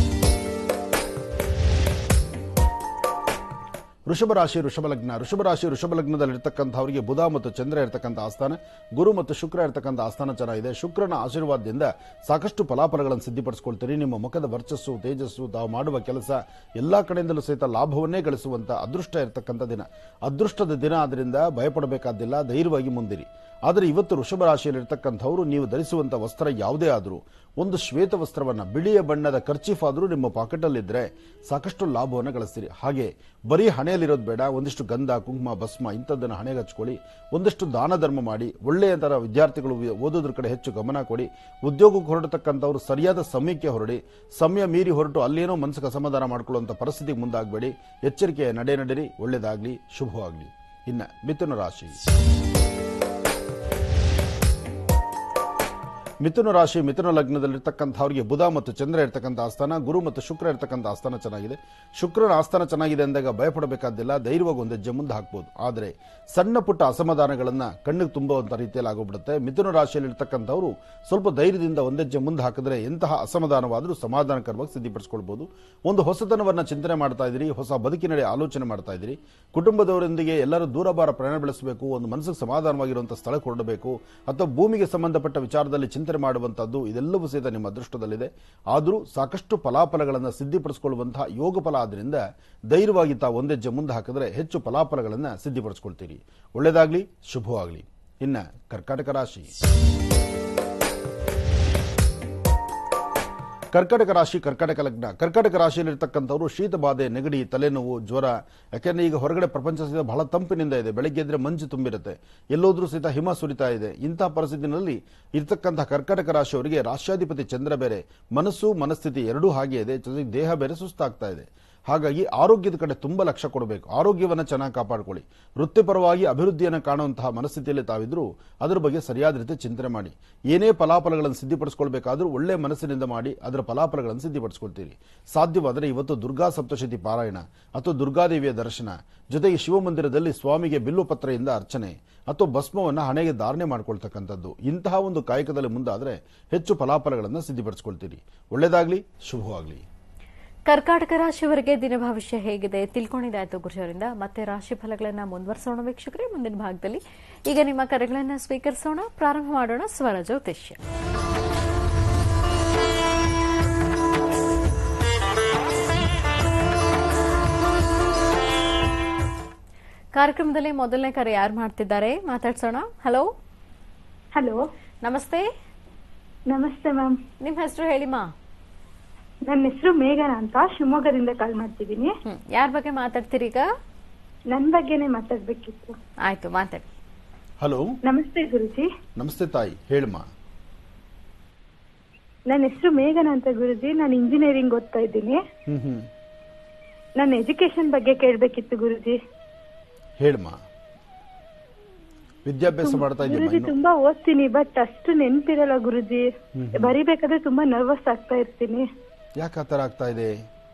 ವೃಷಭ ರಾಶಿ ವೃಷಭ ಲಗ್ನ ವೃಷಭ ರಾಶಿ ವೃಷಭ ಲಗ್ನದಲ್ಲಿರ್ತಕ್ಕಂಥವರಿಗೆ ಬುಧ ಮತ್ತು ಚಂದ್ರ ಇರ್ತಕ್ಕಂಥ ಆಸ್ಥಾನ ಗುರು ಮತ್ತು ಶುಕ್ರ ಇರ್ತಕ್ಕಂಥ ಆಸ್ಥಾನ ಚೆನ್ನಾಗಿದೆ ಶುಕ್ರನ ಆಶೀರ್ವಾದದಿಂದ ಸಾಕಷ್ಟು ಫಲಾಫಲಗಳನ್ನು ಸಿದ್ಧಪಡಿಸ್ಕೊಳ್ತೀರಿ ನಿಮ್ಮ ಮುಖದ ವರ್ಚಸ್ಸು ತೇಜಸ್ಸು ತಾವು ಮಾಡುವ ಕೆಲಸ ಎಲ್ಲಾ ಕಡೆಯಿಂದಲೂ ಸಹಿತ ಲಾಭವನ್ನೇ ಗಳಿಸುವಂತ ಅದೃಷ್ಟ ಇರತಕ್ಕಂಥ ದಿನ ಅದೃಷ್ಟದ ದಿನ ಆದ್ರಿಂದ ಭಯಪಡಬೇಕಾದಿಲ್ಲ ಧೈರ್ಯವಾಗಿ ಮುಂದಿರಿ ಆದರೆ ಇವತ್ತು ವೃಷಭ ರಾಶಿಯಲ್ಲಿರ್ತಕ್ಕಂಥವರು ನೀವು ಧರಿಸುವಂತ ವಸ್ತ್ರ ಯಾವುದೇ ಆದರೂ ಒಂದು ಶ್ವೇತ ವಸ್ತ್ರವನ್ನ ಬಿಳಿಯ ಬಣ್ಣದ ಖರ್ಚೀಫ್ ಆದರೂ ನಿಮ್ಮ ಪಾಕೆಟಲ್ಲಿದ್ದರೆ ಸಾಕಷ್ಟು ಲಾಭವನ್ನು ಗಳಿಸ್ತೀರಿ ಹಾಗೆ ಬರೀ ಹಣೆಯಲ್ಲಿರೋದು ಬೇಡ ಒಂದಿಷ್ಟು ಗಂಧ ಕುಂಕುಮ ಭಸ್ಮ ಇಂಥದ್ದನ್ನು ಹಣೆಗೆ ಹಚ್ಕೊಳ್ಳಿ ಒಂದಿಷ್ಟು ದಾನ ಧರ್ಮ ಮಾಡಿ ಒಳ್ಳೆಯ ಥರ ವಿದ್ಯಾರ್ಥಿಗಳು ವಿ- ಓದೋದ್ರ ಕಡೆ ಹೆಚ್ಚು ಗಮನ ಕೊಡಿ ಉದ್ಯೋಗಕ್ಕೆ ಹೊರಡತಕ್ಕಂಥವ್ರು ಸರಿಯಾದ ಸಮಯಕ್ಕೆ ಹೊರಡಿ ಸಮಯ ಮೀರಿ ಹೊರಟು ಅಲ್ಲೇನೋ ಮನಸ್ಸಿಗೆ ಅಸಮಾಧಾನ ಮಾಡ್ಕೊಳ್ಳುವಂಥ ಪರಿಸ್ಥಿತಿಗೆ ಮುಂದಾಗಬೇಡಿ ಎಚ್ಚರಿಕೆಯ ನಡೆ ನಡೆರಿ ಒಳ್ಳೆಯದಾಗಲಿ ಶುಭವಾಗಲಿ ಇನ್ನು ಮಿಥುನ ರಾಶಿ ಮಿಥುನ ರಾಶಿ ಮಿಥುನ ಲಗ್ನದಲ್ಲಿರ್ತಕ್ಕಂಥವ್ರಿಗೆ ಬುಧ ಮತ್ತು ಚಂದ್ರ ಇರ್ತಕ್ಕಂಥ ಆಸ್ಥಾನ ಗುರು ಮತ್ತು ಶುಕ್ರ ಇರ್ತಕ್ಕಂಥ ಆಸ್ಥಾನ ಚೆನ್ನಾಗಿದೆ ಶುಕ್ರನ ಆಸ್ಥಾನ ಚೆನ್ನಾಗಿದೆ ಅಂದಾಗ ಭಯಪಡಬೇಕಾದಿಲ್ಲ ಧೈರ್ಯವಾಗಿ ಒಂದು ಹೆಜ್ಜೆ ಮುಂದೆ ಹಾಕ್ಬೋದು ಆದರೆ ಸಣ್ಣ ಪುಟ್ಟ ಅಸಮಾಧಾನಗಳನ್ನ ಕಣ್ಣಿಗೆ ತುಂಬುವಂತ ರೀತಿಯಲ್ಲಿ ಆಗೋಗ್ಬಿಡುತ್ತೆ ಮಿಥುನ ರಾಶಿಯಲ್ಲಿರ್ತಕ್ಕಂಥವ್ರು ಸ್ವಲ್ಪ ಧೈರ್ಯದಿಂದ ಒಂದೆಜ್ಜೆ ಮುಂದೆ ಹಾಕಿದ್ರೆ ಎಂತಹ ಅಸಮಾಧಾನವಾದರೂ ಸಮಾಧಾನಕರವಾಗಿ ಸಿದ್ಧಪಡಿಸ್ಕೊಳ್ಬಹುದು ಒಂದು ಹೊಸತನವನ್ನ ಚಿಂತನೆ ಮಾಡ್ತಾ ಇದ್ದೀರಿ ಹೊಸ ಬದುಕಿನಡೆ ಆಲೋಚನೆ ಮಾಡ್ತಾ ಇದ್ದೀರಿ ಕುಟುಂಬದವರೊಂದಿಗೆ ಎಲ್ಲರೂ ದೂರಬಾರ ಪ್ರಯಾಣ ಬೆಳೆಸಬೇಕು ಒಂದು ಮನಸ್ಸಿಗೆ ಸಮಾಧಾನವಾಗಿರುವಂತಹ ಸ್ಥಳಕ್ಕೆ ಹೊರಡಬೇಕು ಅಥವಾ ಭೂಮಿಗೆ ಸಂಬಂಧಪಟ್ಟ ವಿಚಾರದಲ್ಲಿ ಚಿಂತನೆ ಮಾಡುವಂತದ್ದು ಇದೆಲ್ಲವೂ ಸಹಿತ ನಿಮ್ಮ ಅದೃಷ್ಟದಲ್ಲಿದೆ ಆದರೂ ಸಾಕಷ್ಟು ಫಲಾಫಲಗಳನ್ನು ಸಿದ್ಧಿಪಡಿಸಿಕೊಳ್ಳುವಂತಹ ಯೋಗ ಫಲ ಆದ್ರಿಂದ ಧೈರ್ಯವಾಗಿ ತಾವು ಒಂದೆಜ್ಜೆ ಮುಂದೆ ಹಾಕಿದ್ರೆ ಹೆಚ್ಚು ಫಲಾಫಲಗಳನ್ನು ಸಿದ್ಧಿಪಡಿಸಿಕೊಳ್ತೀರಿ ಒಳ್ಳೆಯದಾಗಲಿ ಶುಭವಾಗಲಿ ಇನ್ನ ಕರ್ಕಾಟಕ ರಾಶಿ ಕರ್ಕಟಕ ರಾಶಿ ಕರ್ಕಟಕ ಲಗ್ನ ಕರ್ಕಟಕ ರಾಶಿಯಲ್ಲಿರ್ತಕ್ಕಂಥವ್ರು ಶೀತ ಬಾಧೆ ನೆಗಡಿ ತಲೆನೋವು ಜ್ವರ ಯಾಕೆಂದ್ರೆ ಈಗ ಹೊರಗಡೆ ಪ್ರಪಂಚ ಸಹಿತ ಬಹಳ ತಂಪಿನಿಂದ ಇದೆ ಬೆಳಗ್ಗೆ ಎದ್ರೆ ಮಂಜು ತುಂಬಿರುತ್ತೆ ಎಲ್ಲೋದ್ರೂ ಸಹಿತ ಹಿಮ ಸುರಿತಾ ಇದೆ ಇಂತಹ ಪರಿಸ್ಥಿತಿನಲ್ಲಿ ಇರ್ತಕ್ಕಂಥ ಕರ್ಕಟಕ ರಾಶಿಯವರಿಗೆ ರಾಷ್ಟ್ರಾಧಿಪತಿ ಚಂದ್ರ ಬೇರೆ ಮನಸ್ಸು ಮನಸ್ಥಿತಿ ಎರಡೂ ಹಾಗೆ ಇದೆ ಜೊತೆಗೆ ದೇಹ ಬೇರೆ ಸುಸ್ತಾಗ್ತಾ ಇದೆ ಹಾಗಾಗಿ ಆರೋಗ್ಯದ ಕಡೆ ತುಂಬಾ ಲಕ್ಷ್ಯ ಕೊಡಬೇಕು ಆರೋಗ್ಯವನ್ನು ಚೆನ್ನಾಗಿ ಕಾಪಾಡಿಕೊಳ್ಳಿ ವೃತ್ತಿಪರವಾಗಿ ಅಭಿವೃದ್ಧಿಯನ್ನು ಕಾಣುವಂತಹ ಮನಸ್ಥಿತಿಯಲ್ಲಿ ತಾವಿದ್ರು ಅದರ ಬಗ್ಗೆ ಸರಿಯಾದ ರೀತಿ ಚಿಂತನೆ ಮಾಡಿ ಏನೇ ಫಲಾಫಲಗಳನ್ನು ಸಿದ್ಧಿಪಡಿಸ್ಕೊಳ್ಬೇಕಾದ್ರೂ ಒಳ್ಳೆ ಮನಸ್ಸಿನಿಂದ ಮಾಡಿ ಅದರ ಫಲಾಫಲಗಳನ್ನು ಸಿದ್ಧಿಪಡಿಸ್ಕೊಳ್ತೀರಿ ಸಾಧ್ಯವಾದರೆ ಇವತ್ತು ದುರ್ಗಾ ಸಪ್ತಶತಿ ಪಾರಾಯಣ ಅಥವಾ ದುರ್ಗಾದೇವಿಯ ದರ್ಶನ ಜೊತೆಗೆ ಶಿವಮಂದಿರದಲ್ಲಿ ಸ್ವಾಮಿಗೆ ಬಿಲ್ಲು ಪತ್ರೆಯಿಂದ ಅರ್ಚನೆ ಅಥವಾ ಭಸ್ಮವನ್ನು ಹಣೆಗೆ ಧಾರಣೆ ಮಾಡ್ಕೊಳ್ತಕ್ಕಂಥದ್ದು ಇಂತಹ ಒಂದು ಕಾಯಕದಲ್ಲಿ ಮುಂದಾದರೆ ಹೆಚ್ಚು ಫಲಾಫಲಗಳನ್ನು ಸಿದ್ಧಿಪಡಿಸ್ಕೊಳ್ತೀರಿ ಒಳ್ಳೆಯದಾಗಲಿ ಶುಭವಾಗಲಿ ಕರ್ನಾಟಕ ರಾಶಿಯವರಿಗೆ ದಿನ ಭವಿಷ್ಯ ಹೇಗಿದೆ ತಿಳ್ಕೊಂಡಿದ್ದಾಯ್ತು ಗುರುಜವರಿಂದ ಮತ್ತೆ ರಾಶಿ ಫಲಗಳನ್ನ ಮುಂದುವರಿಸೋಣ ವೀಕ್ಷಕರೇ ಮುಂದಿನ ಭಾಗದಲ್ಲಿ ಈಗ ನಿಮ್ಮ ಕರೆಗಳನ್ನ ಸ್ವೀಕರಿಸೋಣ ಪ್ರಾರಂಭ ಮಾಡೋಣ ಸ್ವರ ಜ್ಯೋತಿಷ್ಯ ಕಾರ್ಯಕ್ರಮದಲ್ಲಿ ಮೊದಲನೇ ಕರೆ ಯಾರು ಮಾಡ್ತಿದ್ದಾರೆ ಮಾತಾಡ್ಸೋಣ ಹಲೋ ಹಲೋ ನಮಸ್ತೆ ನಮಸ್ತೆ ಮ್ಯಾಮ್ ನಿಮ್ಮ ಹೆಸರು ಹೇಳಿಮಾ ನನ್ನ ಹೆಸರು ಮೇಘನ ಅಂತ ಶಿವಮೊಗ್ಗದಿಂದ ಕಾಲ್ ಮಾಡ್ತಿದ್ದೀನಿ ಹ್ಮ್ ಯಾರ ಬಗ್ಗೆ ಮಾತಾಡ್ತೀರಿ ಈಗ ನನ್ನ ಬಗ್ಗೆನೇ ಮಾತಾಡ್ಬೇಕಿತ್ತು ಆಯ್ತು ಮಾತಾಡಿ ಹಲೋ ನಮಸ್ತೆ ಗುರುಜಿ ನಮಸ್ತೆ ತಾಯಿ ಹೇಳಮ್ಮ ನನ್ನ ಹೆಸರು ಮೇಘನ ಅಂತ ಗುರುಜಿ ನಾನು ಇಂಜಿನಿಯರಿಂಗ್ ಓದ್ತಾ ಇದ್ದೀನಿ ಹ್ಮ್ ಹ್ಮ್ ನನ್ನ ಎಜುಕೇಶನ್ ಬಗ್ಗೆ ಕೇಳ್ಬೇಕಿತ್ತು ಗುರುಜಿ ಹೇಳಮ್ಮ ವಿದ್ಯಾಭ್ಯಾಸ ಮಾಡ್ತಾ ಇದೆಯಮ್ಮ ಗುರುಜಿ ಇನ್ನು ತುಂಬಾ ಓದ್ತೀನಿ ಬಟ್ ಅಷ್ಟು ನೆನ್ಪಿರಲ್ಲ ಗುರುಜಿ ಬರಿಬೇಕಾದ್ರೆ ತುಂಬಾ ನರ್ವಸ್ ಆಗ್ತಾ ಇರ್ತೀನಿ ಯಾಕೆ ಆ ಥರ ಆಗ್ತಾ ಇದೆ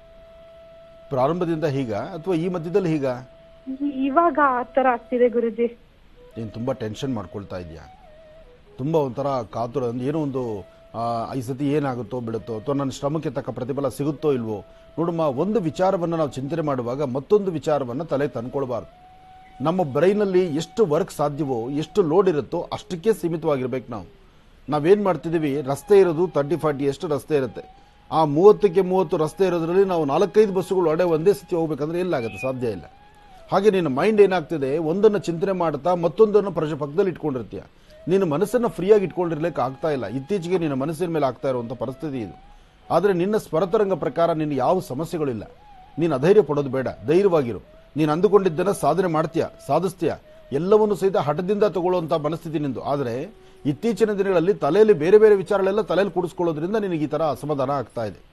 ಪ್ರಾರಂಭದಿಂದ ಹೀಗ ಅಥವಾ ಈ ಮಧ್ಯದಲ್ಲಿ ಹೀಗ ಈ- ಇವಾಗ ಆ ತರ ಆಗ್ತಿದೆ ಗುರುಜಿ ನೀನು ತುಂಬ ಟೆನ್ಷನ್ ಮಾಡ್ಕೊಳ್ತಾ ಇದೆಯಾ ತುಂಬ ಒಂಥರ ಕಾತುರ ಒಂದು ಏನೋ ಒಂದು ಆ, ಈ ಸತಿ ಏನಾಗುತ್ತೋ ಬಿಡುತ್ತೋ ಅಥವಾ ನನ್ನ ಶ್ರಮಕ್ಕೆ ತಕ್ಕ ಪ್ರತಿಫಲ ಸಿಗುತ್ತೋ ಇಲ್ವೋ ನೋಡಮ್ಮ ಒಂದು ವಿಚಾರವನ್ನು ನಾವು ಚಿಂತನೆ ಮಾಡುವಾಗ ಮತ್ತೊಂದು ವಿಚಾರವನ್ನು ತಲೆ ತಂದ್ಕೊಳ್ಬಾರ್ದು ನಮ್ಮ ಬ್ರೈನಲ್ಲಿ ಎಷ್ಟು ವರ್ಕ್ ಸಾಧ್ಯವೋ ಎಷ್ಟು ಲೋಡ್ ಇರುತ್ತೋ ಅಷ್ಟಕ್ಕೆ ಸೀಮಿತವಾಗಿರ್ಬೇಕು ನಾವು ನಾವೇನು ಮಾಡ್ತಿದ್ದೀವಿ ರಸ್ತೆ ಇರೋದು ತರ್ಟಿ ಫಾರ್ಟಿ ಎಷ್ಟು ರಸ್ತೆ ಇರುತ್ತೆ ಆ ಮೂವತ್ತಕ್ಕೆ ಮೂವತ್ತು ರಸ್ತೆ ಇರೋದ್ರಲ್ಲಿ ನಾವು ನಾಲ್ಕೈದು ಬಸ್ಸುಗಳು ಒಡೆ ಒಂದೇ ಸತಿ ಹೋಗ್ಬೇಕಂದ್ರೆ ಎಲ್ಲಾಗುತ್ತೆ ಸಾಧ್ಯ ಇಲ್ಲ ಹಾಗೆ ನಿನ್ನ ಮೈಂಡ್ ಏನಾಗ್ತಿದೆ ಒಂದನ್ನು ಚಿಂತನೆ ಮಾಡ್ತಾ ಮತ್ತೊಂದನ್ನು ಪ್ರಜ ಪಕ್ಕದಲ್ಲಿ ಇಟ್ಕೊಂಡಿರ್ತೀಯ ನಿನ್ನ ಮನಸ್ಸನ್ನು ಫ್ರೀಯಾಗಿ ಇಟ್ಕೊಂಡಿರ್ಲಿಕ್ಕೆ ಆಗ್ತಾ ಇಲ್ಲ ಇತ್ತೀಚೆಗೆ ನಿನ್ನ ಮನಸ್ಸಿನ ಮೇಲೆ ಆಗ್ತಾ ಇರುವಂಥ ಪರಿಸ್ಥಿತಿ ಇದು ಆದರೆ ನಿನ್ನ ಸ್ವರತರಂಗ ಪ್ರಕಾರ ನಿನ್ನ ಯಾವ ಸಮಸ್ಯೆಗಳಿಲ್ಲ ನೀನು ಅಧೈರ್ಯ ಪಡೋದು ಬೇಡ ಧೈರ್ಯವಾಗಿರು ನೀನು ಅಂದುಕೊಂಡಿದ್ದನ್ನ ಸಾಧನೆ ಮಾಡ್ತೀಯ ಸಾಧಿಸ್ತೀಯ ಎಲ್ಲವನ್ನು ಸಹಿತ ಹಠದಿಂದ ತಗೊಳ್ಳುವಂಥ ಮನಸ್ಥಿತಿ ನಿಂದು ಆದರೆ ಇತ್ತೀಚಿನ ದಿನಗಳಲ್ಲಿ ತಲೆಯಲ್ಲಿ ಬೇರೆ ಬೇರೆ ವಿಚಾರಗಳೆಲ್ಲ ತಲೆಯಲ್ಲಿ ಕೂಡಿಸ್ಕೊಳ್ಳೋದ್ರಿಂದ ನಿನಗೆ ಈ ಥರ ಅಸಮಾಧಾನ ಆಗ್ತಾ ಇದೆ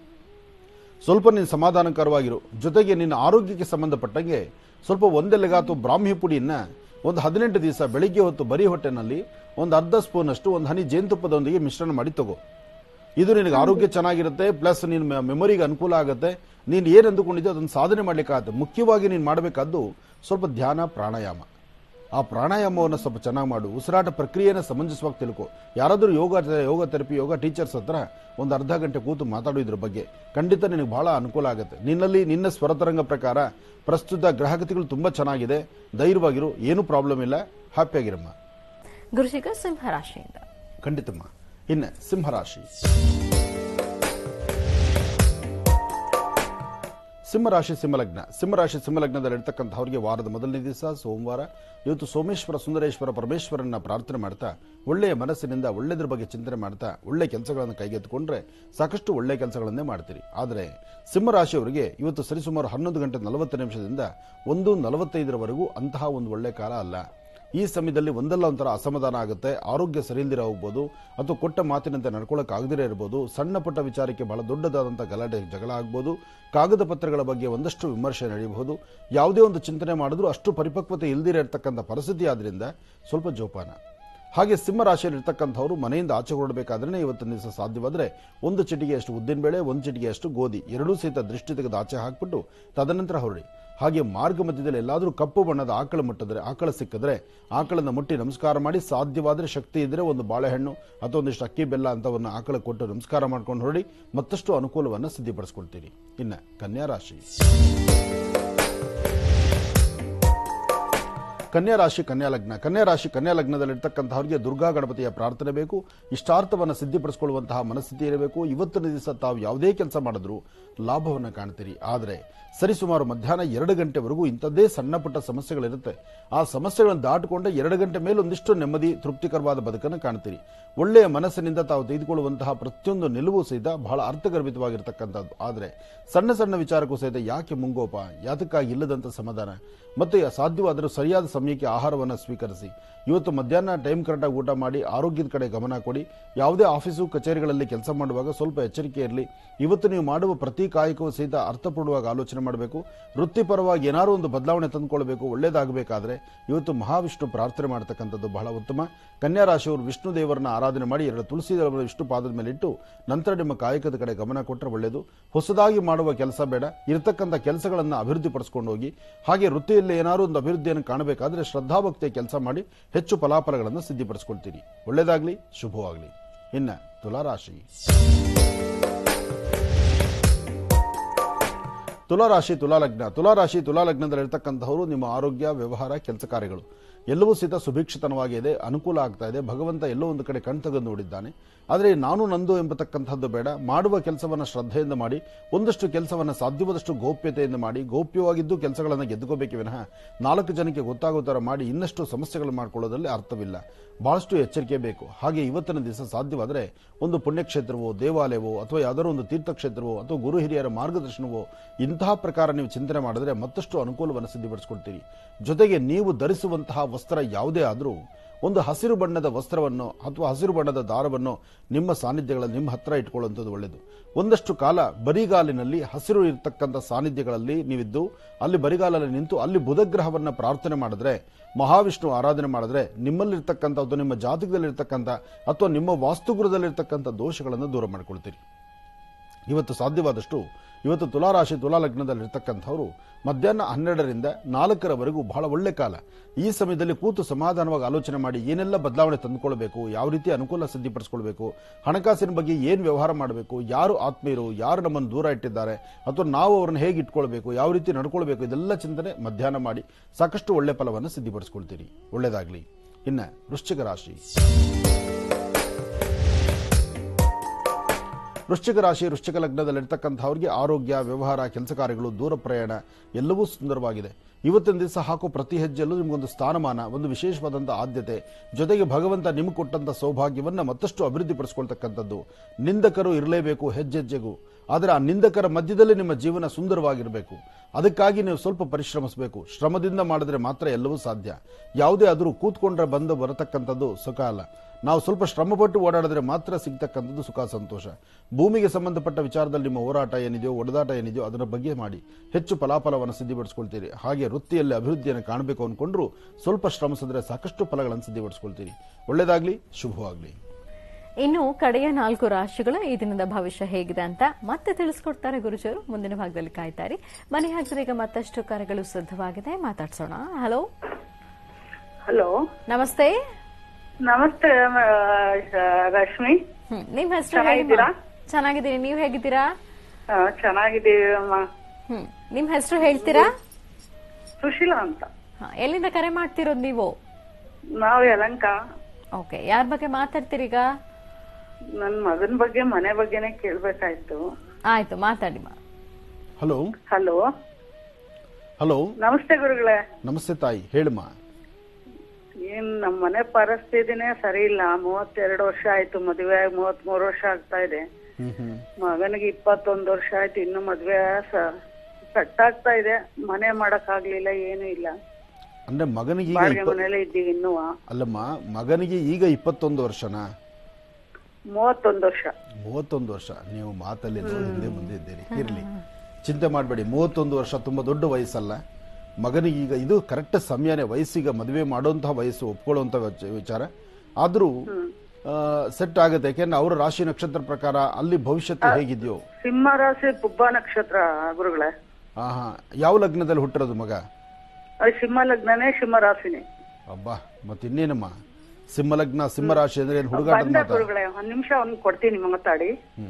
ಸ್ವಲ್ಪ ನೀನು ಸಮಾಧಾನಕರವಾಗಿರು ಜೊತೆಗೆ ನಿನ್ನ ಆರೋಗ್ಯಕ್ಕೆ ಸಂಬಂಧಪಟ್ಟಂಗೆ ಸ್ವಲ್ಪ ಒಂದೆಲೆಗ ಅಥವಾ ಬ್ರಾಹ್ಮಿ ಪುಡಿಯನ್ನ ಒಂದು ಹದಿನೆಂಟು ದಿವಸ ಬೆಳಿಗ್ಗೆ ಹೊತ್ತು ಬರೀ ಹೊಟ್ಟೆನಲ್ಲಿ ಒಂದು ಅರ್ಧ ಸ್ಪೂನ್ ಅಷ್ಟು ಒಂದು ಹನಿ ಜೇನುತುಪ್ಪದೊಂದಿಗೆ ಮಿಶ್ರಣ ಮಾಡಿ ತಗೋ ಇದು ನಿನಗೆ ಆರೋಗ್ಯ ಚೆನ್ನಾಗಿರುತ್ತೆ ಪ್ಲಸ್ ನಿನ್ನ ಮೆಮೊರಿಗೆ ಅನುಕೂಲ ಆಗುತ್ತೆ ನೀನು ಏನು ಅಂದುಕೊಂಡಿದ್ಯೋ ಅದನ್ನು ಸಾಧನೆ ಮಾಡ್ಲಿಕ್ಕಾಗತ್ತೆ ಮುಖ್ಯವಾಗಿ ನೀನು ಮಾಡಬೇಕಾದ್ದು ಸ್ವಲ್ಪ ಧ್ಯಾನ ಪ್ರಾಣಾಯಾಮ ಆ ಪ್ರಾಣಾಯಾಮವನ್ನು ಸ್ವಲ್ಪ ಚೆನ್ನಾಗಿ ಮಾಡು ಉಸಿರಾಟ ಪ್ರಕ್ರಿಯೆನ ಸಮಂಜಸವಾಗಿ ತಿಳ್ಕೊ ಯಾರಾದರೂ ಯೋಗ ಯೋಗ ಥೆರಪಿ ಯೋಗ ಟೀಚರ್ಸ್ ಹತ್ರ ಒಂದು ಅರ್ಧ ಗಂಟೆ ಕೂತು ಮಾತಾಡೋ ಇದ್ರ ಬಗ್ಗೆ ಖಂಡಿತ ನಿನಗೆ ಬಹಳ ಅನುಕೂಲ ಆಗುತ್ತೆ ನಿನ್ನಲ್ಲಿ ನಿನ್ನ ಸ್ವರತರಂಗ ಪ್ರಕಾರ ಪ್ರಸ್ತುತ ಗ್ರಹಗತಿಗಳು ತುಂಬ ಚೆನ್ನಾಗಿದೆ ಧೈರ್ಯವಾಗಿರು ಏನೂ ಪ್ರಾಬ್ಲಮ್ ಇಲ್ಲ ಹ್ಯಾಪಿಯಾಗಿರಮ್ಮ ಗುರುಜಿಗ ಸಿಂಹ ರಾಶಿಯಿಂದ ಖಂಡಿತಮ್ಮ ಇನ್ನು ಸಿಂಹರಾಶಿ ಸಿಂಹರಾಶಿ ಸಿಂಹಲಗ್ನ ಸಿಂಹರಾಶಿ ಸಿಂಹಲಗ್ನದಲ್ಲಿ ಇರ್ತಕ್ಕಂಥವ್ರಿಗೆ ವಾರದ ಮೊದಲನೇ ದಿವಸ ಸೋಮವಾರ ಇವತ್ತು ಸೋಮೇಶ್ವರ ಸುಂದರೇಶ್ವರ ಪರಮೇಶ್ವರನ್ನ ಪ್ರಾರ್ಥನೆ ಮಾಡ್ತಾ ಒಳ್ಳೆಯ ಮನಸ್ಸಿನಿಂದ ಒಳ್ಳೆಯದ್ರ ಬಗ್ಗೆ ಚಿಂತನೆ ಮಾಡ್ತಾ ಒಳ್ಳೆ ಕೆಲಸಗಳನ್ನು ಕೈಗೆತ್ತಿಕೊಂಡ್ರೆ ಸಾಕಷ್ಟು ಒಳ್ಳೆ ಕೆಲಸಗಳನ್ನೇ ಮಾಡ್ತೀರಿ ಆದರೆ ಸಿಂಹರಾಶಿಯವರಿಗೆ ಇವತ್ತು ಸರಿಸುಮಾರು ಹನ್ನೊಂದು ಗಂಟೆ ನಲವತ್ತು ನಿಮಿಷದಿಂದ ಒಂದು ನಲವತ್ತೈದರವರೆಗೂ ಅಂತಹ ಒಂದು ಒಳ್ಳೆ ಕಾಲ ಅಲ್ಲ ಈ ಸಮಯದಲ್ಲಿ ಒಂದಲ್ಲ ಒಂಥರ ಅಸಮಾಧಾನ ಆಗುತ್ತೆ ಆರೋಗ್ಯ ಸರಿಯಿಲ್ದಿರ ಹೋಗ್ಬೋದು ಅಥವಾ ಕೊಟ್ಟ ಮಾತಿನಂತೆ ನಡ್ಕೊಳ್ಳೋಕೆ ಆಗದಿರೇ ಇರ್ಬೋದು ಸಣ್ಣ ಪುಟ್ಟ ವಿಚಾರಕ್ಕೆ ಬಹಳ ದೊಡ್ಡದಾದಂಥ ಗಲಾಟೆ ಜಗಳ ಆಗ್ಬೋದು ಕಾಗದ ಪತ್ರಗಳ ಬಗ್ಗೆ ಒಂದಷ್ಟು ವಿಮರ್ಶೆ ನಡೆಯಬಹುದು ಯಾವುದೇ ಒಂದು ಚಿಂತನೆ ಮಾಡಿದ್ರೂ ಅಷ್ಟು ಪರಿಪಕ್ವತೆ ಇಲ್ದಿರ ಇರತಕ್ಕಂಥ ಪರಿಸ್ಥಿತಿ ಆದ್ರಿಂದ ಸ್ವಲ್ಪ ಜೋಪಾನ ಹಾಗೆ ಸಿಂಹ ರಾಶಿಯಲ್ಲಿ ಇರ್ತಕ್ಕಂಥವ್ರು ಮನೆಯಿಂದ ಆಚೆ ಹೊರಡಬೇಕಾದ್ರೆ ಇವತ್ತಿನ ದಿವಸ ಸಾಧ್ಯವಾದರೆ ಒಂದು ಚಿಟಿಗೆ ಅಷ್ಟು ಉದ್ದಿನಬೇಳೆ ಒಂದು ಚಿಟಿಗೆ ಅಷ್ಟು ಗೋಧಿ ಎರಡೂ ಸಹಿತ ದೃಷ್ಟಿ ತೆಗೆದು ಆಚೆ ಹಾಕ್ಬಿಟ್ಟು ತದನಂತರ ಹೊರಡಿ ಹಾಗೆ ಮಾರ್ಗ ಮಧ್ಯದಲ್ಲಿ ಎಲ್ಲಾದರೂ ಕಪ್ಪು ಬಣ್ಣದ ಆಕಳ ಮುಟ್ಟಿದ್ರೆ ಆಕಳ ಸಿಕ್ಕಿದ್ರೆ ಆಕಳನ್ನ ಮುಟ್ಟಿ ನಮಸ್ಕಾರ ಮಾಡಿ ಸಾಧ್ಯವಾದರೆ ಶಕ್ತಿ ಇದ್ದರೆ ಒಂದು ಬಾಳೆಹಣ್ಣು ಅಥವಾ ಒಂದಿಷ್ಟು ಅಕ್ಕಿ ಬೆಲ್ಲ ಅಂತವನ್ನು ಆಕಳ ಕೊಟ್ಟು ನಮಸ್ಕಾರ ಮಾಡ್ಕೊಂಡು ಹೊರಡಿ ಮತ್ತಷ್ಟು ಅನುಕೂಲವನ್ನು ಸಿದ್ಧಪಡಿಸ್ಕೊಳ್ತೀರಿ ಇನ್ನು ಕನ್ಯಾ ರಾಶಿ ಕನ್ಯಾ ರಾಶಿ ಕನ್ಯಾ ಲಗ್ನ ಕನ್ಯಾ ರಾಶಿ ಕನ್ಯಾ ಲಗ್ನದಲ್ಲಿರ್ತಕ್ಕಂಥವ್ರಿಗೆ ದುರ್ಗಾ ಗಣಪತಿಯ ಪ್ರಾರ್ಥನೆ ಬೇಕು ಇಷ್ಟಾರ್ಥವನ್ನು ಸಿದ್ಧಿಪಡಿಸಿಕೊಳ್ಳುವಂತಹ ಮನಸ್ಥಿತಿ ಇರಬೇಕು ಇವತ್ತಿನ ದಿವಸ ತಾವು ಯಾವುದೇ ಕೆಲಸ ಮಾಡಿದ್ರು ಲಾಭವನ್ನು ಕಾಣ್ತೀರಿ ಆದರೆ ಸರಿಸುಮಾರು ಮಧ್ಯಾಹ್ನ ಎರಡು ಗಂಟೆವರೆಗೂ ಇಂಥದ್ದೇ ಸಣ್ಣ ಪುಟ್ಟ ಸಮಸ್ಯೆಗಳಿರುತ್ತೆ ಆ ಸಮಸ್ಯೆಗಳನ್ನು ದಾಟಿಕೊಂಡ ಎರಡು ಗಂಟೆ ಮೇಲೆ ಒಂದಿಷ್ಟು ನೆಮ್ಮದಿ ತೃಪ್ತಿಕರವಾದ ಬದುಕನ್ನು ಕಾಣ್ತೀರಿ ಒಳ್ಳೆಯ ಮನಸ್ಸಿನಿಂದ ತಾವು ತೆಗೆದುಕೊಳ್ಳುವಂತಹ ಪ್ರತಿಯೊಂದು ನಿಲುವು ಸಹಿತ ಬಹಳ ಅರ್ಥಗರ್ಭಿತವಾಗಿರ್ತಕ್ಕಂಥದ್ದು ಆದರೆ ಸಣ್ಣ ಸಣ್ಣ ವಿಚಾರಕ್ಕೂ ಸಹಿತ ಯಾಕೆ ಮುಂಗೋಪ ಯಾತಕ್ಕಾಗಿ ಇಲ್ಲದಂಥ ಸಮಾಧಾನ ಮತ್ತೆ ಸಾಧ್ಯವಾದರೂ ಸರಿಯಾದ ಸಮಯಕ್ಕೆ ಆಹಾರವನ್ನು ಸ್ವೀಕರಿಸಿ ಇವತ್ತು ಮಧ್ಯಾಹ್ನ ಟೈಮ್ ಕರೆಕ್ಟಾಗಿ ಊಟ ಮಾಡಿ ಆರೋಗ್ಯದ ಕಡೆ ಗಮನ ಕೊಡಿ ಯಾವುದೇ ಆಫೀಸು ಕಚೇರಿಗಳಲ್ಲಿ ಕೆಲಸ ಮಾಡುವಾಗ ಸ್ವಲ್ಪ ಎಚ್ಚರಿಕೆ ಇರಲಿ ಇವತ್ತು ನೀವು ಮಾಡುವ ಪ್ರತಿ ಕಾಯಕವೂ ಸಹಿತ ಅರ್ಥಪೂರ್ಣವಾಗಿ ಆಲೋಚನೆ ಮಾಡಬೇಕು ವೃತ್ತಿಪರವಾಗಿ ಏನಾದರೂ ಒಂದು ಬದಲಾವಣೆ ತಂದುಕೊಳ್ಬೇಕು ಒಳ್ಳೇದಾಗಬೇಕಾದ್ರೆ ಇವತ್ತು ಮಹಾವಿಷ್ಣು ಪ್ರಾರ್ಥನೆ ಮಾಡ್ತಕ್ಕಂಥದ್ದು ಬಹಳ ಉತ್ತಮ ಕನ್ಯಾ ರಾಶಿಯವರು ವಿಷ್ಣು ದೇವರನ್ನ ಆರಾಧನೆ ಮಾಡಿ ಎರಡು ತುಳಸಿ ದಳವನ್ನು ವಿಷ್ಣು ಪಾದದ ಮೇಲೆ ಇಟ್ಟು ನಂತರ ನಿಮ್ಮ ಕಾಯಕದ ಕಡೆ ಗಮನ ಕೊಟ್ಟರೆ ಒಳ್ಳೆಯದು ಹೊಸದಾಗಿ ಮಾಡುವ ಕೆಲಸ ಬೇಡ ಇರತಕ್ಕಂಥ ಕೆಲಸಗಳನ್ನು ಅಭಿವೃದ್ಧಿ ಪಡಿಸ್ಕೊಂಡು ಹೋಗಿ ಹಾಗೆ ವೃತ್ತಿಯಲ್ಲಿ ಏನಾದರೂ ಒಂದು ಅಭಿವೃದ್ಧಿಯನ್ನು ಕಾಣಬೇಕಾದ್ರೆ ಶ್ರದ್ಧಾಭಕ್ತಿಯ ಕೆಲಸ ಮಾಡಿ ಹೆಚ್ಚು ಫಲಾಫಲಗಳನ್ನು ಸಿದ್ಧಿಪಡಿಸ್ಕೊಳ್ತೀರಿ ಒಳ್ಳೆಯದಾಗಲಿ ಶುಭವಾಗಲಿ ಇನ್ನು ತುಲಾರಾಶಿ ತುಲಾರಾಶಿ ತುಲಾಲಗ್ನ ತುಲಾರಾಶಿ ತುಲಾಲಗ್ನದಲ್ಲಿರ್ತಕ್ಕಂಥವರು ನಿಮ್ಮ ಆರೋಗ್ಯ ವ್ಯವಹಾರ ಕೆಲಸ ಕಾರ್ಯಗಳು ಎಲ್ಲವೂ ಸಹಿತ ಸುಭಿಕ್ಷಿತನವಾಗಿದೆ ಅನುಕೂಲ ಆಗ್ತಾ ಇದೆ ಭಗವಂತ ಎಲ್ಲೋ ಒಂದು ಕಡೆ ಕಣ್ತಗದು ನೋಡಿದ್ದಾನೆ ಆದರೆ ನಾನು ನಂದು ಎಂಬತಕ್ಕಂಥದ್ದು ಬೇಡ ಮಾಡುವ ಕೆಲಸವನ್ನು ಶ್ರದ್ಧೆಯಿಂದ ಮಾಡಿ ಒಂದಷ್ಟು ಕೆಲಸವನ್ನು ಸಾಧ್ಯವಾದಷ್ಟು ಗೋಪ್ಯತೆಯಿಂದ ಮಾಡಿ ಗೋಪ್ಯವಾಗಿದ್ದು ಕೆಲಸಗಳನ್ನು ಗೆದ್ದುಕೋಬೇಕೆ ವಿನಃ ನಾಲ್ಕು ಜನಕ್ಕೆ ಗೊತ್ತಾಗೋ ಥರ ಮಾಡಿ ಇನ್ನಷ್ಟು ಸಮಸ್ಯೆಗಳು ಮಾಡ್ಕೊಳ್ಳೋದ್ರಲ್ಲಿ ಅರ್ಥವಿಲ್ಲ ಬಹಳಷ್ಟು ಎಚ್ಚರಿಕೆ ಬೇಕು ಹಾಗೆ ಇವತ್ತಿನ ದಿವಸ ಸಾಧ್ಯವಾದರೆ ಒಂದು ಪುಣ್ಯಕ್ಷೇತ್ರವೋ ದೇವಾಲಯವೋ ಅಥವಾ ಯಾವುದಾದ್ರು ಒಂದು ತೀರ್ಥಕ್ಷೇತ್ರವೋ ಅಥವಾ ಗುರು ಹಿರಿಯರ ಮಾರ್ಗದರ್ಶನವೋ ಇಂತಹ ಪ್ರಕಾರ ನೀವು ಚಿಂತನೆ ಮಾಡಿದ್ರೆ ಮತ್ತಷ್ಟು ಅನುಕೂಲವನ್ನು ಸಿದ್ಧಪಡಿಸ್ಕೊಳ್ತೀರಿ ಜೊತೆಗೆ ನೀವು ಧರಿಸುವಂತಹ ವಸ್ತ್ರ ಯಾವುದೇ ಆದರೂ ಒಂದು ಹಸಿರು ಬಣ್ಣದ ವಸ್ತ್ರವನ್ನು ಅಥವಾ ಹಸಿರು ಬಣ್ಣದ ದಾರವನ್ನು ನಿಮ್ಮ ಸಾನ್ನಿಧ್ಯಗಳಲ್ಲಿ ನಿಮ್ಮ ಹತ್ರ ಇಟ್ಕೊಳ್ಳುವಂಥದ್ದು ಒಳ್ಳೆಯದು ಒಂದಷ್ಟು ಕಾಲ ಬರಿಗಾಲಿನಲ್ಲಿ ಹಸಿರು ಇರತಕ್ಕಂಥ ಸಾನ್ನಿಧ್ಯಗಳಲ್ಲಿ ನೀವಿದ್ದು ಅಲ್ಲಿ ಬರಿಗಾಲಲ್ಲಿ ನಿಂತು ಅಲ್ಲಿ ಬುಧಗ್ರಹವನ್ನು ಪ್ರಾರ್ಥನೆ ಮಾಡಿದ್ರೆ ಮಹಾವಿಷ್ಣು ಆರಾಧನೆ ಮಾಡಿದ್ರೆ ನಿಮ್ಮಲ್ಲಿರ್ತಕ್ಕಂಥ ಅಥವಾ ನಿಮ್ಮ ಜಾತಕದಲ್ಲಿರ್ತಕ್ಕಂಥ ಅಥವಾ ನಿಮ್ಮ ವಾಸ್ತುಗೃಹದಲ್ಲಿರ್ತಕ್ಕಂಥ ದೋಷಗಳನ್ನು ದೂರ ಮಾಡ್ಕೊಳ್ತೀರಿ ಇವತ್ತು ಸಾಧ್ಯವಾದಷ್ಟು ಇವತ್ತು ತುಲಾರಾಶಿ ತುಲಾಲಗ್ನದಲ್ಲಿರ್ತಕ್ಕಂಥವರು ಮಧ್ಯಾಹ್ನ ಹನ್ನೆರಡರಿಂದ ನಾಲ್ಕರವರೆಗೂ ಬಹಳ ಒಳ್ಳೆ ಕಾಲ ಈ ಸಮಯದಲ್ಲಿ ಕೂತು ಸಮಾಧಾನವಾಗಿ ಆಲೋಚನೆ ಮಾಡಿ ಏನೆಲ್ಲ ಬದಲಾವಣೆ ತಂದುಕೊಳ್ಬೇಕು ಯಾವ ರೀತಿ ಅನುಕೂಲ ಸಿದ್ಧಪಡಿಸ್ಕೊಳ್ಬೇಕು ಹಣಕಾಸಿನ ಬಗ್ಗೆ ಏನು ವ್ಯವಹಾರ ಮಾಡಬೇಕು ಯಾರು ಆತ್ಮೀಯರು ಯಾರು ನಮ್ಮನ್ನು ದೂರ ಇಟ್ಟಿದ್ದಾರೆ ಅಥವಾ ನಾವು ಅವ್ರನ್ನ ಹೇಗೆ ಇಟ್ಕೊಳ್ಬೇಕು ಯಾವ ರೀತಿ ನಡ್ಕೊಳ್ಬೇಕು ಇದೆಲ್ಲ ಚಿಂತನೆ ಮಧ್ಯಾಹ್ನ ಮಾಡಿ ಸಾಕಷ್ಟು ಒಳ್ಳೆ ಫಲವನ್ನು ಸಿದ್ಧಪಡಿಸ್ಕೊಳ್ತೀರಿ ಒಳ್ಳೆಯದಾಗಲಿ ಇನ್ನು ವೃಶ್ಚಿಕ ರಾಶಿ ವೃಶ್ಚಿಕ ರಾಶಿ ವೃಶ್ಚಿಕ ಲಗ್ನದಲ್ಲಿರ್ತಕ್ಕಂಥವ್ರಿಗೆ ಆರೋಗ್ಯ ವ್ಯವಹಾರ ಕೆಲಸ ಕಾರ್ಯಗಳು ದೂರ ಪ್ರಯಾಣ ಎಲ್ಲವೂ ಸುಂದರವಾಗಿದೆ ಇವತ್ತಿನ ದಿವಸ ಹಾಕೋ ಪ್ರತಿ ಹೆಜ್ಜೆಯಲ್ಲೂ ನಿಮಗೊಂದು ಸ್ಥಾನಮಾನ ಒಂದು ವಿಶೇಷವಾದಂಥ ಆದ್ಯತೆ ಜೊತೆಗೆ ಭಗವಂತ ನಿಮಗೆ ಕೊಟ್ಟಂಥ ಸೌಭಾಗ್ಯವನ್ನು ಮತ್ತಷ್ಟು ಅಭಿವೃದ್ಧಿಪಡಿಸ್ಕೊಳ್ತಕ್ಕಂಥದ್ದು ನಿಂದಕರು ಇರಲೇಬೇಕು ಹೆಜ್ಜೆಜ್ಜೆಗೂ ಆದರೆ ಆ ನಿಂದಕರ ಮಧ್ಯದಲ್ಲಿ ನಿಮ್ಮ ಜೀವನ ಸುಂದರವಾಗಿರಬೇಕು ಅದಕ್ಕಾಗಿ ನೀವು ಸ್ವಲ್ಪ ಪರಿಶ್ರಮಿಸಬೇಕು ಶ್ರಮದಿಂದ ಮಾಡಿದ್ರೆ ಮಾತ್ರ ಎಲ್ಲವೂ ಸಾಧ್ಯ ಯಾವುದೇ ಆದರೂ ಕೂತ್ಕೊಂಡ್ರೆ ಬಂದು ಬರತಕ್ಕಂಥದ್ದು ಸುಖ ಅಲ್ಲ ನಾವು ಸ್ವಲ್ಪ ಶ್ರಮಪಟ್ಟು ಓಡಾಡಿದ್ರೆ ಮಾತ್ರ ಸಿಗ್ತಕ್ಕಂಥದ್ದು ಸುಖ ಸಂತೋಷ ಭೂಮಿಗೆ ಸಂಬಂಧಪಟ್ಟ ವಿಚಾರದಲ್ಲಿ ನಿಮ್ಮ ಹೋರಾಟ ಏನಿದೆಯೋ ಒಡೆದಾಟ ಏನಿದೆಯೋ ಅದರ ಬಗ್ಗೆ ಮಾಡಿ ಹೆಚ್ಚು ಫಲಾಫಲವನ್ನು ಸಿದ್ಧಪಡಿಸ್ಕೊಳ್ತೀರಿ ಹಾಗೆ ವೃತ್ತಿಯಲ್ಲಿ ಅಭಿವೃದ್ಧಿಯನ್ನು ಕಾಣಬೇಕು ಅಂದ್ಕೊಂಡ್ರು ಸ್ವಲ್ಪ ಶ್ರಮಿಸಿದ್ರೆ ಸಾಕಷ್ಟು ಫಲಗಳನ್ನು ಸಿದ್ಧಪಡಿಸ್ಕೊಳ್ತೀರಿ ಒಳ್ಳೆಯದಾಗಲಿ ಶುಭವಾಗಲಿ ಇನ್ನು ಕಡೆಯ ನಾಲ್ಕು ರಾಶಿಗಳ ಈ ದಿನದ ಭವಿಷ್ಯ ಹೇಗಿದೆ ಅಂತ ಮತ್ತೆ ತಿಳಿಸ್ಕೊಡ್ತಾರೆ ಗುರುಜರು ಮುಂದಿನ ಭಾಗದಲ್ಲಿ ಕಾಯ್ತಾರೆ ಮನೆ ಹಾಕಿದ್ರೆ ಈಗ ಮತ್ತಷ್ಟು ಕಾರ್ಯಗಳು ಸಿದ್ಧವಾಗಿದೆ ಮಾತಾಡ್ಸೋಣ ಹಲೋ ಹಲೋ ನಮಸ್ತೆ ನಮಸ್ತೆ ಮ- ರಶ್ಮಿ ಹ್ಮ್ ನಿಮ್ ಹೆಸರು ಚೆನ್ನಾಗಿದ್ದೀರಾ? ಚೆನ್ನಾಗಿದ್ದೀನಿ ನೀವ್ ಹೇಗಿದ್ದೀರಾ ಆ, ಚೆನ್ನಾಗಿದ್ದೀವಿ ಅಮ್ಮ ಹ್ಮ್ ನಿಮ್ ಹೆಸರು ಹೇಳ್ತೀರಾ ಸುಶೀಲಾ ಅಂತ ಹಾ, ಎಲ್ಲಿಂದ ಕರೆ ಮಾಡ್ತಿರೋದು ನೀವು ನಾವು ಯಲಂಕ ಓಕೆ ಯಾರ ಬಗ್ಗೆ ಮಾತಾಡ್ತೀರೀಗ ನನ್ ಮಗನ್ ಬಗ್ಗೆ ಮನೆ ಬಗ್ಗೆನೇ ಕೇಳ್ಬೇಕಾಯ್ತು ಆಯ್ತು ಮಾತಾಡಿ ಮಾ ಹಲೋ ಹಲೋ ಹಲೋ ನಮಸ್ತೆ ಗುರುಗಳೇ ನಮಸ್ತೆ ತಾಯಿ ಹೇಳಮ್ಮ ಏನ್ ನಮ್ ಮನೆ ಪರಿಸ್ಥಿತಿನೇ ಸರಿ ಇಲ್ಲ ಮೂವತ್ತೆರಡು ವರ್ಷ ಆಯ್ತು ಮದುವೆ ಆಗಿ ಮೂವತ್ ಮೂರು ವರ್ಷ ಆಗ್ತಾ ಇದೆ ಹ್ಮ್ ಹ್ಮ್ ಮಗನಿಗೆ ಇಪ್ಪತ್ತೊಂದು ವರ್ಷ ಆಯ್ತು ಇನ್ನು ಮದ್ವೆ ಸೆಟ್ ಆಗ್ತಾ ಇದೆ ಮನೆ ಮಾಡಕ್ ಆಗ್ಲಿಲ್ಲ ಏನು ಇಲ್ಲ ಅಂದ್ರೆ ಮಗನಿಗೆ ಈಗ ಬಾಡಿಗೆ ಇಪ್ಪ- ಮನೇಲೆ ಇದ್ದೀವಿ ಇನ್ನೂ ಅಲ್ಲಮ್ಮ ಮಗನಿಗೆ ಈಗ ಇಪ್ಪತ್ತೊಂದು ವರ್ಷನಾ ಮೂವತ್ತೊಂದು ವರ್ಷ ಮೂವತ್ತೊಂದು ವರ್ಷ ನೀವು ಮಾತಲ್ಲಿ ಎಲ್ಲೋ ಹಿಂದೆ ಮುಂದೆ ಇದ್ದೀರಿ ಇರ್ಲಿ ಚಿಂತೆ ಮಾಡಬೇಡಿ ಮೂವತ್ತೊಂದು ವರ್ಷ ತುಂಬಾ ದೊಡ್ಡ ವಯಸ್ಸಲ್ಲ ಮಗನಿಗೆ ಈಗ ಇದು ಕರೆಕ್ಟ್ ಸಮಯನೇ ವಯಸ್ಸಿಗ ಮದುವೆ ಮಾಡುವಂತಹ ವಯಸ್ಸು ಒಪ್ಕೊಳ್ಳುವಂತ ವಿಚ- ವಿಚಾರ ಆದ್ರೂ ಸೆಟ್ ಆಗುತ್ತೆ ಯಾಕೆಂದ್ರೆ ಅವರ ರಾಶಿ ನಕ್ಷತ್ರ ಪ್ರಕಾರ ಅಲ್ಲಿ ಭವಿಷ್ಯತ್ತು ಹೇಗಿದೆಯೋ ಸಿಂಹ ರಾಶಿ ಪುಬ್ಬ ನಕ್ಷತ್ರ ಗುರುಗಳೇ ಹಾ ಹಾ ಯಾವ ಲಗ್ನದಲ್ಲಿ ಹುಟ್ಟಿರೋದು ಮಗ ಅದು ಸಿಂಹ ಲಗ್ನನೇ ಸಿಂಹ ರಾಶಿನೇ ಅಬ್ಬಾ ಮತ್ತೆ ಇನ್ನೇನಮ್ಮ ಸಿಂಹ ಲಗ್ನ ಸಿಂಹ ರಾಶಿ ಅಂದ್ರೆ ಏನು ಹುಡುಗಾಟದ ಬಂದ ಮಾತಾ ಗುರುಗಳೇ ಒಂದ್ ನಿಮಿಷ ಒಂದ್ ಕೊಡ್ತೀನಿ ಮಾತಾಡಿ ಹ್ಮ್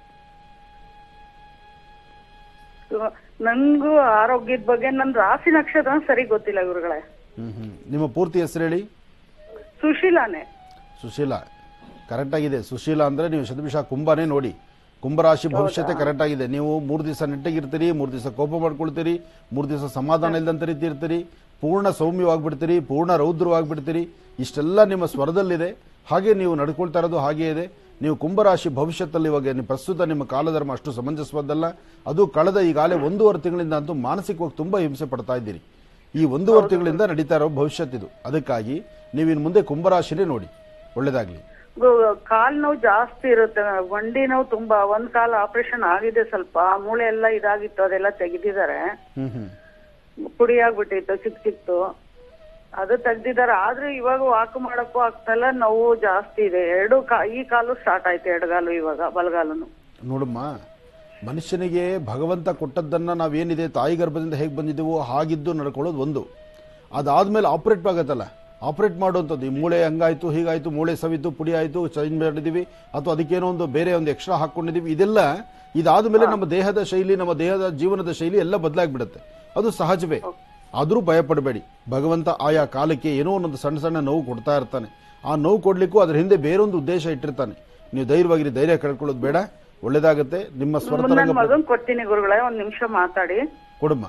ನಂಗೂ ಆರೋಗ್ಯದ ಬಗ್ಗೆ ನನ್ ರಾಶಿ ನಕ್ಷತ್ರ ಸರಿ ಗೊತ್ತಿಲ್ಲ ಗುರುಗಳೇ ಹ್ಮ್ ಹ್ಮ್ ನಿಮ್ಮ ಪೂರ್ತಿ ಹೆಸರು ಹೇಳಿ ಸುಶೀಲಾನೇ ಸುಶೀಲಾ ಕರೆಕ್ಟ್ ಆಗಿದೆ ಸುಶೀಲಾ ಅಂದ್ರೆ ನೀವು ಶತಭಿಷ ಕುಂಭನೇ ನೋಡಿ ಕುಂಭರಾಶಿ ಭವಿಷ್ಯತೆ ಕರೆಕ್ಟ್ ಆಗಿದೆ ನೀವು ಮೂರು ದಿವಸ ನೆಟ್ಟಗಿರ್ತೀರಿ ಮೂರು ದಿವಸ ಕೋಪ ಮಾಡ್ಕೊಳ್ತೀರಿ ಮೂರು ದಿವಸ ಸಮಾಧಾನ ಇಲ್ದಂತ ರೀತಿ ಇರ್ತೀರಿ ಪೂರ್ಣ ಸೌಮ್ಯವಾಗ್ಬಿಡ್ತೀರಿ ಪೂರ್ಣ ರೌದ್ರವಾಗ್ಬಿಡ್ತೀರಿ ಇಷ್ಟೆಲ್ಲ ನಿಮ್ಮ ಸ್ವರದಲ್ಲಿದೆ ಹಾಗೆ ನೀವು ನಡ್ಕೊಳ್ತಾ ಇರೋದು ಹಾಗೆ ಇದೆ ನೀವು ಕುಂಭರಾಶಿ ಭವಿಷ್ಯದಲ್ಲಿ ಇವಾಗ ನೀವು ಪ್ರಸ್ತುತ ನಿಮ್ಮ ಕಾಲಧರ್ಮ ಅಷ್ಟು ಸಮಂಜಸವಾದಲ್ಲ ಅದು ಕಳೆದ ಈಗಾಗಲೇ ಒಂದೂವರೆ ತಿಂಗಳಿಂದ ಅಂತೂ ಮಾನಸಿಕವಾಗಿ ತುಂಬಾ ಹಿಂಸೆ ಪಡ್ತಾ ಇದ್ದೀರಿ ಈ ಒಂದೂವರೆ ತಿಂಗಳಿಂದ ನಡೀತಾ ಇರೋ ಭವಿಷ್ಯತ್ತಿದು ಅದಕ್ಕಾಗಿ ನೀವು ಇನ್ನು ಮುಂದೆ ಕುಂಭರಾಶಿನೇ ನೋಡಿ ಒಳ್ಳೇದಾಗ್ಲಿ ಗು- ಕಾಲ್ ನೋವು ಜಾಸ್ತಿ ಇರುತ್ತೆ ಮಂಡಿ ನೋವು ತುಂಬಾ ಒಂದ್ ಕಾಲ ಆಪರೇಷನ್ ಆಗಿದೆ ಸ್ವಲ್ಪ ಮೂಳೆ ಎಲ್ಲ ಇದಾಗಿತ್ತು ಅದೆಲ್ಲ ತೆಗೆದಿದ್ದಾರೆ ಹ್ಮ್ ಹ್ಮ್ ಪುಡಿ ಆಗ್ಬಿಟ್ಟಿತ್ತು ಚಿಕ್ಕ ಚಿಕ್ತು ಅದು ತೆಗ್ದಿದ್ದಾರೆ ಆದ್ರೂ ಇವಾಗ ವಾಕ್ ಮಾಡಕ್ಕೂ ಆಗ್ತಲ್ಲ ನೋವು ಜಾಸ್ತಿ ಇದೆ ಎರಡು ಕಾ ಈ ಕಾಲು ಸ್ಟಾರ್ಟ್ ಆಯ್ತು ಎಡಗಾಲು ಇವಾಗ ಬಲಗಾಲನು ನೋಡಮ್ಮ ಮನುಷ್ಯನಿಗೆ ಭಗವಂತ ಕೊಟ್ಟದ್ದನ್ನ ನಾವೇನಿದೆ ತಾಯಿ ಗರ್ಭದಿಂದ ಹೇಗೆ ಬಂದಿದ್ದೀವೋ ಹಾಗಿದ್ದು ನಡ್ಕೊಳ್ಳೋದು ಒಂದು ಅದಾದ್ಮೇಲೆ ಆಪರೇಟ್ ಆಗತ್ತಲ್ಲ ಆಪರೇಟ್ ಮಾಡುವಂಥದ್ದು ಈ ಮೂಳೆ ಹಂಗಾಯ್ತು ಹೀಗಾಯ್ತು ಮೂಳೆ ಸವಿತು ಪುಡಿ ಆಯ್ತು ಚೇಂಜ್ ಮಾಡಿದೀವಿ ಅಥವಾ ಅದಕ್ಕೇನೋ ಒಂದು ಬೇರೆ ಒಂದು ಎಕ್ಸ್ಟ್ರಾ ಹಾಕೊಂಡಿದೀವಿ ಇದೆಲ್ಲ ಇದಾದ ಮೇಲೆ ನಮ್ಮ ದೇಹದ ಶೈಲಿ ನಮ್ಮ ದೇಹದ ಜೀವನದ ಶೈಲಿ ಎಲ್ಲ ಬದಲಾಗ್ಬಿಡುತ್ತೆ ಅದು ಸಹಜವೇ ಆದರೂ ಭಯಪಡಬೇಡಿ ಭಗವಂತ ಆಯಾ ಕಾಲಕ್ಕೆ ಏನೋ ಒಂದೊಂದು ಸಣ್ಣ ಸಣ್ಣ ನೋವು ಕೊಡ್ತಾ ಇರ್ತಾನೆ ಆ ನೋವು ಕೊಡ್ಲಿಕ್ಕೂ ಅದ್ರ ಹಿಂದೆ ಬೇರೊಂದು ಉದ್ದೇಶ ಇಟ್ಟಿರ್ತಾನೆ ನೀವು ಧೈರ್ಯವಾಗಿರಿ ಧೈರ್ಯ ಕಳ್ಕೊಳ್ಳೋದು ಬೇಡ ಒಳ್ಳೇದಾಗತ್ತೆ ನಿಮ್ಮ ನನ್ನ ಸ್ವರತರಂಗ ಮಗನ್ ಕೊಡ್ತೀನಿ ಗುರುಗಳೇ ಒಂದ್ ನಿಮಿಷ ಮಾತಾಡಿ ಕೊಡಮ್ಮ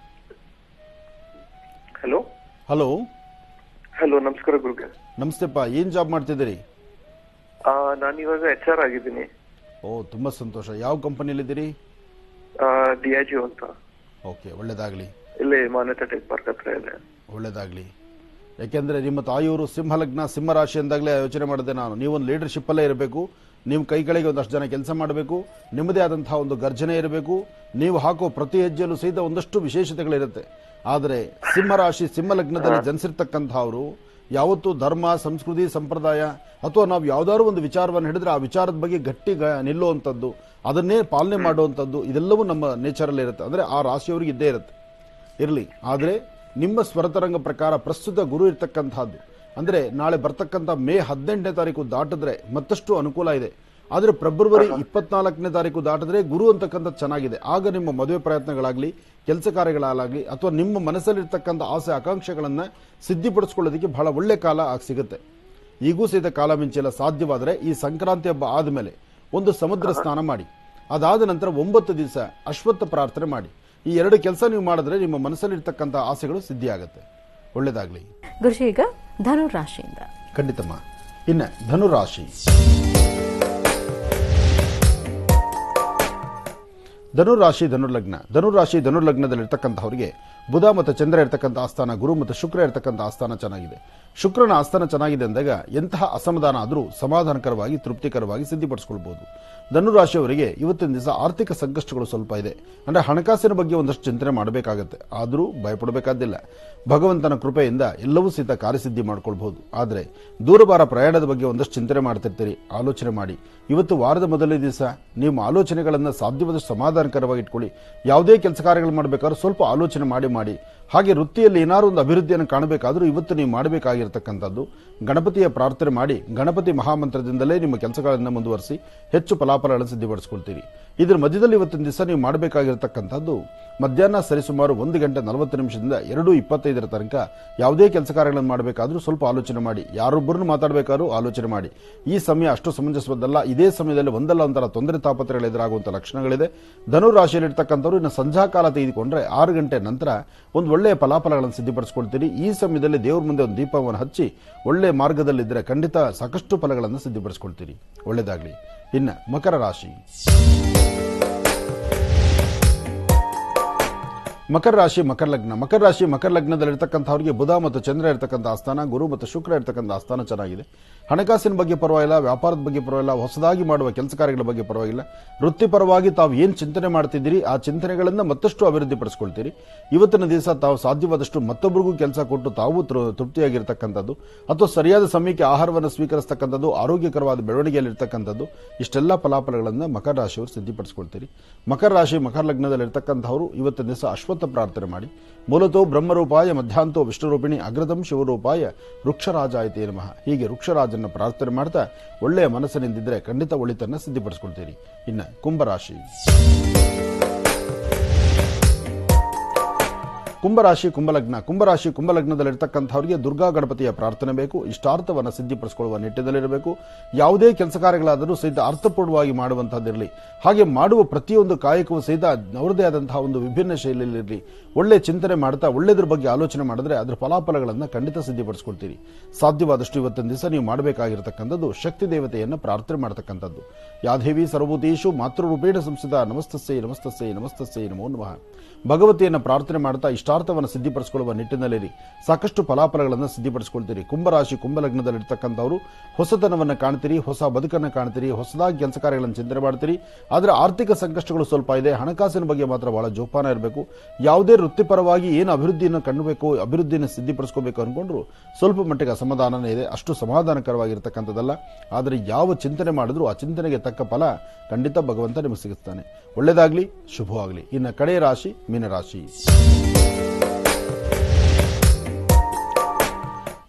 ಹಲೋ ಹಲೋ ಹಲೋ ನಮಸ್ಕಾರ ಗುರುಗೆ ನಮಸ್ತೆಪ್ಪ ಏನ್ ಜಾಬ್ ಮಾಡ್ತಿದ್ದೀರಿ ನಾನು ಇವಾಗ ಎಚ್ ಆರ್ ಆಗಿದ್ದೀನಿ ಓ ತುಂಬಾ ಸಂತೋಷ ಯಾವ ಕಂಪನಿಯಲ್ಲಿದ್ದೀರಿ ಡಿಯಾಜಿಯೋ ಅಂತ ಓಕೆ ಒಳ್ಳೇದಾಗ್ಲಿ ಇಲ್ಲಿ ಮಾನ್ಯತಾ ಟೆಕ್ ಪಾರ್ಕ್ ಹತ್ರ ಇದೆ ಒಳ್ಳೇದಾಗ್ಲಿ ಯಾಕೆಂದ್ರೆ ನಿಮ್ಮ ತಾಯಿಯವರು ಸಿಂಹ ಲಗ್ನ ಸಿಂಹ ರಾಶಿ ಅಂದಾಗಲೇ ಯೋಚನೆ ಮಾಡಿದೆ ನಾನು ನೀವೊಂದು ಲೀಡರ್ಶಿಪ್ ಅಲ್ಲೇ ಇರಬೇಕು ನಿಮ್ಮ ಕೈ ಕೆಳಗೆ ಒಂದಷ್ಟು ಜನ ಕೆಲಸ ಮಾಡಬೇಕು ನಿಮ್ಮದೇ ಆದಂತಹ ಒಂದು ಗರ್ಜನೆ ಇರಬೇಕು ನೀವು ಹಾಕೋ ಪ್ರತಿ ಹೆಜ್ಜೆಯಲ್ಲೂ ಸಹಿತ ಒಂದಷ್ಟು ವಿಶೇಷತೆಗಳಿರುತ್ತೆ ಆದರೆ ಸಿಂಹ ರಾಶಿ ಸಿಂಹ ಲಗ್ನದಲ್ಲಿ ಜನಿಸಿರ್ತಕ್ಕಂಥವ್ರು ಯಾವತ್ತೂ ಧರ್ಮ ಸಂಸ್ಕೃತಿ ಸಂಪ್ರದಾಯ ಅಥವಾ ನಾವು ಯಾವ್ದಾದ್ರು ಒಂದು ವಿಚಾರವನ್ನು ಹಿಡಿದ್ರೆ ಆ ವಿಚಾರದ ಬಗ್ಗೆ ಗಟ್ಟಿ ಗ- ನಿಲ್ಲುವಂಥದ್ದು ಅದನ್ನೇ ಪಾಲನೆ ಮಾಡುವಂಥದ್ದು ಇದೆಲ್ಲವೂ ನಮ್ಮ ನೇಚರಲ್ಲಿ ಇರುತ್ತೆ ಅಂದ್ರೆ ಆ ರಾಶಿಯವರಿಗೆ ಇದ್ದೇ ಇರುತ್ತೆ ಇರಲಿ ಆದರೆ ನಿಮ್ಮ ಸ್ವರತರಂಗ ಪ್ರಕಾರ ಪ್ರಸ್ತುತ ಗುರು ಇರ್ತಕ್ಕಂಥದ್ದು ಅಂದ್ರೆ ನಾಳೆ ಬರ್ತಕ್ಕಂಥ ಮೇ ಹದಿನೆಂಟನೇ ತಾರೀಕು ದಾಟಿದ್ರೆ ಮತ್ತಷ್ಟು ಅನುಕೂಲ ಇದೆ ಆದರೆ ಫೆಬ್ರವರಿ ಇಪ್ಪತ್ನಾಲ್ಕನೇ ತಾರೀಕು ದಾಟಿದ್ರೆ ಗುರು ಅಂತಕ್ಕಂಥದ್ದು ಚೆನ್ನಾಗಿದೆ ಆಗ ನಿಮ್ಮ ಮದುವೆ ಪ್ರಯತ್ನಗಳಾಗಲಿ ಕೆಲಸ ಕಾರ್ಯಗಳಾಗಲಿ ಅಥವಾ ನಿಮ್ಮ ಮನಸ್ಸಲ್ಲಿರ್ತಕ್ಕಂಥ ಆಸೆ ಆಕಾಂಕ್ಷೆಗಳನ್ನ ಸಿದ್ಧಿಪಡಿಸ್ಕೊಳ್ಳೋದಕ್ಕೆ ಬಹಳ ಒಳ್ಳೆ ಕಾಲ ಆಗ ಸಿಗುತ್ತೆ ಈಗೂ ಸಹಿತ ಕಾಲ ಮಿಂಚಿಲ್ಲ ಸಾಧ್ಯವಾದರೆ ಈ ಸಂಕ್ರಾಂತಿ ಹಬ್ಬ ಆದಮೇಲೆ ಒಂದು ಸಮುದ್ರ ಸ್ನಾನ ಮಾಡಿ ಅದಾದ ನಂತರ ಒಂಬತ್ತು ದಿವಸ ಅಶ್ವತ್ಥ ಪ್ರಾರ್ಥನೆ ಮಾಡಿ ಈ ಎರಡು ಕೆಲಸ ನೀವು ಮಾಡಿದ್ರೆ ನಿಮ್ಮ ಮನಸ್ಸಲ್ಲಿರ್ತಕ್ಕಂಥ ಆಸೆಗಳು ಸಿದ್ಧಿಯಾಗತ್ತೆ ಒಳ್ಳೇದಾಗ್ಲಿ ಗುರುಜಿ ಈಗ ಧನು ರಾಶಿಯಿಂದ ಖಂಡಿತಮ್ಮ ಇನ್ನ ಧನುರಾಶಿ ಧನುರಾಶಿ ಧನುರ್ಲಗ್ನ ಧನುರಾಶಿ ಧನುರ್ಲಗ್ನದಲ್ಲಿರ್ತಕ್ಕಂಥವರಿಗೆ ಬುಧ ಮತ್ತು ಚಂದ್ರ ಇರ್ತಕ್ಕಂಥ ಆಸ್ಥಾನ ಗುರು ಮತ್ತು ಶುಕ್ರ ಇರ್ತಕ್ಕಂಥ ಆಸ್ಥಾನ ಚೆನ್ನಾಗಿದೆ ಶುಕ್ರನ ಆಸ್ಥಾನ ಚೆನ್ನಾಗಿದೆ ಅಂದಾಗ ಎಂತಹ ಅಸಮಾಧಾನ ಆದರೂ ಸಮಾಧಾನಕರವಾಗಿ ತೃಪ್ತಿಕರವಾಗಿ ಸಿದ್ಧಿಪಡಿಸ್ಕೊಳ್ಬಹುದು ಧನುರಾಶಿಯವರಿಗೆ ಇವತ್ತಿನ ದಿವಸ ಆರ್ಥಿಕ ಸಂಕಷ್ಟಗಳು ಸ್ವಲ್ಪ ಇದೆ ಅಂದ್ರೆ ಹಣಕಾಸಿನ ಬಗ್ಗೆ ಒಂದಷ್ಟು ಚಿಂತನೆ ಮಾಡಬೇಕಾಗತ್ತೆ ಆದರೂ ಭಯಪಡಬೇಕಾದಿಲ್ಲ ಭಗವಂತನ ಕೃಪೆಯಿಂದ ಎಲ್ಲವೂ ಸಹಿತ ಕಾರ್ಯಸಿದ್ಧಿ ಮಾಡ್ಕೊಳ್ಬಹುದು ಆದರೆ ದೂರಭಾರ ಪ್ರಯಾಣದ ಬಗ್ಗೆ ಒಂದಷ್ಟು ಚಿಂತನೆ ಮಾಡ್ತಿರ್ತೀರಿ ಆಲೋಚನೆ ಮಾಡಿ ಇವತ್ತು ವಾರದ ಮೊದಲನೇ ದಿವಸ ನಿಮ್ಮ ಆಲೋಚನೆಗಳನ್ನು ಸಾಧ್ಯವಾದಷ್ಟು ಸಮಾಧಾನಕರವಾಗಿ ಇಟ್ಕೊಳ್ಳಿ ಯಾವುದೇ ಕೆಲಸ ಕಾರ್ಯಗಳು ಮಾಡಬೇಕಾದ್ರೂ ಸ್ವಲ್ಪ ಆಲೋಚನೆ ಮಾಡಿ ಮಾಡಿ ಹಾಗೆ ವೃತ್ತಿಯಲ್ಲಿ ಏನಾದ್ರು ಒಂದು ಅಭಿವೃದ್ಧಿಯನ್ನು ಕಾಣಬೇಕಾದ್ರೂ ಇವತ್ತು ನೀವು ಮಾಡಬೇಕಾಗಿರ್ತಕ್ಕಂಥದ್ದು ಗಣಪತಿಯ ಪ್ರಾರ್ಥನೆ ಮಾಡಿ ಗಣಪತಿ ಮಹಾಮಂತ್ರದಿಂದಲೇ ನಿಮ್ಮ ಕೆಲಸಗಳನ್ನು ಮುಂದುವರಿಸಿ ಹೆಚ್ಚು ಫಲಾಫಲಗಳನ್ನು ಸಿದ್ಧಪಡಿಸ್ಕೊಳ್ತೀರಿ ಇದರ ಮಧ್ಯದಲ್ಲಿ ಇವತ್ತಿನ ದಿವಸ ನೀವು ಮಾಡಬೇಕಾಗಿರ್ತಕ್ಕಂಥದ್ದು ಮಧ್ಯಾಹ್ನ ಸರಿಸುಮಾರು ಒಂದು ಗಂಟೆ ನಲವತ್ತು ನಿಮಿಷದಿಂದ ಎರಡು ಇಪ್ಪತ್ತೈದರ ತನಕ ಯಾವುದೇ ಕೆಲಸ ಕಾರ್ಯಗಳನ್ನು ಮಾಡಬೇಕಾದ್ರೂ ಸ್ವಲ್ಪ ಆಲೋಚನೆ ಮಾಡಿ ಯಾರೊಬ್ಬರನ್ನು ಮಾತಾಡಬೇಕಾದ್ರೂ ಆಲೋಚನೆ ಮಾಡಿ ಈ ಸಮಯ ಅಷ್ಟು ಸಮಂಜಸವದ್ದಲ್ಲ ಇದೇ ಸಮಯದಲ್ಲಿ ಒಂದಲ್ಲ ಒಂದರ ತೊಂದರೆ ತಾಪತ್ರೆಗಳು ಎದುರಾಗುವಂಥ ಲಕ್ಷಣಗಳಿದೆ ಧನು ರಾಶಿಯಲ್ಲಿರ್ತಕ್ಕಂಥವ್ರು ಇನ್ನು ಸಂಧ್ಯಾ ಕಾಲ ತೆಗೆದುಕೊಂಡ್ರೆ ಆರು ಗಂಟೆ ನಂತರ ಒಂದು ಒಳ್ಳೆಯ ಫಲಾಫಲಗಳನ್ನು ಸಿದ್ಧಪಡಿಸ್ಕೊಳ್ತೀರಿ ಈ ಸಮಯದಲ್ಲಿ ದೇವ್ರ ಮುಂದೆ ಒಂದು ದೀಪವನ್ನು ಹಚ್ಚಿ ಒಳ್ಳೆಯ ಮಾರ್ಗದಲ್ಲಿದ್ದರೆ ಖಂಡಿತ ಸಾಕಷ್ಟು ಫಲಗಳನ್ನು ಸಿದ್ಧಪಡಿಸ್ಕೊಳ್ತೀರಿ ಒಳ್ಳೆಯದಾಗಲಿ ಇನ್ನು ಮಕರ ರಾಶಿ ಮಕರ ರಾಶಿ ಮಕರ ಲಗ್ನ ಮಕರ ರಾಶಿ ಮಕರ ಲಗ್ನದಲ್ಲಿರ್ತಕ್ಕಂಥವ್ರಿಗೆ ಬುಧ ಮತ್ತು ಚಂದ್ರ ಇರ್ತಕ್ಕಂಥ ಆಸ್ಥಾನ ಗುರು ಮತ್ತು ಶುಕ್ರ ಇರ್ತಕ್ಕಂಥ ಆಸ್ಥಾನ ಚೆನ್ನಾಗಿದೆ ಹಣಕಾಸಿನ ಬಗ್ಗೆ ಪರವಾಗಿಲ್ಲ ವ್ಯಾಪಾರದ ಬಗ್ಗೆ ಪರವಾಗಿಲ್ಲ ಹೊಸದಾಗಿ ಮಾಡುವ ಕೆಲಸ ಕಾರ್ಯಗಳ ಬಗ್ಗೆ ಪರವಾಗಿಲ್ಲ ವೃತ್ತಿಪರವಾಗಿ ತಾವು ಏನು ಚಿಂತನೆ ಮಾಡ್ತಿದ್ದೀರಿ ಆ ಚಿಂತನೆಗಳನ್ನು ಮತ್ತಷ್ಟು ಅಭಿವೃದ್ಧಿಪಡಿಸ್ಕೊಳ್ತೀರಿ ಇವತ್ತಿನ ದಿವಸ ತಾವು ಸಾಧ್ಯವಾದಷ್ಟು ಮತ್ತೊಬ್ಬರಿಗೂ ಕೆಲಸ ಕೊಟ್ಟು ತಾವು ತೃ- ತೃಪ್ತಿಯಾಗಿರ್ತಕ್ಕಂಥದ್ದು ಅಥವಾ ಸರಿಯಾದ ಸಮಯಕ್ಕೆ ಆಹಾರವನ್ನು ಸ್ವೀಕರಿಸ್ತಕ್ಕಂಥದ್ದು ಆರೋಗ್ಯಕರವಾದ ಬೆಳವಣಿಗೆಯಲ್ಲಿರ್ತಕ್ಕಂಥದ್ದು ಇಷ್ಟೆಲ್ಲ ಫಲಾಫಲಗಳನ್ನು ಮಕರ ರಾಶಿಯವರು ಸಿದ್ಧಿಪಡಿಸ್ಕೊಳ್ತೀರಿ ಮಕರ ರಾಶಿ ಮಕರ ಲಗ್ನದಲ್ಲಿರ್ತಕ್ಕಂಥವರು ಇವತ್ತಿನ ದಿವಸ ಅಶ್ವತ್ಥ ಪ್ರಾರ್ಥನೆ ಮಾಡಿ ಮೂಲತೋ ಬ್ರಹ್ಮರೂಪಾಯ ಮಧ್ಯಾಂತೋ ವಿಷ್ಣುರೂಪಿಣಿ ಅಗ್ರದಂ ಶಿವರೂಪಾಯ ವೃಕ್ಷರಾಜಾಯತೆ ನಮಃ ಹೀಗೆ ವೃಕ್ಷರಾಜನ ಪ್ರಾರ್ಥನೆ ಮಾಡ್ತಾ ಒಳ್ಳೆಯ ಮನಸ್ಸಿನಿಂದಿದ್ರೆ ಖಂಡಿತ ಒಳಿತನ್ನ ಸಿದ್ಧಿಪಡಿಸ್ಕೊಳ್ತೀರಿ ಇನ್ನು ಕುಂಭರಾಶಿ ಕುಂಭರಾಶಿ ಕುಂಭಲಗ್ನ ಕುಂಭರಾಶಿ ಕುಂಭಲಗ್ನದಲ್ಲಿರ್ತಕ್ಕಂಥವರಿಗೆ ದುರ್ಗಾ ಗಣಪತಿಯ ಪ್ರಾರ್ಥನೆ ಬೇಕು ಇಷ್ಟಾರ್ಥವನ್ನು ಸಿದ್ಧಿಪಡಿಸಿಕೊಳ್ಳುವ ನಿಟ್ಟಿನಲ್ಲಿರಬೇಕು ಯಾವುದೇ ಕೆಲಸ ಕಾರ್ಯಗಳಾದರೂ ಸಹಿತ ಅರ್ಥಪೂರ್ಣವಾಗಿ ಮಾಡುವಂತಹದ್ದಿರಲಿ ಹಾಗೆ ಮಾಡುವ ಪ್ರತಿಯೊಂದು ಕಾಯಕವೂ ಸಹಿತ ಅವರದೇ ಆದಂತಹ ಒಂದು ವಿಭಿನ್ನ ಶೈಲಿಯಲ್ಲಿರಲಿ ಒಳ್ಳೆ ಚಿಂತನೆ ಮಾಡ್ತಾ ಒಳ್ಳೆದ್ರ ಬಗ್ಗೆ ಆಲೋಚನೆ ಮಾಡಿದ್ರೆ ಅದರ ಫಲಾಫಲಗಳನ್ನು ಖಂಡಿತ ಸಿದ್ಧಿಪಡಿಸ್ಕೊಳ್ತೀರಿ ಸಾಧ್ಯವಾದಷ್ಟು ಇವತ್ತಿನ ದಿವಸ ನೀವು ಮಾಡಬೇಕಾಗಿರತಕ್ಕಂಥದ್ದು ಶಕ್ತಿ ದೇವತೆಯನ್ನು ಪ್ರಾರ್ಥನೆ ಮಾಡತಕ್ಕಂಥದ್ದು ಯಾದೇವಿ ಸರ್ವಭೂತೇಶು ಮಾತೃರೂಪೇಣ ಸಂಸ್ಥಿತ ನಮಸ್ತಸ್ಸೈ ನಮಸ್ತಸ್ಸೈ ನಮಸ್ತಸ್ಸೈ ನಮೋ ನಮಃ ಭಗವತಿಯನ್ನು ಪ್ರಾರ್ಥನೆ ಮಾಡ್ತಾ ಇಷ್ಟಾರ್ಥವನ್ನು ಸಿದ್ಧಿಪಡಿಸಿಕೊಳ್ಳುವ ನಿಟ್ಟಿನಲ್ಲಿರಿ ಸಾಕಷ್ಟು ಫಲಾಫಲಗಳನ್ನು ಸಿದ್ಧಿಪಡಿಸಿಕೊಳ್ತೀರಿ ಕುಂಭರಾಶಿ ಕುಂಭಲಗ್ನದಲ್ಲಿರ್ತಕ್ಕಂಥವರು ಹೊಸತನವನ್ನು ಕಾಣ್ತೀರಿ ಹೊಸ ಬದುಕನ್ನು ಕಾಣ್ತೀರಿ ಹೊಸದಾಗಿ ಕೆಲಸ ಕಾರ್ಯಗಳನ್ನು ಚಿಂತನೆ ಮಾಡ್ತೀರಿ ಆದರೆ ಆರ್ಥಿಕ ಸಂಕಷ್ಟಗಳು ಸ್ವಲ್ಪ ಇದೆ ಹಣಕಾಸಿನ ಬಗ್ಗೆ ಮಾತ್ರ ಬಹಳ ಜೋಪಾನ ಇರಬೇಕು ಯಾವುದೇ ವೃತ್ತಿಪರವಾಗಿ ಏನು ಅಭಿವೃದ್ಧಿಯನ್ನು ಕಾಣಬೇಕು ಅಭಿವೃದ್ಧಿಯನ್ನು ಸಿದ್ಧಿಪಡಿಸ್ಕೋಬೇಕು ಅನ್ಕೊಂಡ್ರು ಸ್ವಲ್ಪ ಮಟ್ಟಿಗೆ ಅಸಮಾಧಾನನೇ ಇದೆ ಅಷ್ಟು ಸಮಾಧಾನಕರವಾಗಿರ್ತಕ್ಕಂಥದ್ದಲ್ಲ ಆದರೆ ಯಾವ ಚಿಂತನೆ ಮಾಡಿದ್ರೂ ಆ ಚಿಂತನೆಗೆ ತಕ್ಕ ಫಲ ಖಂಡಿತ ಭಗವಂತ ನಿಮಗೆ ಸಿಗುತ್ತಾನೆ ಒಳ್ಳೆಯದಾಗಲಿ ಶುಭವಾಗಲಿ ಇನ್ನು ಕಡೆಯ ರಾಶಿ ಮೀನರಾಶಿ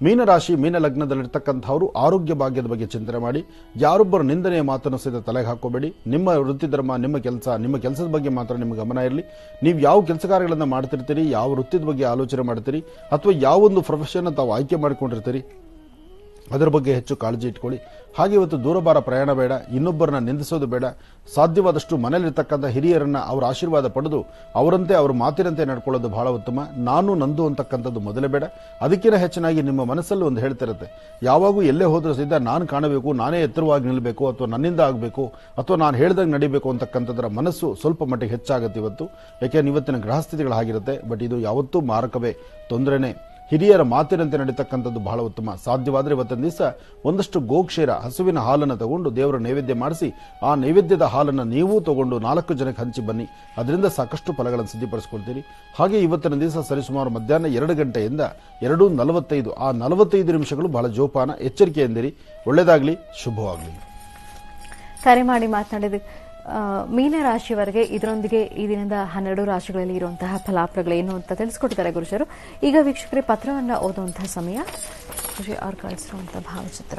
ಮೀನರಾಶಿ ಮೀನ ಲಗ್ನದಲ್ಲಿರ್ತಕ್ಕಂಥವರು ಆರೋಗ್ಯ ಭಾಗ್ಯದ ಬಗ್ಗೆ ಚಿಂತನೆ ಮಾಡಿ ಯಾರೊಬ್ಬರ ನಿಂದನೆಯ ಮಾತನ್ನು ಸಹಿತ ತಲೆಗೆ ಹಾಕೋಬೇಡಿ ನಿಮ್ಮ ವೃತ್ತಿ ಧರ್ಮ ನಿಮ್ಮ ಕೆಲಸ ನಿಮ್ಮ ಕೆಲಸದ ಬಗ್ಗೆ ಮಾತ್ರ ನಿಮ್ಮ ಗಮನ ಇರಲಿ ನೀವು ಯಾವ ಕೆಲಸ ಕಾರ್ಯಗಳನ್ನು ಮಾಡ್ತಿರ್ತೀರಿ ಯಾವ ವೃತ್ತಿದ ಬಗ್ಗೆ ಆಲೋಚನೆ ಮಾಡ್ತೀರಿ ಅಥವಾ ಯಾವೊಂದು ಪ್ರೊಫೆಷನ್ ತಾವು ಆಯ್ಕೆ ಮಾಡಿಕೊಂಡಿರ್ತೀರಿ ಅದರ ಬಗ್ಗೆ ಹೆಚ್ಚು ಕಾಳಜಿ ಇಟ್ಕೊಳ್ಳಿ ಹಾಗೆ ಇವತ್ತು ದೂರಭಾರ ಪ್ರಯಾಣ ಬೇಡ ಇನ್ನೊಬ್ಬರನ್ನ ನಿಂದಿಸೋದು ಬೇಡ ಸಾಧ್ಯವಾದಷ್ಟು ಮನೇಲಿರ್ತಕ್ಕಂಥ ಹಿರಿಯರನ್ನ ಅವರ ಆಶೀರ್ವಾದ ಪಡೆದು ಅವರಂತೆ ಅವ್ರ ಮಾತಿನಂತೆ ನಡ್ಕೊಳ್ಳೋದು ಬಹಳ ಉತ್ತಮ ನಾನು ನಂದು ಅಂತಕ್ಕಂಥದ್ದು ಮೊದಲೇ ಬೇಡ ಅದಕ್ಕಿಂತ ಹೆಚ್ಚಿನಾಗಿ ನಿಮ್ಮ ಮನಸ್ಸಲ್ಲಿ ಒಂದು ಹೇಳ್ತಿರುತ್ತೆ ಯಾವಾಗೂ ಎಲ್ಲೇ ಹೋದ್ರೂ ಸಹಿತ ನಾನು ಕಾಣಬೇಕು ನಾನೇ ಎತ್ತರವಾಗಿ ನಿಲ್ಲಬೇಕು ಅಥವಾ ನನ್ನಿಂದ ಆಗಬೇಕು ಅಥವಾ ನಾನು ಹೇಳ್ದಂಗೆ ನಡಿಬೇಕು ಅಂತಕ್ಕಂಥದ್ರ ಮನಸ್ಸು ಸ್ವಲ್ಪ ಮಟ್ಟಿಗೆ ಹೆಚ್ಚಾಗುತ್ತೆ ಇವತ್ತು ಯಾಕೆಂದ್ರೆ ಇವತ್ತಿನ ಗ್ರಹಸ್ಥಿತಿಗಳು ಹಾಗಿರುತ್ತೆ ಬಟ್ ಇದು ಯಾವತ್ತೂ ಮಾರಕವೇ ತೊಂದರೆನೇ ಹಿರಿಯರ ಮಾತಿನಂತೆ ನಡೀತಕ್ಕಂಥದ್ದು ಬಹಳ ಉತ್ತಮ ಸಾಧ್ಯವಾದರೆ ಇವತ್ತಿನ ದಿವಸ ಒಂದಷ್ಟು ಗೋಕ್ಷೀರ ಹಸುವಿನ ಹಾಲನ್ನು ತಗೊಂಡು ದೇವರ ನೈವೇದ್ಯ ಮಾಡಿಸಿ ಆ ನೈವೇದ್ಯದ ಹಾಲನ್ನು ನೀವೂ ತಗೊಂಡು ನಾಲ್ಕು ಜನಕ್ಕೆ ಹಂಚಿ ಬನ್ನಿ ಅದರಿಂದ ಸಾಕಷ್ಟು ಫಲಗಳನ್ನು ಸಿದ್ಧಪಡಿಸ್ಕೊಳ್ತೀರಿ ಹಾಗೆ ಇವತ್ತಿನ ದಿವಸ ಸರಿಸುಮಾರು ಮಧ್ಯಾಹ್ನ ಎರಡು ಗಂಟೆಯಿಂದ ಎರಡು ನಲವತ್ತೈದು ಆ ನಲವತ್ತೈದು ನಿಮಿಷಗಳು ಬಹಳ ಜೋಪಾನ ಎಚ್ಚರಿಕೆಯಿಂದಿರಿ ಒಳ್ಳೆಯದಾಗಲಿ ಶುಭವಾಗಲಿ ಕರೆ ಮಾಡಿ ಮಾತನಾಡಿದ ಆ, ಮೀನ ರಾಶಿಯವರೆಗೆ ಇದರೊಂದಿಗೆ ಈ ದಿನದ ಹನ್ನೆರಡು ರಾಶಿಗಳಲ್ಲಿ ಇರುವಂತಹ ಫಲಾಫಲಗಳೇನು ಅಂತ ತಿಳಿಸ್ಕೊಟ್ಟಿದ್ದಾರೆ ಗುರುಜರು ಈಗ ವೀಕ್ಷಕರೇ ಪತ್ರವನ್ನು ಓದುವಂತಹ ಸಮಯ ಗುರುಜಿ ಅವ್ರು ಕಳಿಸಿರುವಂತಹ ಭಾವಚಿತ್ರ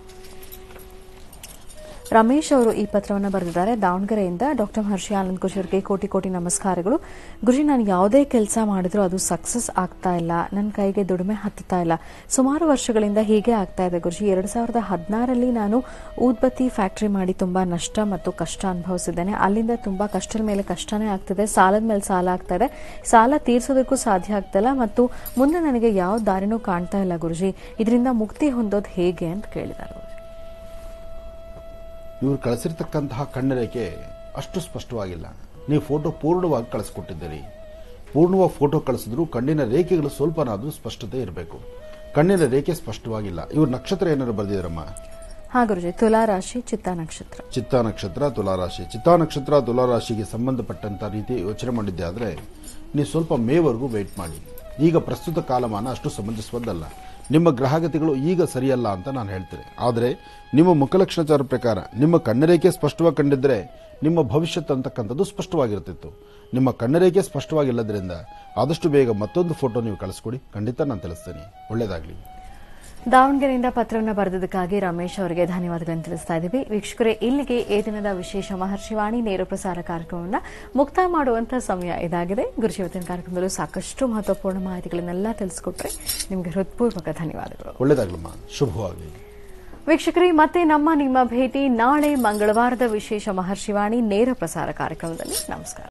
ರಮೇಶ್ ಅವರು ಈ ಪತ್ರವನ್ನು ಬರೆದಿದ್ದಾರೆ ದಾವಣಗೆರೆಯಿಂದ ಡಾಕ್ಟರ್ ಮಹರ್ಷಿ ಆನಂದ್ ಗುರುಜರಿಗೆ ಕೋಟಿ ಕೋಟಿ ನಮಸ್ಕಾರಗಳು ಗುರುಜಿ ನಾನು ಯಾವುದೇ ಕೆಲಸ ಮಾಡಿದ್ರೂ ಅದು ಸಕ್ಸಸ್ ಆಗ್ತಾ ಇಲ್ಲ ನನ್ನ ಕೈಗೆ ದುಡಿಮೆ ಹತ್ತುತ್ತಾ ಇಲ್ಲ ಸುಮಾರು ವರ್ಷಗಳಿಂದ ಹೀಗೆ ಆಗ್ತಾ ಇದೆ ಗುರುಜಿ ಎರಡ್ ಸಾವಿರದ ಹದಿನಾರರಲ್ಲಿ ನಾನು ಊದ್ಬತ್ತಿ ಫ್ಯಾಕ್ಟರಿ ಮಾಡಿ ತುಂಬಾ ನಷ್ಟ ಮತ್ತು ಕಷ್ಟ ಅನುಭವಿಸಿದ್ದೇನೆ ಅಲ್ಲಿಂದ ತುಂಬಾ ಕಷ್ಟದ ಮೇಲೆ ಕಷ್ಟನೇ ಆಗ್ತಿದೆ ಸಾಲದ ಮೇಲೆ ಸಾಲ ಆಗ್ತಾ ಇದೆ ಸಾಲ ತೀರ್ಸೋದಕ್ಕೂ ಸಾಧ್ಯ ಆಗ್ತಿಲ್ಲ ಮತ್ತು ಮುಂದೆ ನನಗೆ ಯಾವ ದಾರಿನೂ ಕಾಣ್ತಾ ಇಲ್ಲ ಗುರುಜಿ ಇದರಿಂದ ಮುಕ್ತಿ ಹೊಂದೋದು ಹೇಗೆ ಅಂತ ಕೇಳಿದ್ದಾರೆ ಅವರು. ಇವರು ಕಳಿಸಿರ್ತಕ್ಕಂತಹ ಕಣ್ಣರೇಖೆ ಅಷ್ಟು ಸ್ಪಷ್ಟವಾಗಿಲ್ಲ ನೀವು ಫೋಟೋ ಪೂರ್ಣವಾಗಿ ಕಳಿಸ್ಕೊಟ್ಟಿದ್ದೀರಿ ಪೂರ್ಣವಾಗಿ ಫೋಟೋ ಕಳಿಸಿದ್ರು ಕಣ್ಣಿನ ರೇಖೆಗಳು ಸ್ವಲ್ಪನಾದ್ರೂ ಸ್ಪಷ್ಟತೆ ಇರಬೇಕು ಕಣ್ಣಿನ ರೇಖೆ ಸ್ಪಷ್ಟವಾಗಿಲ್ಲ ಇವ್ರ ನಕ್ಷತ್ರ ಏನಾದ್ರು ಬರೆದಿದ್ದಾರಮ್ಮ ಹಾ ಗುರುಜಿ ತುಲಾ ರಾಶಿ ಚಿತ್ತಾ ನಕ್ಷತ್ರ ಚಿತ್ತಾ ನಕ್ಷತ್ರ ತುಲಾರಾಶಿ ಚಿತ್ತಾ ನಕ್ಷತ್ರ ತುಲಾರಾಶಿಗೆ ಸಂಬಂಧಪಟ್ಟಂತ ರೀತಿ ಯೋಚನೆ ಮಾಡಿದ್ದೆ ಆದ್ರೆ ನೀವು ಸ್ವಲ್ಪ ಮೇವರೆಗೂ ವೆಯ್ಟ್ ಮಾಡಿ ಈಗ ಪ್ರಸ್ತುತ ಕಾಲಮಾನ ಅಷ್ಟು ಸಮಂಜಸವದ್ದಲ್ಲ ನಿಮ್ಮ ಗ್ರಹಗತಿಗಳು ಈಗ ಸರಿಯಲ್ಲ ಅಂತ ನಾನು ಹೇಳ್ತೇನೆ ಆದರೆ ನಿಮ್ಮ ಮುಖಲಕ್ಷಣಚಾರ ಪ್ರಕಾರ ನಿಮ್ಮ ಕಣ್ಣರೇಖೆ ಸ್ಪಷ್ಟವಾಗಿ ಕಂಡಿದ್ರೆ ನಿಮ್ಮ ಭವಿಷ್ಯತ್ ಅಂತಕ್ಕಂಥದ್ದು ಸ್ಪಷ್ಟವಾಗಿರ್ತಿತ್ತು ನಿಮ್ಮ ಕಣ್ಣರೇಖೆ ಸ್ಪಷ್ಟವಾಗಿಲ್ಲದ್ರಿಂದ ಆದಷ್ಟು ಬೇಗ ಮತ್ತೊಂದು ಫೋಟೋ ನೀವು ಕಳಿಸ್ಕೊಡಿ ಖಂಡಿತ ನಾನು ತಿಳಿಸ್ತೇನೆ ಒಳ್ಳೇದಾಗ್ಲಿ ದಾವಣಗೆರೆಯಿಂದ ಪತ್ರವನ್ನು ಬರೆದಿದ್ದಕ್ಕಾಗಿ ರಮೇಶ್ ಅವರಿಗೆ ಧನ್ಯವಾದಗಳನ್ನು ತಿಳಿಸ್ತಾ ಇದ್ದೀವಿ ವೀಕ್ಷಕರೇ ಇಲ್ಲಿಗೆ ಈ ದಿನದ ವಿಶೇಷ ಮಹರ್ಷಿವಾಣಿ ನೇರ ಪ್ರಸಾರ ಕಾರ್ಯಕ್ರಮವನ್ನು ಮುಕ್ತಾಯ ಮಾಡುವಂತಹ ಸಮಯ ಇದಾಗಿದೆ ಗುರುಜಿ ಇವತ್ತಿನ ಕಾರ್ಯಕ್ರಮದಲ್ಲೂ ಸಾಕಷ್ಟು ಮಹತ್ವಪೂರ್ಣ ಮಾಹಿತಿಗಳನ್ನೆಲ್ಲ ತಿಳಿಸ್ಕೊಟ್ರೆ ನಿಮಗೆ ಹೃತ್ಪೂರ್ವಕ ಧನ್ಯವಾದಗಳು ಒಳ್ಳೇದಾಗ್ಲಮ್ಮ ಶುಭವಾಗಲಿ ವೀಕ್ಷಕರೇ ಮತ್ತೆ ನಮ್ಮ ನಿಮ್ಮ ಭೇಟಿ ನಾಳೆ ಮಂಗಳವಾರದ ವಿಶೇಷ ಮಹರ್ಷಿವಾಣಿ ನೇರ ಪ್ರಸಾರ ಕಾರ್ಯಕ್ರಮದಲ್ಲಿ ನಮಸ್ಕಾರ